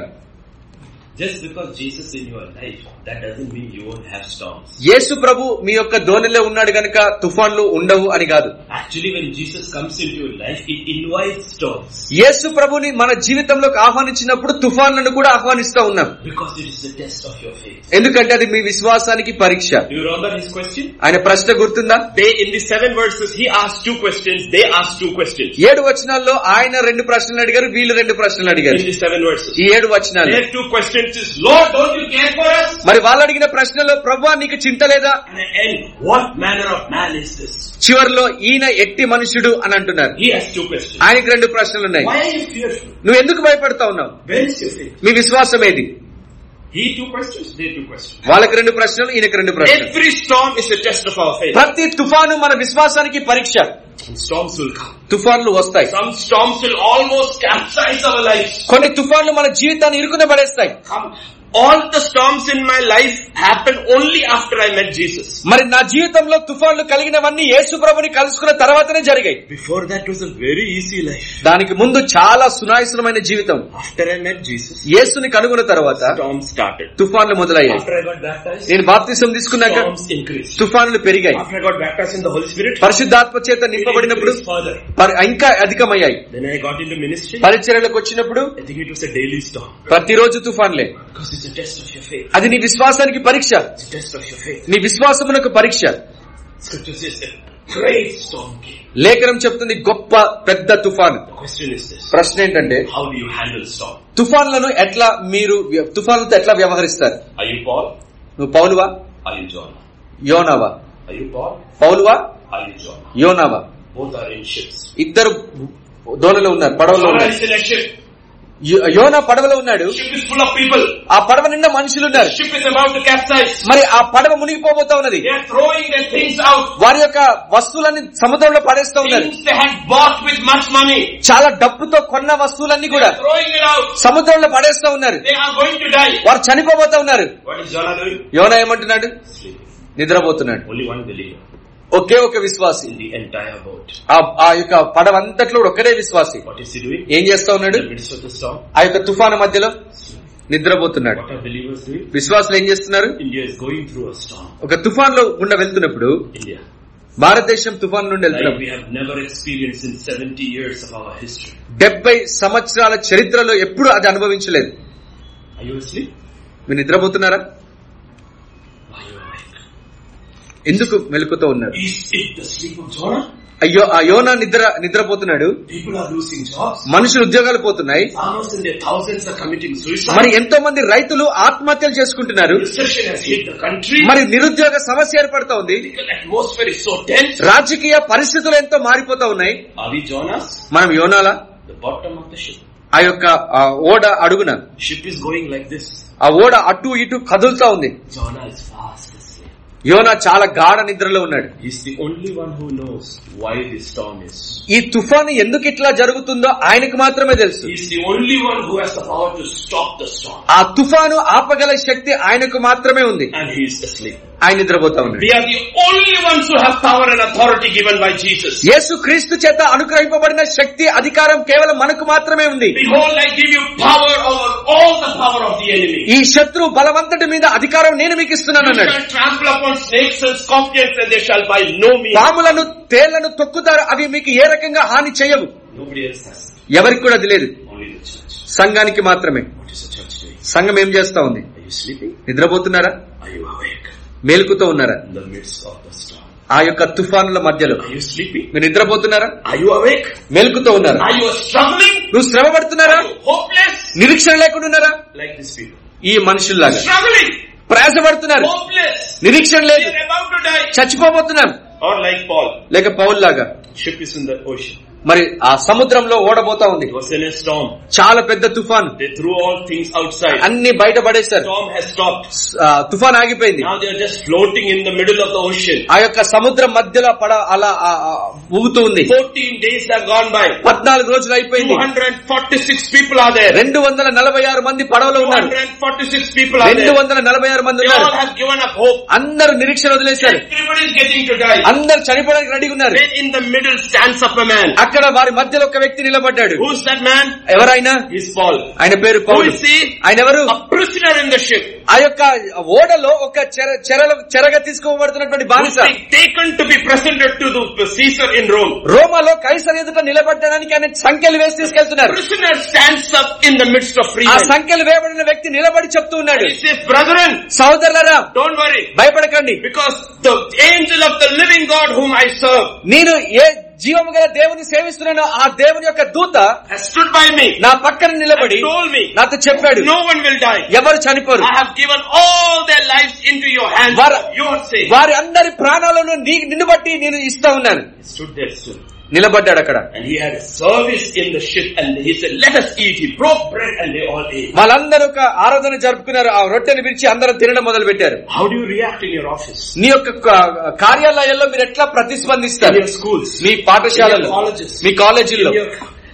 S1: Just because Jesus in your life, that doesn't mean you won't have storms.
S2: యేసు ప్రభు మీ యొక్క దోణిలో ఉన్నాడు గనుక తుఫాన్లు ఉండవు అని కాదు
S1: Actually, when Jesus comes into your life, He invites storms.
S2: యేసు ప్రభుని మన జీవితంలోకి ఆహ్వానించినప్పుడు తుఫాన్లను కూడా ఆహ్వానిస్తా ఉన్నాం
S1: Because it is the test of your faith.
S2: ఎందుకంటే అది మీ విశ్వాసానికి పరీక్ష
S1: Do you remember His question?
S2: ఆయన ప్రశ్న గుర్తుందా
S1: They, in the seven verses, He asked two questions, they asked two questions.
S2: ఏడు వచనాల్లో ఆయన రెండు ప్రశ్నలు అడిగారు వీళ్ళు రెండు ప్రశ్నలు అడిగారు
S1: In the seven verses.
S2: ఈ ఏడు వచనాలు
S1: Their two questions is, Lord, don't you care for us?
S2: మరి వాళ్ళు అడిగిన ప్రశ్నలో ప్రభు నీకు చింత లేదా
S1: And at the end, what manner of man is this?
S2: చివరిలో ఈయన ఎట్టి మనుషుడు అని అంటున్నారు
S1: He has two questions.
S2: ఆయనకి రెండు ప్రశ్నలు ఉన్నాయి
S1: Why are you fearful?
S2: నువ్వు ఎందుకు భయపడతా ఉన్నావు
S1: Where is your faith?
S2: మీ విశ్వాసం ఏది
S1: He two questions, they two questions.
S2: వాళ్ళకి రెండు ప్రశ్నలు ఈయనకి రెండు ప్రశ్నలు
S1: Every storm is a test of our faith.
S2: ప్రతి తుఫాను మన విశ్వాసానికి పరీక్ష
S1: And storms will come.
S2: తుఫాన్లు వస్తాయి
S1: Some storms will almost capsize our lives.
S2: కొన్ని తుఫాన్లు మన జీవితాన్ని ఇరుకున పడేస్తాయి
S1: Come. All the storms in my life happened only after I met Jesus.
S2: మరి నా జీవితంలో తుఫాన్లు కలిగినవన్నీ యేసు ప్రభుని కలుసుకున్న తర్వాతనే జరిగాయి
S1: Before that was a very easy life.
S2: దానికి ముందు చాలా సునాయసమైన జీవితం
S1: After I met Jesus,
S2: యేసుని కనుగొన్న తర్వాత
S1: storms started.
S2: తుఫాన్లు మొదలయ్యాయి
S1: After I got baptized,
S2: నేను బాప్తిసం తీసుకున్నాక
S1: storms increased.
S2: తుఫాన్లు పెరిగాయి
S1: After I got baptized in the Holy Spirit,
S2: పరిశుద్ధాత్మ చేత
S1: it
S2: నింపబడినప్పుడు
S1: increased further.
S2: పరి- ఇంకా అధికమయ్యాయి
S1: Then I got into ministry.
S2: పరిచర్యలకు వచ్చినప్పుడు
S1: I think it was a daily storm.
S2: ప్రతిరోజు తుఫాన్లే
S1: Because it's a test of your faith.
S2: అది నీ విశ్వాసానికి పరీక్ష
S1: It's a test of your faith.
S2: నీ విశ్వాసమునకు పరీక్ష
S1: Scripture says a great storm came.
S2: లేఖనం చెప్తుంది గొప్ప పెద్ద తుఫాను
S1: The question is this.
S2: ప్రశ్న ఏంటంటే
S1: How do you handle storm?
S2: తుఫాన్లను ఎట్లా మీరు వ్య- తుఫాన్లతో ఎట్లా వ్యవహరిస్తారు
S1: Are you Paul?
S2: నువ్వు పౌలువా
S1: Are you John?
S2: యోనావా
S1: Are you Paul?
S2: పౌలువా
S1: Are you John?
S2: యోనావా
S1: Both are in ships.
S2: ఇద్దరు దోణలో ఉన్నారు పడవలో
S1: Jonah
S2: ఉన్నారు
S1: is in a ship.
S2: యో- యోనా పడవలో ఉన్నాడు
S1: Ship is full of people.
S2: ఆ పడవ నిండా మనుషులు ఉన్నారు
S1: Ship is about to capsize.
S2: మరి ఆ పడవ మునిగిపోబోతా ఉన్నది
S1: They are throwing their things out.
S2: వారి యొక్క వస్తువులన్నీ సముద్రంలో పడేస్తా ఉన్నారు
S1: Things they had bought with much money.
S2: చాలా డబ్బుతో కొన్న వస్తువులన్నీ
S1: They
S2: కూడా
S1: are throwing it out.
S2: సముద్రంలో పడేస్తా ఉన్నారు
S1: They are going to die.
S2: వారు చనిపోబోతా ఉన్నారు
S1: What is Jonah doing?
S2: యోనా ఏమంటున్నాడు
S1: Sleeping.
S2: నిద్రపోతున్నాడు
S1: Only one believer
S2: ఒకే ఒక విశ్వాసి
S1: in the entire boat.
S2: ఆ ఆ యొక్క పడవ అంతట్లో కూడా ఒక్కడే విశ్వాసి
S1: What is he doing?
S2: ఏం చేస్తా
S1: In
S2: ఉన్నాడు
S1: the midst of the storm.
S2: ఆ యొక్క తుఫాను మధ్యలో నిద్రపోతున్నాడు
S1: What are believers doing?
S2: విశ్వాసులు ఏం చేస్తున్నారు
S1: India is going through a storm.
S2: ఒక తుఫాన్ లో గుండా వెళ్తున్నప్పుడు
S1: India.
S2: భారతదేశం తుఫాన్ నుండి
S1: Like
S2: వెళ్తున్నప్పుడు
S1: we have never experienced in 70 years of our history.
S2: డెబ్బై సంవత్సరాల చరిత్రలో ఎప్పుడు అది అనుభవించలేదు
S1: Are you asleep?
S2: మీరు నిద్రపోతున్నారా
S1: Are you awake?
S2: ఎందుకు మెలుకుతూ ఉన్నారు
S1: Is it the sleep of Jonah?
S2: అయ్యో ఆ యోనా నిద్ర నిద్రపోతున్నాడు
S1: People are losing jobs.
S2: మనుషులు ఉద్యోగాలు పోతున్నాయి
S1: Farmers in their thousands are committing suicide.
S2: మరి ఎంతో మంది రైతులు ఆత్మహత్యలు చేసుకుంటున్నారు
S1: Recession has hit the country.
S2: మరి నిరుద్యోగ సమస్య ఏర్పడతా ఉంది
S1: Political atmosphere is so tense.
S2: రాజకీయ పరిస్థితులు ఎంతో మారిపోతా ఉన్నాయి
S1: Are we Jonas?
S2: మనం యోనాలా
S1: The bottom of the ship.
S2: ఆ యొక్క ఆ ఓడ అడుగున
S1: Ship is going like this.
S2: ఆ ఓడ అటు ఇటు కదులుతా ఉంది
S1: Jonah is fast asleep.
S2: యోనా చాలా గాఢ నిద్రలో ఉన్నాడు
S1: He's the only one who knows why this storm is.
S2: ఈ తుఫాను ఎందుకు ఇట్లా జరుగుతుందో ఆయనకు మాత్రమే తెలుసు
S1: He's the only one who has the power to stop the storm.
S2: ఆ తుఫాను ఆపగల శక్తి ఆయనకు మాత్రమే ఉంది
S1: And he's asleep.
S2: ఆయన నిద్రపోతా ఉన్నాడు
S1: We are the only ones who have power and authority given by Jesus.
S2: యేసు క్రీస్తు చేత అనుగ్రహింపబడిన శక్తి అధికారం కేవలం మనకు మాత్రమే ఉంది
S1: Behold, I give you power over all the power of the enemy.
S2: ఈ శత్రు బలవంతుడి మీద అధికారం నేను మీకు ఇస్తున్నాను
S1: You
S2: అన్నాడు
S1: shall trample upon snakes and scorpions and they shall by no means.
S2: పాములను తేళ్లను తొక్కుతారు అవి మీకు ఏ రకంగా హాని చేయవు
S1: Nobody else has it.
S2: ఎవరికి కూడా అది లేదు
S1: Only the church.
S2: సంఘానికి మాత్రమే
S1: What is the church doing?
S2: సంఘం ఏం చేస్తా ఉంది
S1: Are you sleeping?
S2: నిద్రపోతున్నారా
S1: Are you awake?
S2: మేలుకుతూ ఉన్నారా
S1: In the midst of the storm.
S2: ఆ యొక్క తుఫానుల మధ్యలో
S1: Are you sleeping?
S2: మీరు నిద్రపోతున్నారా
S1: Are you awake?
S2: మేలుకుతూ ఉన్నారా
S1: Are you struggling?
S2: నువ్వు శ్రమ పడుతున్నారా
S1: Are you hopeless?
S2: నిరీక్షణ లేకుండా ఉన్నారా
S1: Like these people.
S2: ఈ మనుషుల్లాగా
S1: Struggling.
S2: ప్రయాసపడుతున్నారు
S1: Hopeless.
S2: నిరీక్షణ లేదు
S1: They're about to die.
S2: చచ్చిపోబోతున్నారు
S1: Or like Paul.
S2: లేక పౌల్ లాగా
S1: Ship is in the ocean.
S2: మరి ఆ సముద్రంలో ఓడబోతా ఉంది
S1: It was in a storm.
S2: చాలా పెద్ద తుఫాన్
S1: They threw all things outside.
S2: అన్ని బయట పడేశారు
S1: Storm has stopped.
S2: ఆ, తుఫాన్ ఆగిపోయింది
S1: Now they are just floating in the middle of the ocean.
S2: ఆ యొక్క సముద్రం మధ్యలో పడ అలా ఆ, ఆ, ఊగుతూ ఉంది
S1: 14 days have gone by.
S2: పద్నాలుగు రోజులు అయిపోయింది
S1: 246 people are there.
S2: రెండు వందల నలభై ఆరు మంది పడవలో ఉన్నారు
S1: 246 people are
S2: రెండు
S1: there.
S2: వందల నలభై ఆరు మంది
S1: They
S2: ఉన్నారు
S1: all have given up hope.
S2: అందరూ నిరీక్షణ వదిలేశారు
S1: Everybody is getting to die.
S2: అందరు చనిపోవడానికి రెడీగా ఉన్నారు
S1: Then in the middle stands up a man.
S2: అక్కడ వారి మధ్యలో ఒక వ్యక్తి నిలబడ్డాడు
S1: Who's that man?
S2: ఎవరైనా
S1: He's Paul.
S2: ఆయన పేరు
S1: Who
S2: పౌలు
S1: is he?
S2: ఆయన ఎవరు
S1: A prisoner in the ship.
S2: ఆ యొక్క ఓడలో ఒక చెర చెరలో చెరగా తీసుకోబడుతున్నటువంటి
S1: Who's
S2: బానిస
S1: being taken to be presented to the Caesar in Rome.
S2: రోమాలో కైసర్ ఎదుట నిలబడడానికి ఆయన సంఖ్యలు వేసి తీసుకెళ్తున్నారు
S1: Prisoner stands up in the midst of free
S2: ఆ
S1: men.
S2: సంఖ్యలు వేయబడిన వ్యక్తి నిలబడి చెప్తూ ఉన్నాడు
S1: He says, brethren,
S2: సోదరులరా
S1: don't worry.
S2: భయపడకండి
S1: Because the angel of the living God whom I serve
S2: నేను ఏ జీవము గల దేవుని సేవిస్తున్నానో ఆ దేవుని యొక్క దూత
S1: has stood by me
S2: నా పక్కన నిలబడి
S1: and told me
S2: నాతో చెప్పాడు
S1: no one will die.
S2: ఎవరు చనిపోరు
S1: I have given all their lives into your hands
S2: Var-
S1: for your sake.
S2: వారి అందరి ప్రాణాలను నీ నిన్ను బట్టి నేను ఇస్తా ఉన్నాను
S1: He stood there still.
S2: నిలబడ్డాడు అక్కడ
S1: And he had service in the ship and he said, let us eat. He broke bread and they all ate.
S2: వాళ్ళందరూ ఒక ఆరాధన జరుపుకున్నారు ఆ రొట్టెని విరిచి అందరూ తినడం మొదలు పెట్టారు
S1: How do you react in your office?
S2: నీ యొక్క క- కార్యాలయాల్లో మీరు ఎట్లా
S1: In
S2: ప్రతిస్పందిస్తారు
S1: your schools?
S2: మీ పాఠశాలలో
S1: In your colleges?
S2: మీ కాలేజీల్లో
S1: In your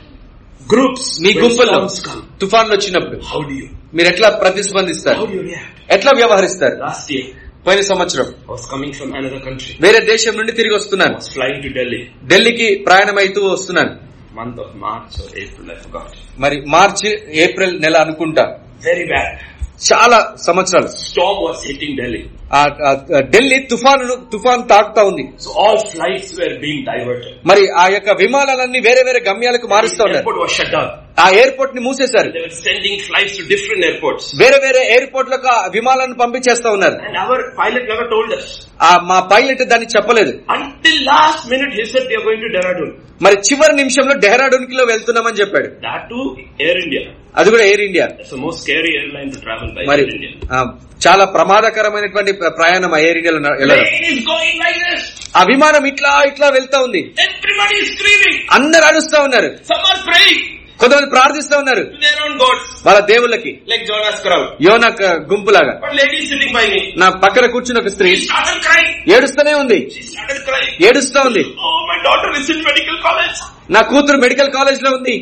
S1: groups?
S2: Me
S1: when
S2: గుంపుల్లో
S1: storms come?
S2: తుఫాన్లు వచ్చినప్పుడు
S1: How do you?
S2: మీరు ఎట్లా ప్రతిస్పందిస్తారు
S1: How do you react?
S2: ఎట్లా వ్యవహరిస్తారు
S1: Last year,
S2: పోయిన సంవత్సరం
S1: I was coming from another country.
S2: వేరే దేశం నుండి తిరిగి
S1: I
S2: వస్తున్నాను
S1: was flying to Delhi.
S2: ఢిల్లీకి ప్రయాణం అవుతూ వస్తున్నాను
S1: Month of March or April, I forgot.
S2: మరి మార్చి ఏప్రిల్ నెల అనుకుంటా
S1: Very bad.
S2: చాలా సంవత్సరాలు
S1: Storm was hitting Delhi.
S2: ఆ ఆ, ఢిల్లీ తుఫాను తుఫాన్ తాకుతా ఉంది
S1: So all flights were being diverted.
S2: మరి ఆ యొక్క విమానాలన్నీ వేరే వేరే గమ్యాలకు మారుస్తా
S1: The
S2: ఉన్నారు
S1: airport was shut down.
S2: ఆ ఎయిర్పోర్ట్ ని మూసేశారు
S1: They were sending flights to different airports.
S2: వేరే వేరే ఎయిర్పోర్ట్ లకు ఆ విమానాలను పంపించేస్తా ఉన్నారు
S1: And our pilot never told us.
S2: ఆ మా పైలట్ దాన్ని చెప్పలేదు
S1: Until last minute, he said we are going to Dehradun.
S2: మరి చివరి నిమిషంలో డెహ్రాడూన్ లో వెళ్తున్నామని చెప్పాడు
S1: That too, Air India.
S2: అది కూడా Air India
S1: That's the most scary airline to travel by.
S2: మరి
S1: Air India.
S2: ఆ, చాలా ప్రమాదకరమైనటువంటి ప్ర- ప్రయాణం ఆ ఎయిర్ ఇండియాలో న- వెళ్ళడం
S1: Plane is going like this.
S2: ఆ విమానం ఇట్లా ఇట్లా వెళ్తా ఉంది
S1: Everybody is screaming.
S2: అందరు అడుస్తా ఉన్నారు
S1: Some are praying
S2: కొంతమంది ప్రార్థిస్తా ఉన్నారు
S1: to their own gods,
S2: వాళ్ళ దేవుళ్ళకి
S1: like Jonah's crowd.
S2: యోన గుంపులాగా
S1: But lady is sitting by me.
S2: నా పక్కన కూర్చున్న ఒక స్త్రీ
S1: She started crying.
S2: ఏడుస్తూనే ఉంది
S1: She started crying.
S2: ఏడుస్తా ఉంది
S1: Oh, my daughter is in medical college.
S2: నా కూతురు మెడికల్ కాలేజ్ లో ఉంది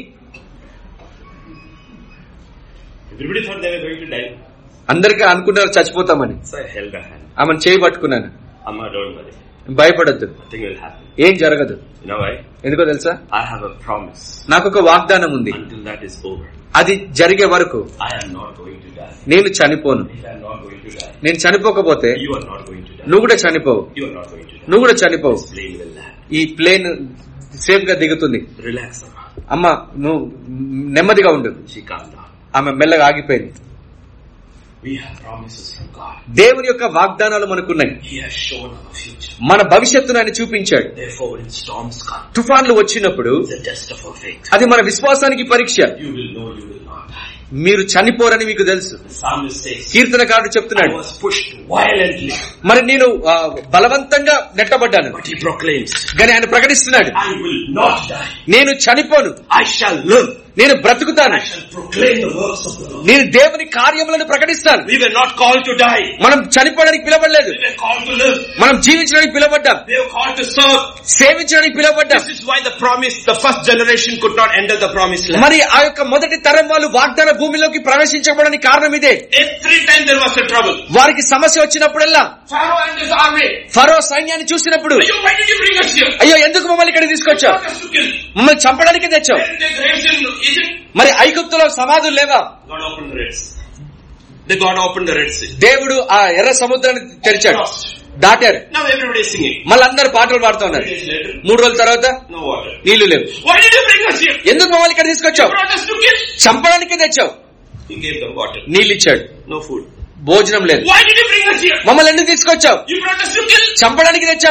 S1: Everybody thought they were going to die.
S2: అందరికీ అనుకున్నారు చచ్చిపోతామని
S1: So I held her hand.
S2: ఆమెను చేయి పట్టుకున్నాను
S1: Amma, don't worry.
S2: భయపడొద్దు
S1: Nothing will happen.
S2: ఏం జరగదు
S1: You know why?
S2: ఎందుకో తెలుసా
S1: I have a promise.
S2: నాకు ఒక వాగ్దానం ఉంది
S1: Until that is over,
S2: అది జరిగే వరకు
S1: I am not going to die.
S2: నేను చనిపోను
S1: If I am not going to die,
S2: నేను చనిపోకపోతే
S1: you are not going to die.
S2: నువ్వు కూడా చనిపోవు
S1: You are not going to die.
S2: నువ్వు కూడా చనిపోవు
S1: This plane will land.
S2: ఈ ప్లేన్ సేఫ్ గా దిగుతుంది
S1: Relax, Amma.
S2: అమ్మ నువ్వు నెమ్మదిగా ఉండు
S1: She calmed down.
S2: ఆమె మెల్లగా ఆగిపోయింది
S1: We have promises from God.
S2: దేవుని యొక్క వాగ్దానాలు మనకున్నాయి
S1: He has shown our future.
S2: మన భవిష్యత్తును ఆయన చూపించాడు
S1: Therefore, when storms come,
S2: తుఫాన్లు వచ్చినప్పుడు
S1: it's a test of our faith.
S2: అది మన విశ్వాసానికి పరీక్ష
S1: You will know you will not die.
S2: మీరు చనిపోరని మీకు తెలుసు
S1: The psalmist says,
S2: కీర్తనకారుడు
S1: I
S2: చెప్తున్నాడు
S1: was pushed violently,
S2: మరి నేను ఆ, బలవంతంగా నెట్టబడ్డాను
S1: but he proclaims,
S2: కానీ ఆయన ప్రకటిస్తున్నాడు
S1: I will not die.
S2: నేను చనిపోను
S1: I shall live.
S2: నేను బ్రతుకుతాను
S1: I shall proclaim the works of the Lord.
S2: నేను దేవుని కార్యములను ప్రకటిస్తాను
S1: We were not called to die.
S2: మనం చనిపోవడానికి పిలవడలేదు
S1: We were called to live.
S2: మనం జీవించడానికి పిలవడ్డాం
S1: We were called to serve.
S2: సేవించడానికి పిలవడ్డాం
S1: This is why the promise, the first generation could not enter the promised land.
S2: మరి ఆ యొక్క మొదటి తరం వాళ్ళు వాగ్దాన భూమిలోకి ప్రవేశించబడడానికి కారణం ఇదే
S1: Every time there was a trouble,
S2: వారికి సమస్య వచ్చినప్పుడల్లా
S1: Pharaoh and his army,
S2: ఫరో సైన్యాన్ని చూసినప్పుడు
S1: "Ayyo, why did you bring us here?
S2: అయ్యో ఎందుకు మమ్మల్ని ఇక్కడ తీసుకొచ్చావు
S1: Brought us to kill.
S2: మమ్మల్ని చంపడానికి తెచ్చావు
S1: Where did they graves in Egypt?
S2: మరి ఐగుప్తులో సమాధులు లేవా
S1: God opened the Red Sea. The God opened the Red Sea.
S2: దేవుడు ఆ ఎర్ర సముద్రాన్ని తెరిచాడు
S1: Crossed.
S2: దాటారు
S1: Now everybody is singing.
S2: మళ్ళీ అందరు పాటలు పాడుతూ ఉన్నారు
S1: Three days later,
S2: మూడు రోజుల తర్వాత
S1: no water.
S2: నీళ్లు లేవు
S1: Why did you bring us here?
S2: ఎందుకు మమ్మల్ని ఇక్కడ
S1: You
S2: తీసుకొచ్చావు
S1: brought us to kill.
S2: చంపడానికి తెచ్చావు
S1: He gave them water.
S2: నీళ్ళు ఇచ్చాడు
S1: No food.
S2: భోజనం లేదు
S1: Why did you bring us here?
S2: మమ్మల్ని ఎందుకు తీసుకొచ్చావు
S1: You brought us to kill.
S2: చంపడానికి తెచ్చావా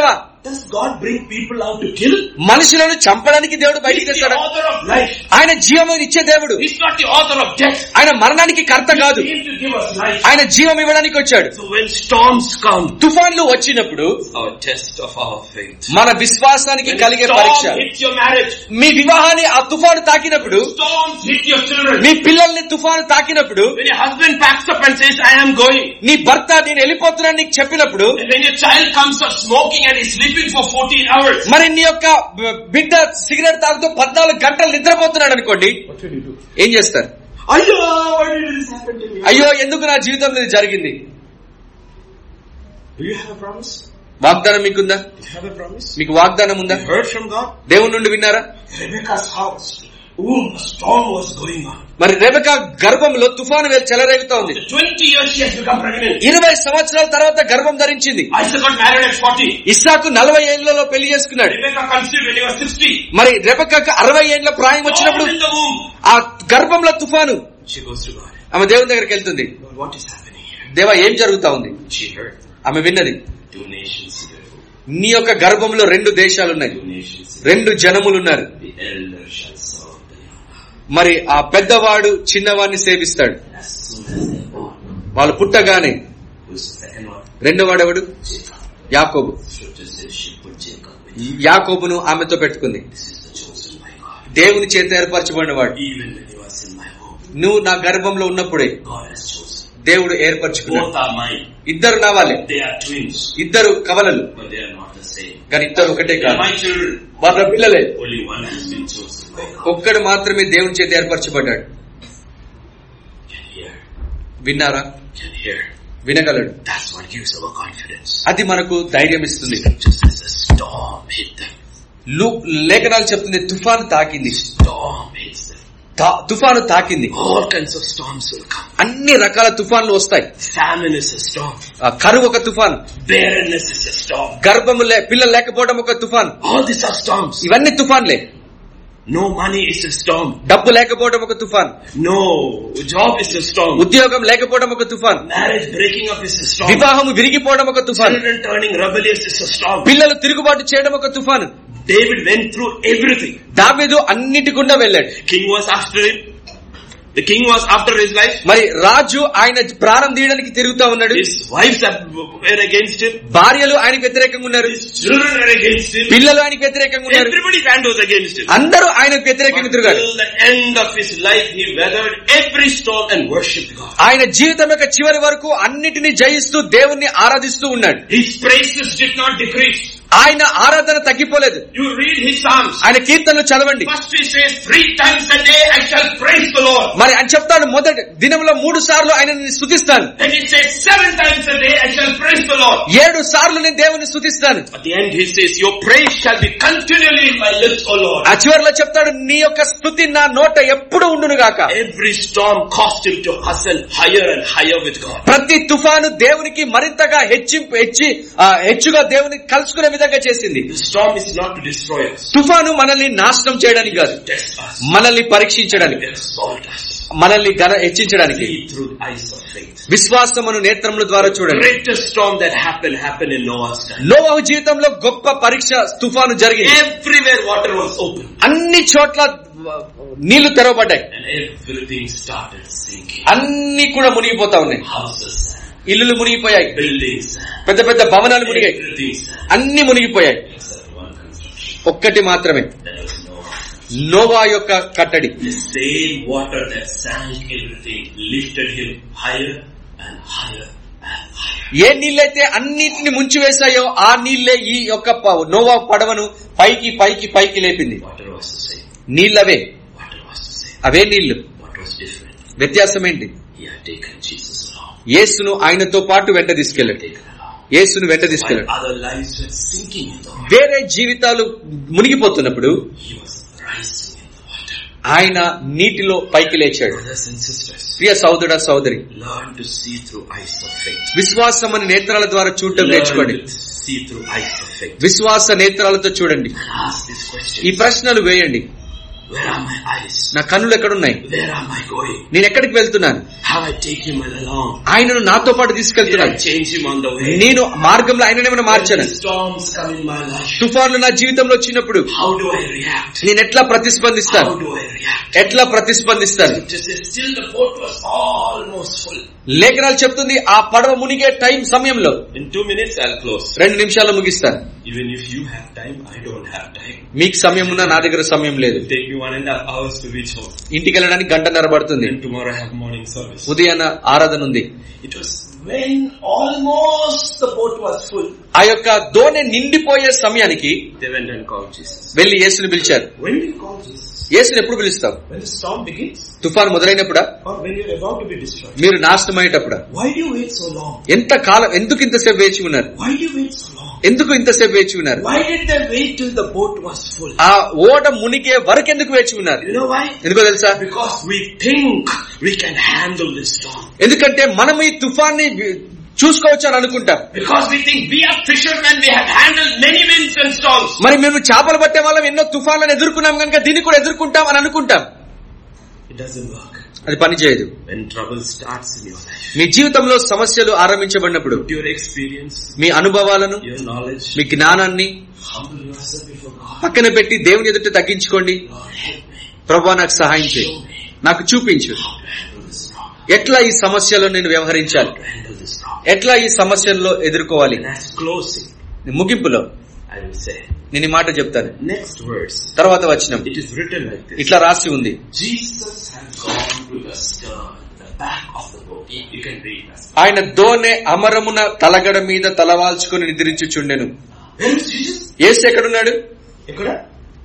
S1: Does God bring people out to kill?
S2: మనుషులను చంపడానికి దేవుడు బయటికి
S1: He's the
S2: తెస్తాడు
S1: author of life.
S2: ఆయన జీవం ఇచ్చే దేవుడు
S1: He's not the author of death.
S2: ఆయన మరణానికి కర్త కాదు
S1: He came to give us life.
S2: ఆయన జీవం ఇవ్వడానికి వచ్చాడు
S1: So when storms come,
S2: తుఫాన్లు వచ్చినప్పుడు
S1: our test of our faith.
S2: మన విశ్వాసానికి
S1: When
S2: కలిగే పరీక్ష
S1: storm hits your marriage,
S2: మీ వివాహాన్ని ఆ తుఫాను తాకినప్పుడు
S1: storms hit your children.
S2: మీ పిల్లల్ని తుఫాను తాకినప్పుడు
S1: When your husband packs up and says, I am going.
S2: నీ భర్త నేను వెళ్ళిపోతున్నాను నీకు చెప్పినప్పుడు
S1: And when your child comes up smoking and is sleeping for 14 hours.
S2: మరి నీ యొక్క బ- బిడ్డ సిగరెట్ తాగుతూ పద్నాలుగు గంటలు నిద్రపోతున్నాడు అనుకోండి
S1: What will you do?
S2: ఏం చేస్తారు
S1: Ayyo, why did this happen to me?
S2: అయ్యో ఎందుకు నా జీవితంలో ఇది జరిగింది
S1: Do you have a promise?
S2: వాగ్దానం మీకుందా
S1: Do you have a promise?
S2: మీకు వాగ్దానం ఉందా
S1: You heard from God?
S2: దేవుని నుండి విన్నారా
S1: Rebecca's house. Ooh, a storm was going on.
S2: మరి రెబక గర్భంలో తుఫాను వేలు చెలరేగుతా ఉంది
S1: After 20 years she has become pregnant.
S2: ఇరవై సంవత్సరాల తర్వాత గర్భం ధరించింది
S1: Isaac got married at 40.
S2: ఇస్సాకు నలభై ఏళ్లలో పెళ్లి చేసుకున్నాడు
S1: Rebecca conceived when he was 60.
S2: మరి రెబకకు అరవై ఏళ్ల ప్రాయం వచ్చినప్పుడు
S1: Storm in the womb.
S2: ఆ గర్భంలో తుఫాను
S1: She goes to God.
S2: ఆమె దేవుని దగ్గరికి వెళ్తుంది
S1: God, what is happening here?
S2: దేవా ఏం జరుగుతా ఉంది
S1: She heard.
S2: ఆమె విన్నది
S1: Two nations therefore.
S2: నీ యొక్క గర్భంలో రెండు దేశాలున్నాయి
S1: Two nations.
S2: రెండు జనములున్నారు
S1: The elder shall serve the younger.
S2: మరి ఆ పెద్దవాడు చిన్నవాడిని సేవిస్తాడు
S1: As soon as they're born.
S2: వాళ్ళు పుట్టగానే
S1: Who's the second one?
S2: రెండో వాడెవడు
S1: Jacob.
S2: యాకోబు
S1: Scripture says she put Jacob with
S2: యాకోబును ఆమెతో పెట్టుకుంది
S1: This is the chosen by God.
S2: దేవుని చేత ఏర్పరచబడిన వాడు
S1: Even when he was in my womb,
S2: నువ్వు నా గర్భంలో ఉన్నప్పుడే
S1: God has chosen.
S2: దేవుడు ఏర్పరచుకున్నాడు
S1: Both are mine.
S2: ఇద్దరు నావాలి
S1: They are twins,
S2: ఇద్దరు కవలలు
S1: but they are not the same.
S2: కానీ ఇద్దరు ఒకటే
S1: They are
S2: కాదు
S1: my children.
S2: వాళ్ళ పిల్లలే
S1: Only one has been chosen by God.
S2: ఒక్కడు మాత్రమే దేవుని చేత ఏర్పరచబడ్డాడు
S1: Can hear.
S2: విన్నారా
S1: Can hear.
S2: వినగలడు
S1: That's what gives our confidence.
S2: అది మనకు ధైర్యం ఇస్తుంది
S1: Just as a storm hit them.
S2: లు- లేఖనాలు చెప్తుంది తుఫాను తాకింది
S1: Storm hits them.
S2: తా- తుఫాను తాకింది
S1: All kinds of storms will come.
S2: అన్ని రకాల తుఫాన్లు వస్తాయి
S1: Famine is a storm.
S2: ఆ కరువు ఒక తుఫాన్
S1: Barrenness is a storm.
S2: గర్భము లే పిల్లలు లేకపోవడం ఒక తుఫాన్
S1: All these are storms.
S2: ఇవన్నీ తుఫాన్లే
S1: No money is a storm.
S2: డబ్బు లేకపోవడం ఒక తుఫాన్
S1: No job is a storm.
S2: ఉద్యోగం లేకపోవడం ఒక తుఫాన్
S1: Marriage breaking up is a storm.
S2: వివాహం విరిగిపోవడం ఒక తుఫాన్
S1: Children turning rebellious is a storm.
S2: పిల్లలు తిరుగుబాటు చేయడం ఒక తుఫాను
S1: David went through everything.
S2: దావీదు అన్నిటి గుండా వెళ్ళాడు
S1: King was after him. The king was after his life.
S2: మరి రాజు ఆయన ప్రాణం తీయడానికి తిరుగుతా ఉన్నాడు
S1: His wives are- were against him.
S2: భార్యలు ఆయనకు వ్యతిరేకంగా ఉన్నారు
S1: His children were against him.
S2: పిల్లలు ఆయనకు వ్యతిరేకంగా ఉన్నారు
S1: Everybody's hand was against him.
S2: అందరూ ఆయనకు వ్యతిరేకంగా
S1: But
S2: తిరిగారు
S1: till the end of his life, he weathered every storm and worshipped God.
S2: ఆయన జీవితం యొక్క చివరి వరకు అన్నిటిని జయిస్తూ దేవుణ్ణి ఆరాధిస్తూ ఉన్నాడు
S1: His praises did not decrease.
S2: ఆయన ఆరాధన తగ్గిపోలేదు
S1: You read his psalms.
S2: ఆయన కీర్తనలు చదవండి
S1: First he says, three times a day I shall praise the Lord.
S2: మరి అని చెప్తాడు మొదటి దినంలో మూడు సార్లు ఆయనని స్థుతిస్తాను
S1: Then he says, seven times a day I shall praise the Lord.
S2: ఏడు సార్లు నేను దేవుని స్థుతిస్తాను
S1: At the end he says, your praise shall be continually in my lips, O Lord.
S2: ఆ చివరిలో చెప్తాడు నీ యొక్క స్థుతి నా నోట ఎప్పుడు ఉండును గాక
S1: Every storm caused him to hustle higher and higher with God.
S2: ప్రతి తుఫాను దేవునికి మరింతగా హెచ్చింపు హెచ్చి ఆ, హెచ్చుగా దేవుని కలుసుకునే విధంగా చేసింది
S1: The storm is not to destroy us,
S2: తుఫాను మనల్ని నాశనం చేయడానికి కాదు
S1: to test us,
S2: మనల్ని పరీక్షించడానికి
S1: to exalt us.
S2: మనల్ని గన హెచ్చించడానికి
S1: See through the eyes of faith.
S2: విశ్వాసమును నేత్రముల ద్వారా చూడండి
S1: Greatest storm that happened happened in Noah's time.
S2: నోవాహు జీవితంలో గొప్ప పరీక్ష తుఫాను జరిగింది
S1: Everywhere water was open
S2: అన్ని చోట్ల నీళ్లు తెరవబడ్డాయి
S1: and everything started sinking.
S2: అన్ని కూడా మునిగిపోతా ఉన్నాయి
S1: Houses sank,
S2: ఇల్లులు మునిగిపోయాయి
S1: buildings sank,
S2: పెద్ద పెద్ద భవనాలు మునిగాయి
S1: everything sank.
S2: అన్ని మునిగిపోయాయి
S1: Except one construction.
S2: ఒక్కటి మాత్రమే
S1: That was Noah.
S2: నోవా యొక్క కట్టడి
S1: The same water that sank everything lifted him higher and higher and higher.
S2: ఏ నీళ్ళైతే అన్నిటిని ముంచివేశాయో ఆ నీళ్లే ఈ యొక్క ప- నోవా పడవను పైకి పైకి పైకి లేపింది
S1: Water was the same.
S2: నీళ్ళవే
S1: Water was the same.
S2: అవే నీళ్లు
S1: What was different?
S2: వ్యత్యాసం ఏంటి
S1: He had taken Jesus along.
S2: యేసును ఆయనతో పాటు వెంట తీసుకెళ్ళాడు
S1: Taken along.
S2: యేసును వెంట
S1: While
S2: తీసుకెళ్ళాడు
S1: other lives were sinking in the water,
S2: వేరే జీవితాలు మునిగిపోతున్నప్పుడు
S1: he was rising in the water.
S2: ఆయన నీటిలో పైకి లేచాడు
S1: Brothers and sisters,
S2: ప్రియ సోదరుడ సోదరి
S1: learn to see through eyes of faith.
S2: విశ్వాసం అనే నేత్రాల ద్వారా చూడటం నేర్చుకోండి
S1: Learn to see through eyes of faith.
S2: విశ్వాస నేత్రాలతో చూడండి
S1: Ask this
S2: ఈ
S1: question.
S2: ప్రశ్నలు వేయండి
S1: Where are my eyes?
S2: నా కన్నులు ఎక్కడున్నాయి
S1: Where am I going?
S2: నేను ఎక్కడికి వెళ్తున్నాను
S1: Have I taken him along?
S2: ఆయనను నాతో పాటు
S1: Did I
S2: తీసుకెళ్తున్నాను
S1: change him on the way?
S2: నేను మార్గంలో ఆయన ఏమైనా
S1: When
S2: మార్చాను
S1: the storms come in my life,
S2: తుఫాన్లు నా జీవితంలో వచ్చినప్పుడు
S1: how do I react?
S2: నేను ఎట్లా ప్రతిస్పందిస్తాను
S1: How do I react?
S2: ఎట్లా ప్రతిస్పందిస్తాను
S1: It says still the boat was almost full.
S2: లేఖనాలు చెప్తుంది ఆ పడవ మునిగే టైం సమయంలో
S1: In two minutes I'll close.
S2: రెండు నిమిషాల్లో ముగిస్తాను
S1: Even if you have time, I don't have time.
S2: మీకు సమయం ఉన్నా నా దగ్గర సమయం లేదు
S1: It'll take me one and a half hours to reach home.
S2: ఇంటికి వెళ్ళడానికి గంట నరబడుతుంది
S1: Then tomorrow I have morning service.
S2: ఉదయాన ఆరాధన ఉంది
S1: It was when almost the boat was full.
S2: ఆ యొక్క దోణి నిండిపోయే సమయానికి
S1: They went and called Jesus.
S2: వెళ్లి యేసుని పిలిచారు
S1: When do you call Jesus?
S2: యేసుని ఎప్పుడు పిలుస్తావు
S1: When the storm begins?
S2: తుఫాన్ మొదలైనప్పుడా
S1: Or when you're about to be destroyed?
S2: మీరు నాశనం అయ్యేటప్పుడా
S1: Why do you wait so long?
S2: ఎంత కాలం ఎందుకు ఇంతసేపు వేచి ఉన్నారు
S1: Why do you wait so long?
S2: ఎందుకు ఇంతసేపు వేచి ఉన్నారు
S1: Why did they wait till the boat was full?
S2: ఆ ఓడ మునిగే వరకు ఎందుకు వేచి ఉన్నారు
S1: You know why?
S2: ఎందుకో తెలుసా
S1: Because we think we can handle this storm.
S2: ఎందుకంటే మనం ఈ తుఫాన్ని చూసుకోవచ్చు అని అనుకుంటాం
S1: Because we think we are fishermen, we have handled many winds and storms.
S2: మరి మేము చేపలు పట్టే వాళ్ళం ఎన్నో తుఫాన్లను ఎదుర్కొన్నాం కనుక దీన్ని కూడా ఎదుర్కొంటాం అని అనుకుంటాం
S1: It doesn't work.
S2: అది పని చేయదు
S1: When trouble starts in your life,
S2: మీ జీవితంలో సమస్యలు ఆరంభించబడినప్పుడు
S1: with your experience,
S2: మీ అనుభవాలను
S1: your knowledge,
S2: మీ జ్ఞానాన్ని
S1: humble yourself before God.
S2: పక్కన పెట్టి దేవుని ఎదుట తగ్గించుకోండి
S1: Lord, help me.
S2: ప్రభా నాకు సహాయం చేయి
S1: Show me
S2: నాకు చూపించు
S1: how to handle this storm.
S2: ఎట్లా ఈ సమస్యలో నేను వ్యవహరించాలి
S1: How to handle this storm.
S2: ఎట్లా ఈ సమస్యల్లో ఎదుర్కోవాలి
S1: And as closing,
S2: ముగింపులో
S1: I will say,
S2: నేను ఈ మాట చెప్తాను
S1: next verse,
S2: తర్వాత వచ్చిన
S1: it is written like this.
S2: ఇట్లా రాసి ఉంది
S1: Jesus had gone to the stern, the back of the boat. You you can read that.
S2: ఆయన దోనె అమరమున తలగడ మీద తలవాల్చుకుని నిద్రించుచుండెను
S1: Where is Jesus?
S2: ఏసు ఎక్కడున్నాడు
S1: Ekada?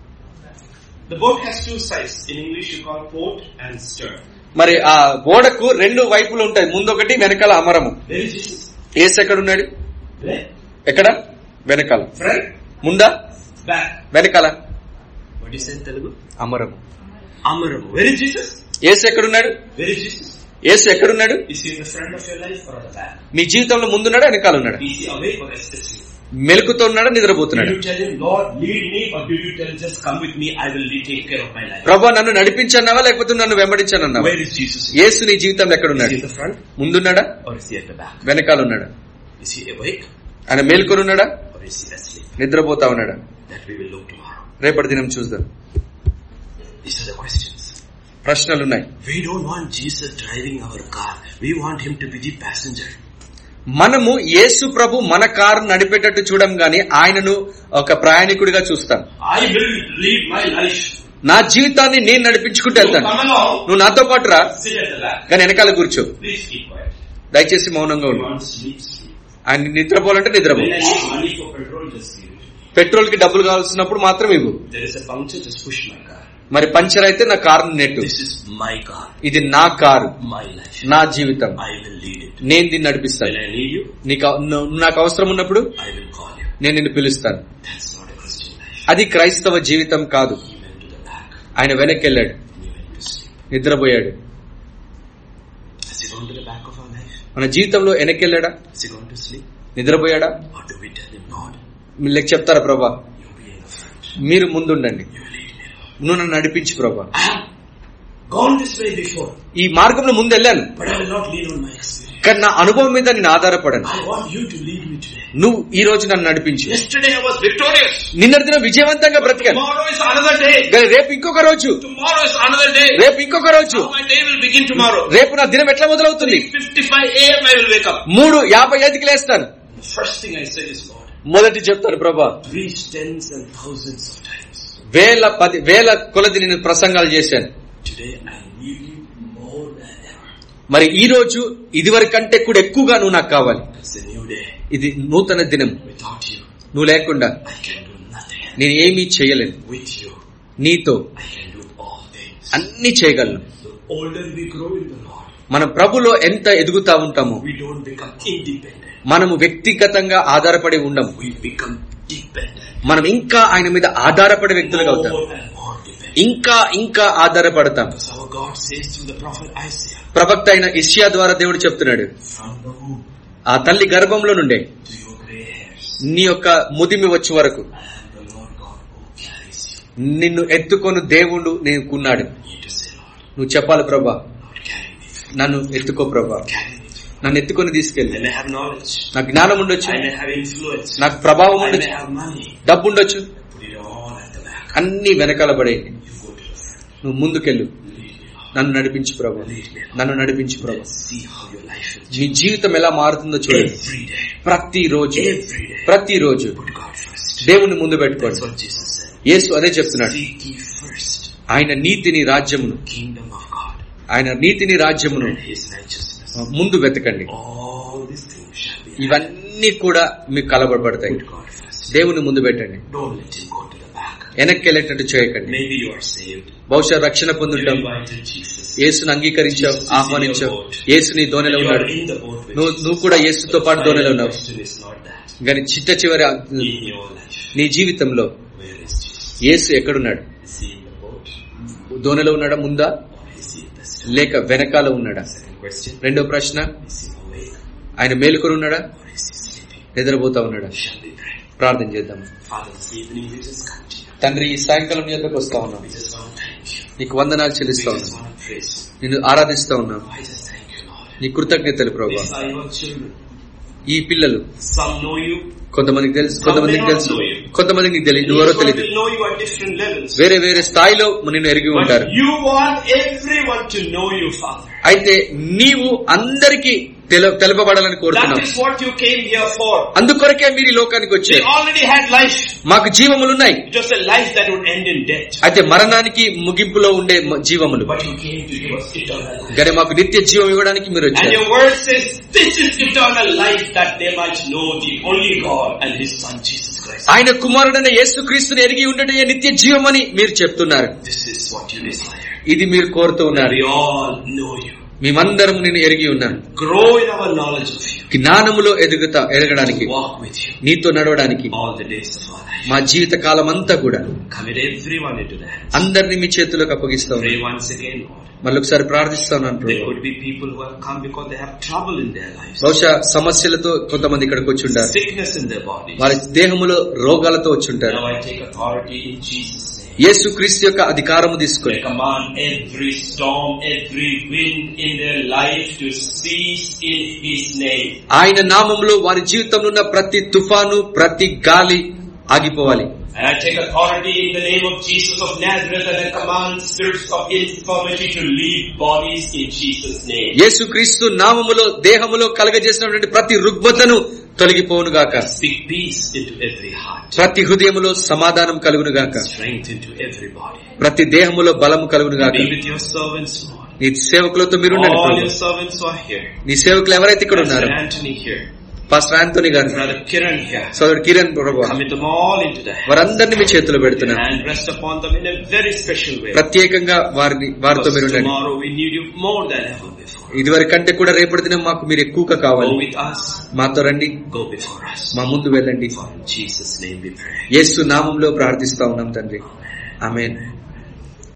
S1: The boat has two sides. In English you call port and stern.
S2: మరి ఆ ఓడకు రెండు వైపులు ఉంటాయి ముందొకటి వెనకాల అమరము
S1: Where is Jesus?
S2: ఏసు ఎక్కడున్నాడు
S1: Where?
S2: ఎక్కడ వెనకాల
S1: Front?
S2: ముందా
S1: Back.
S2: వెనకాల
S1: What is in Telugu?
S2: అమరము
S1: Amaramu. Where is Jesus?
S2: ఏసు ఎక్కడున్నాడు
S1: Where is Jesus?
S2: ఏసు ఎక్కడున్నాడు
S1: Is he in the front of your life or at the back?
S2: మీ జీవితంలో ముందున్నాడా వెనకాల ఉన్నాడా
S1: Is he awake or asleep?
S2: మెలుకుతో ఉన్నాడా
S1: Did
S2: నిద్రపోతున్నాడు
S1: you tell him, Lord, lead me or did you tell just come with me, I will lead, take care of my life?
S2: ప్రభా నన్ను నడిపించన్నావా లేకపోతే నన్ను వెంబడించానన్నావా
S1: Where is Jesus?
S2: ఏసు నీ జీవితంలో
S1: Is
S2: ఎక్కడున్నాడు
S1: he in the front
S2: ముందున్నాడా
S1: or is he at the back?
S2: వెనకాల ఉన్నాడా
S1: Is he awake
S2: ఆయన మేల్కొని ఉన్నాడా
S1: or is he asleep?
S2: నిద్రపోతా ఉన్నాడా
S1: That we will look tomorrow.
S2: రేపటి దినం చూద్దాం
S1: These are the questions.
S2: ప్రశ్నలు ఉన్నాయి
S1: We don't want Jesus driving our car. We want him to be the passenger.
S2: మనము యేసు ప్రభు మన కారు నడిపేటట్టు చూడం గాని ఆయనను ఒక ప్రయాణికుడిగా చూస్తాం
S1: I will lead my life.
S2: నా జీవితాన్ని నేను నడిపించుకుంటూ
S1: You
S2: వెళ్తాను
S1: come along,
S2: నువ్వు నాతో పాటు రా
S1: sit at the back.
S2: కానీ వెనకాల కూర్చో
S1: Please keep quiet.
S2: దయచేసి మౌనంగా
S1: You
S2: ఉండు
S1: want sleep, sleep.
S2: ఆయన నిద్రపోవాలంటే నిద్రపో
S1: When I need money for petrol, just give it.
S2: Petrol కి డబ్బులు కావాల్సినప్పుడు మాత్రం ఇవ్వు
S1: There is a puncture, just push my car.
S2: మరి పంచర్ అయితే నా కారు నెట్టు
S1: This is my car,
S2: ఇది నా కారు
S1: my life.
S2: నా జీవితం
S1: I will lead it.
S2: నేను దీన్ని
S1: When
S2: నడిపిస్తాను
S1: I need you,
S2: నీకు అవ- నువ్వు నాకు అవసరం ఉన్నప్పుడు
S1: I will call you.
S2: నేను నిన్ను పిలుస్తాను
S1: That's not a Christian life.
S2: అది క్రైస్తవ జీవితం కాదు
S1: He went to the back
S2: ఆయన వెనక్కి వెళ్ళాడు
S1: and he went to sleep.
S2: నిద్రపోయాడు
S1: Has he gone to the back of our life?
S2: మన జీవితంలో వెనక్కి వెళ్ళాడా
S1: Has he gone to sleep?
S2: నిద్రపోయాడా
S1: Or do we tell him, Lord,
S2: మీకు చెప్తారా ప్రభా
S1: you be in the front.
S2: మీరు ముందుండండి
S1: You lead me, Lord.
S2: నువ్వు నన్ను నడిపించు ప్రభా
S1: I have gone this way before,
S2: ఈ మార్గంలో ముందు వెళ్ళాను
S1: but I will not lean on my experience.
S2: కానీ నా అనుభవం మీద నేను ఆధారపడను
S1: I want you to lead me today.
S2: నువ్వు ఈ రోజు నన్ను నడిపించు
S1: Yesterday I was victorious.
S2: నిన్నటి దినం విజయవంతంగా బ్రతికాను
S1: Tomorrow is another day.
S2: కానీ రేపు ఇంకొక రోజు
S1: Tomorrow is another day.
S2: రేపు ఇంకొక రోజు
S1: How my day will begin tomorrow.
S2: రేపు నా దినం ఎట్లా మొదలవుతుంది
S1: 55 a.m. I will wake up.
S2: మూడు యాభై ఐదుకి లేస్తాను
S1: The first thing I say is, Lord,
S2: మొదటి చెప్తాను ప్రభా
S1: reach tens and thousands of times.
S2: వేల పది వేల కొలది నేను ప్రసంగాలు చేశాను
S1: Today I need you more than ever.
S2: మరి ఈ రోజు ఇదివరకు కంటే కూడా ఎక్కువగా నువ్వు నాకు కావాలి
S1: It's a new day.
S2: ఇది నూతన దినం
S1: Without you,
S2: నువ్వు లేకుండా
S1: I can do nothing.
S2: నేను ఏమీ చేయలేను
S1: With you,
S2: నీతో
S1: I can do all things.
S2: అన్ని చేయగలను
S1: The older we grow in the Lord,
S2: మన ప్రభులో ఎంత ఎదుగుతా ఉంటామో
S1: we don't become independent.
S2: మనము వ్యక్తిగతంగా ఆధారపడి ఉండము
S1: We become dependent.
S2: మనం ఇంకా ఆయన మీద ఆధారపడే వ్యక్తులుగా అవుతాం
S1: More and more dependent.
S2: ఇంకా ఇంకా ఆధారపడతాం
S1: Because our God says through the prophet Isaiah,
S2: ప్రవక్త అయిన ఇష్యా ద్వారా దేవుడు చెప్తున్నాడు
S1: from the womb
S2: ఆ తల్లి గర్భంలో నుండే
S1: to your gray hairs,
S2: నీ యొక్క ముదిమి వచ్చే వరకు
S1: I am the Lord God who carries you.
S2: నిన్ను ఎత్తుకొని దేవుడు నీకున్నాడు
S1: You need to say, Lord,
S2: నువ్వు చెప్పాలి ప్రభా
S1: Lord, carry me through.
S2: నన్ను ఎత్తుకో ప్రభా
S1: Carry me through.
S2: నన్ను ఎత్తుకొని తీసుకెళ్ళి
S1: I may have knowledge.
S2: నాకు జ్ఞానం ఉండొచ్చు
S1: I may have influence.
S2: నాకు ప్రభావం
S1: I may
S2: ఉండొచ్చు
S1: have money.
S2: డబ్బు ఉండొచ్చు
S1: Put it all at the back.
S2: అన్ని వెనకాల పడేయండి
S1: You go to the front.
S2: నువ్వు ముందుకెళ్ళు
S1: Lead me, Lord.
S2: నన్ను నడిపించు ప్రభా
S1: Lead me, Lord.
S2: నన్ను నడిపించు ప్రభా
S1: Let's see how your life will
S2: నీ జీవితం ఎలా మారుతుందో
S1: change.
S2: చూడండి
S1: Every day.
S2: ప్రతి రోజు
S1: Every day.
S2: ప్రతిరోజు
S1: Put God first.
S2: దేవుని ముందు
S1: That's
S2: పెట్టుకోండి
S1: what Jesus said.
S2: యేసు అదే చెప్తున్నాడు
S1: Seek ye first
S2: ఆయన నీతిని రాజ్యమును
S1: the kingdom of God
S2: ఆయన నీతిని రాజ్యమును
S1: and his righteousness.
S2: ముందు వెతకండి
S1: All these things shall be added.
S2: ఇవన్నీ కూడా మీకు కలబడతాయి
S1: Put God first.
S2: దేవుని ముందు పెట్టండి
S1: Don't let him go to the back.
S2: వెనక్కి వెళ్ళేటట్టు చేయకండి
S1: Maybe you are saved.
S2: బహుశా రక్షణ
S1: You
S2: పొందుంటాం
S1: invited Jesus.
S2: యేసుని అంగీకరించావు ఆహ్వానించావు యేసు నీ దోణిలో
S1: You
S2: ఉన్నాడు
S1: are in the boat with
S2: నువ్వు
S1: Jesus.
S2: నువ్వు కూడా యేసుతో పాటు
S1: The
S2: దోణిలో
S1: final
S2: ఉన్నావు
S1: question is not that.
S2: కానీ చిట్ట చివరి
S1: In your life,
S2: నీ జీవితంలో
S1: where is Jesus?
S2: యేసు ఎక్కడున్నాడు
S1: Is he in the boat
S2: దోణిలో ఉన్నాడా ముందా
S1: or is he in the storm?
S2: లేక వెనకాల ఉన్నాడా
S1: Second question,
S2: రెండో ప్రశ్న
S1: is he awake
S2: ఆయన మేలుకొని ఉన్నాడా
S1: or is he sleeping?
S2: నిద్రపోతా ఉన్నాడా
S1: Shall we pray?
S2: ప్రార్థన చేద్దాం
S1: Father, this evening we just come to you.
S2: తండ్రి ఈ సాయంకాలం నీ యొక్కకు వస్తా ఉన్నాం
S1: We just want to thank you.
S2: నీకు వందనాలు
S1: We
S2: చెల్లిస్తా
S1: just
S2: ఉన్నాం
S1: want to praise you.
S2: నిన్ను ఆరాధిస్తా ఉన్నాం
S1: I just thank you, Lord.
S2: నీ కృతజ్ఞతలు ప్రభా
S1: These are your children.
S2: ఈ పిల్లలు
S1: Some know you.
S2: కొంతమందికి తెలుసు కొంతమందికి తెలుసు కొంతమందికి నీకు తెలియదు ఎవరో
S1: Each one
S2: తెలియదు
S1: will know you at different levels.
S2: వేరే వేరే స్థాయిలో నిన్ను ఎరిగి ఉంటారు
S1: But you want everyone to know you, Father.
S2: అయితే నీవు అందరికి తెల- తెలపబడాలని
S1: That
S2: కోరుతున్నావు
S1: is what you came here for.
S2: అందుకొరకే మీరు ఈ లోకానికి
S1: They
S2: వచ్చారు
S1: already had life.
S2: మాకు జీవములున్నాయి
S1: It was a life that would end in death.
S2: అయితే మరణానికి ముగింపులో ఉండే మ- జీవములు
S1: But you came to give us eternal life.
S2: కానీ మాకు నిత్య జీవం ఇవ్వడానికి మీరు
S1: And
S2: వచ్చారు
S1: your word says, this is eternal life that they might know the only God and His Son Jesus Christ.
S2: ఆయన కుమారుడైన యేసుక్రీస్తుని ఎరిగి ఉండటే నిత్య జీవమని మీరు చెప్తున్నారు
S1: This is what you desire.
S2: ఇది మీరు కోరుతూ ఉన్నారు
S1: We all know you.
S2: మేమందరం నేను ఎరిగి ఉన్నాను
S1: Grow in our knowledge of you.
S2: జ్ఞానములో ఎదుగుతా ఎదగడానికి
S1: Walk with you
S2: నీతో నడవడానికి
S1: all the days of our life.
S2: మా జీవిత కాలం అంతా కూడా
S1: Commit everyone into the hands.
S2: అందరినీ మీ చేతిలోకి అప్పగిస్తాం
S1: Pray once again, Lord.
S2: మళ్ళీ ఒకసారి ప్రార్థిస్తాను
S1: There could be people who have come because they have trouble in their lives.
S2: బహుశా సమస్యలతో కొంతమంది ఇక్కడికి వచ్చి ఉంటారు
S1: Sickness in their bodies.
S2: వారి దేహములో రోగాలతో వచ్చి ఉంటారు
S1: Now I take authority in Jesus' name.
S2: యేసు క్రీస్తు యొక్క అధికారము తీసుకొని
S1: I command every storm, every wind in their life to cease in His name.
S2: ఆయన నామంలో వారి జీవితంలో ఉన్న ప్రతి తుఫాను ప్రతి గాలి ఆగిపోవాలి
S1: And I take authority in the name of Jesus of Nazareth and I command spirits of infirmity to leave bodies in Jesus' name.
S2: యేసు క్రీస్తు నామములో దేహములో కలగజేసినటువంటి ప్రతి రుగ్మతను తొలగిపోవును గాక
S1: Speak peace into every heart,
S2: ప్రతి హృదయములో సమాధానం కలుగును గాక
S1: strength into every body.
S2: ప్రతి దేహములో బలము కలుగును గాక
S1: Be with your servants, Lord.
S2: నీ సేవకులతో మీరు ఉండండి
S1: All
S2: Prabhu.
S1: your servants are here.
S2: నీ సేవకులు ఎవరైతే ఇక్కడ
S1: Pastor
S2: ఉన్నారు
S1: Anthony here.
S2: పాస్టర్ ఆంటోనీ గారు
S1: Brother Kiran here.
S2: సోదరుడు కిరణ్ ప్రభు
S1: Commit them all into the hand.
S2: వారందరినీ మీ చేతిలో పెడుతున్నాను
S1: And rest upon them in a very special way.
S2: ప్రత్యేకంగా వారిని వారితో మీరు
S1: Because
S2: ఉండండి
S1: tomorrow we need you more than ever before.
S2: ఇదివరకు కంటే కూడా రేపటి దినం మాకు మీరు ఎక్కువగా కావాలి
S1: Go with us.
S2: మాతో రండి
S1: Go before us.
S2: మా ముందు వెళ్ళండి
S1: For in Jesus' name we pray.
S2: యేసు నామంలో ప్రార్థిస్తా ఉన్నాం తండ్రి ఆమెన్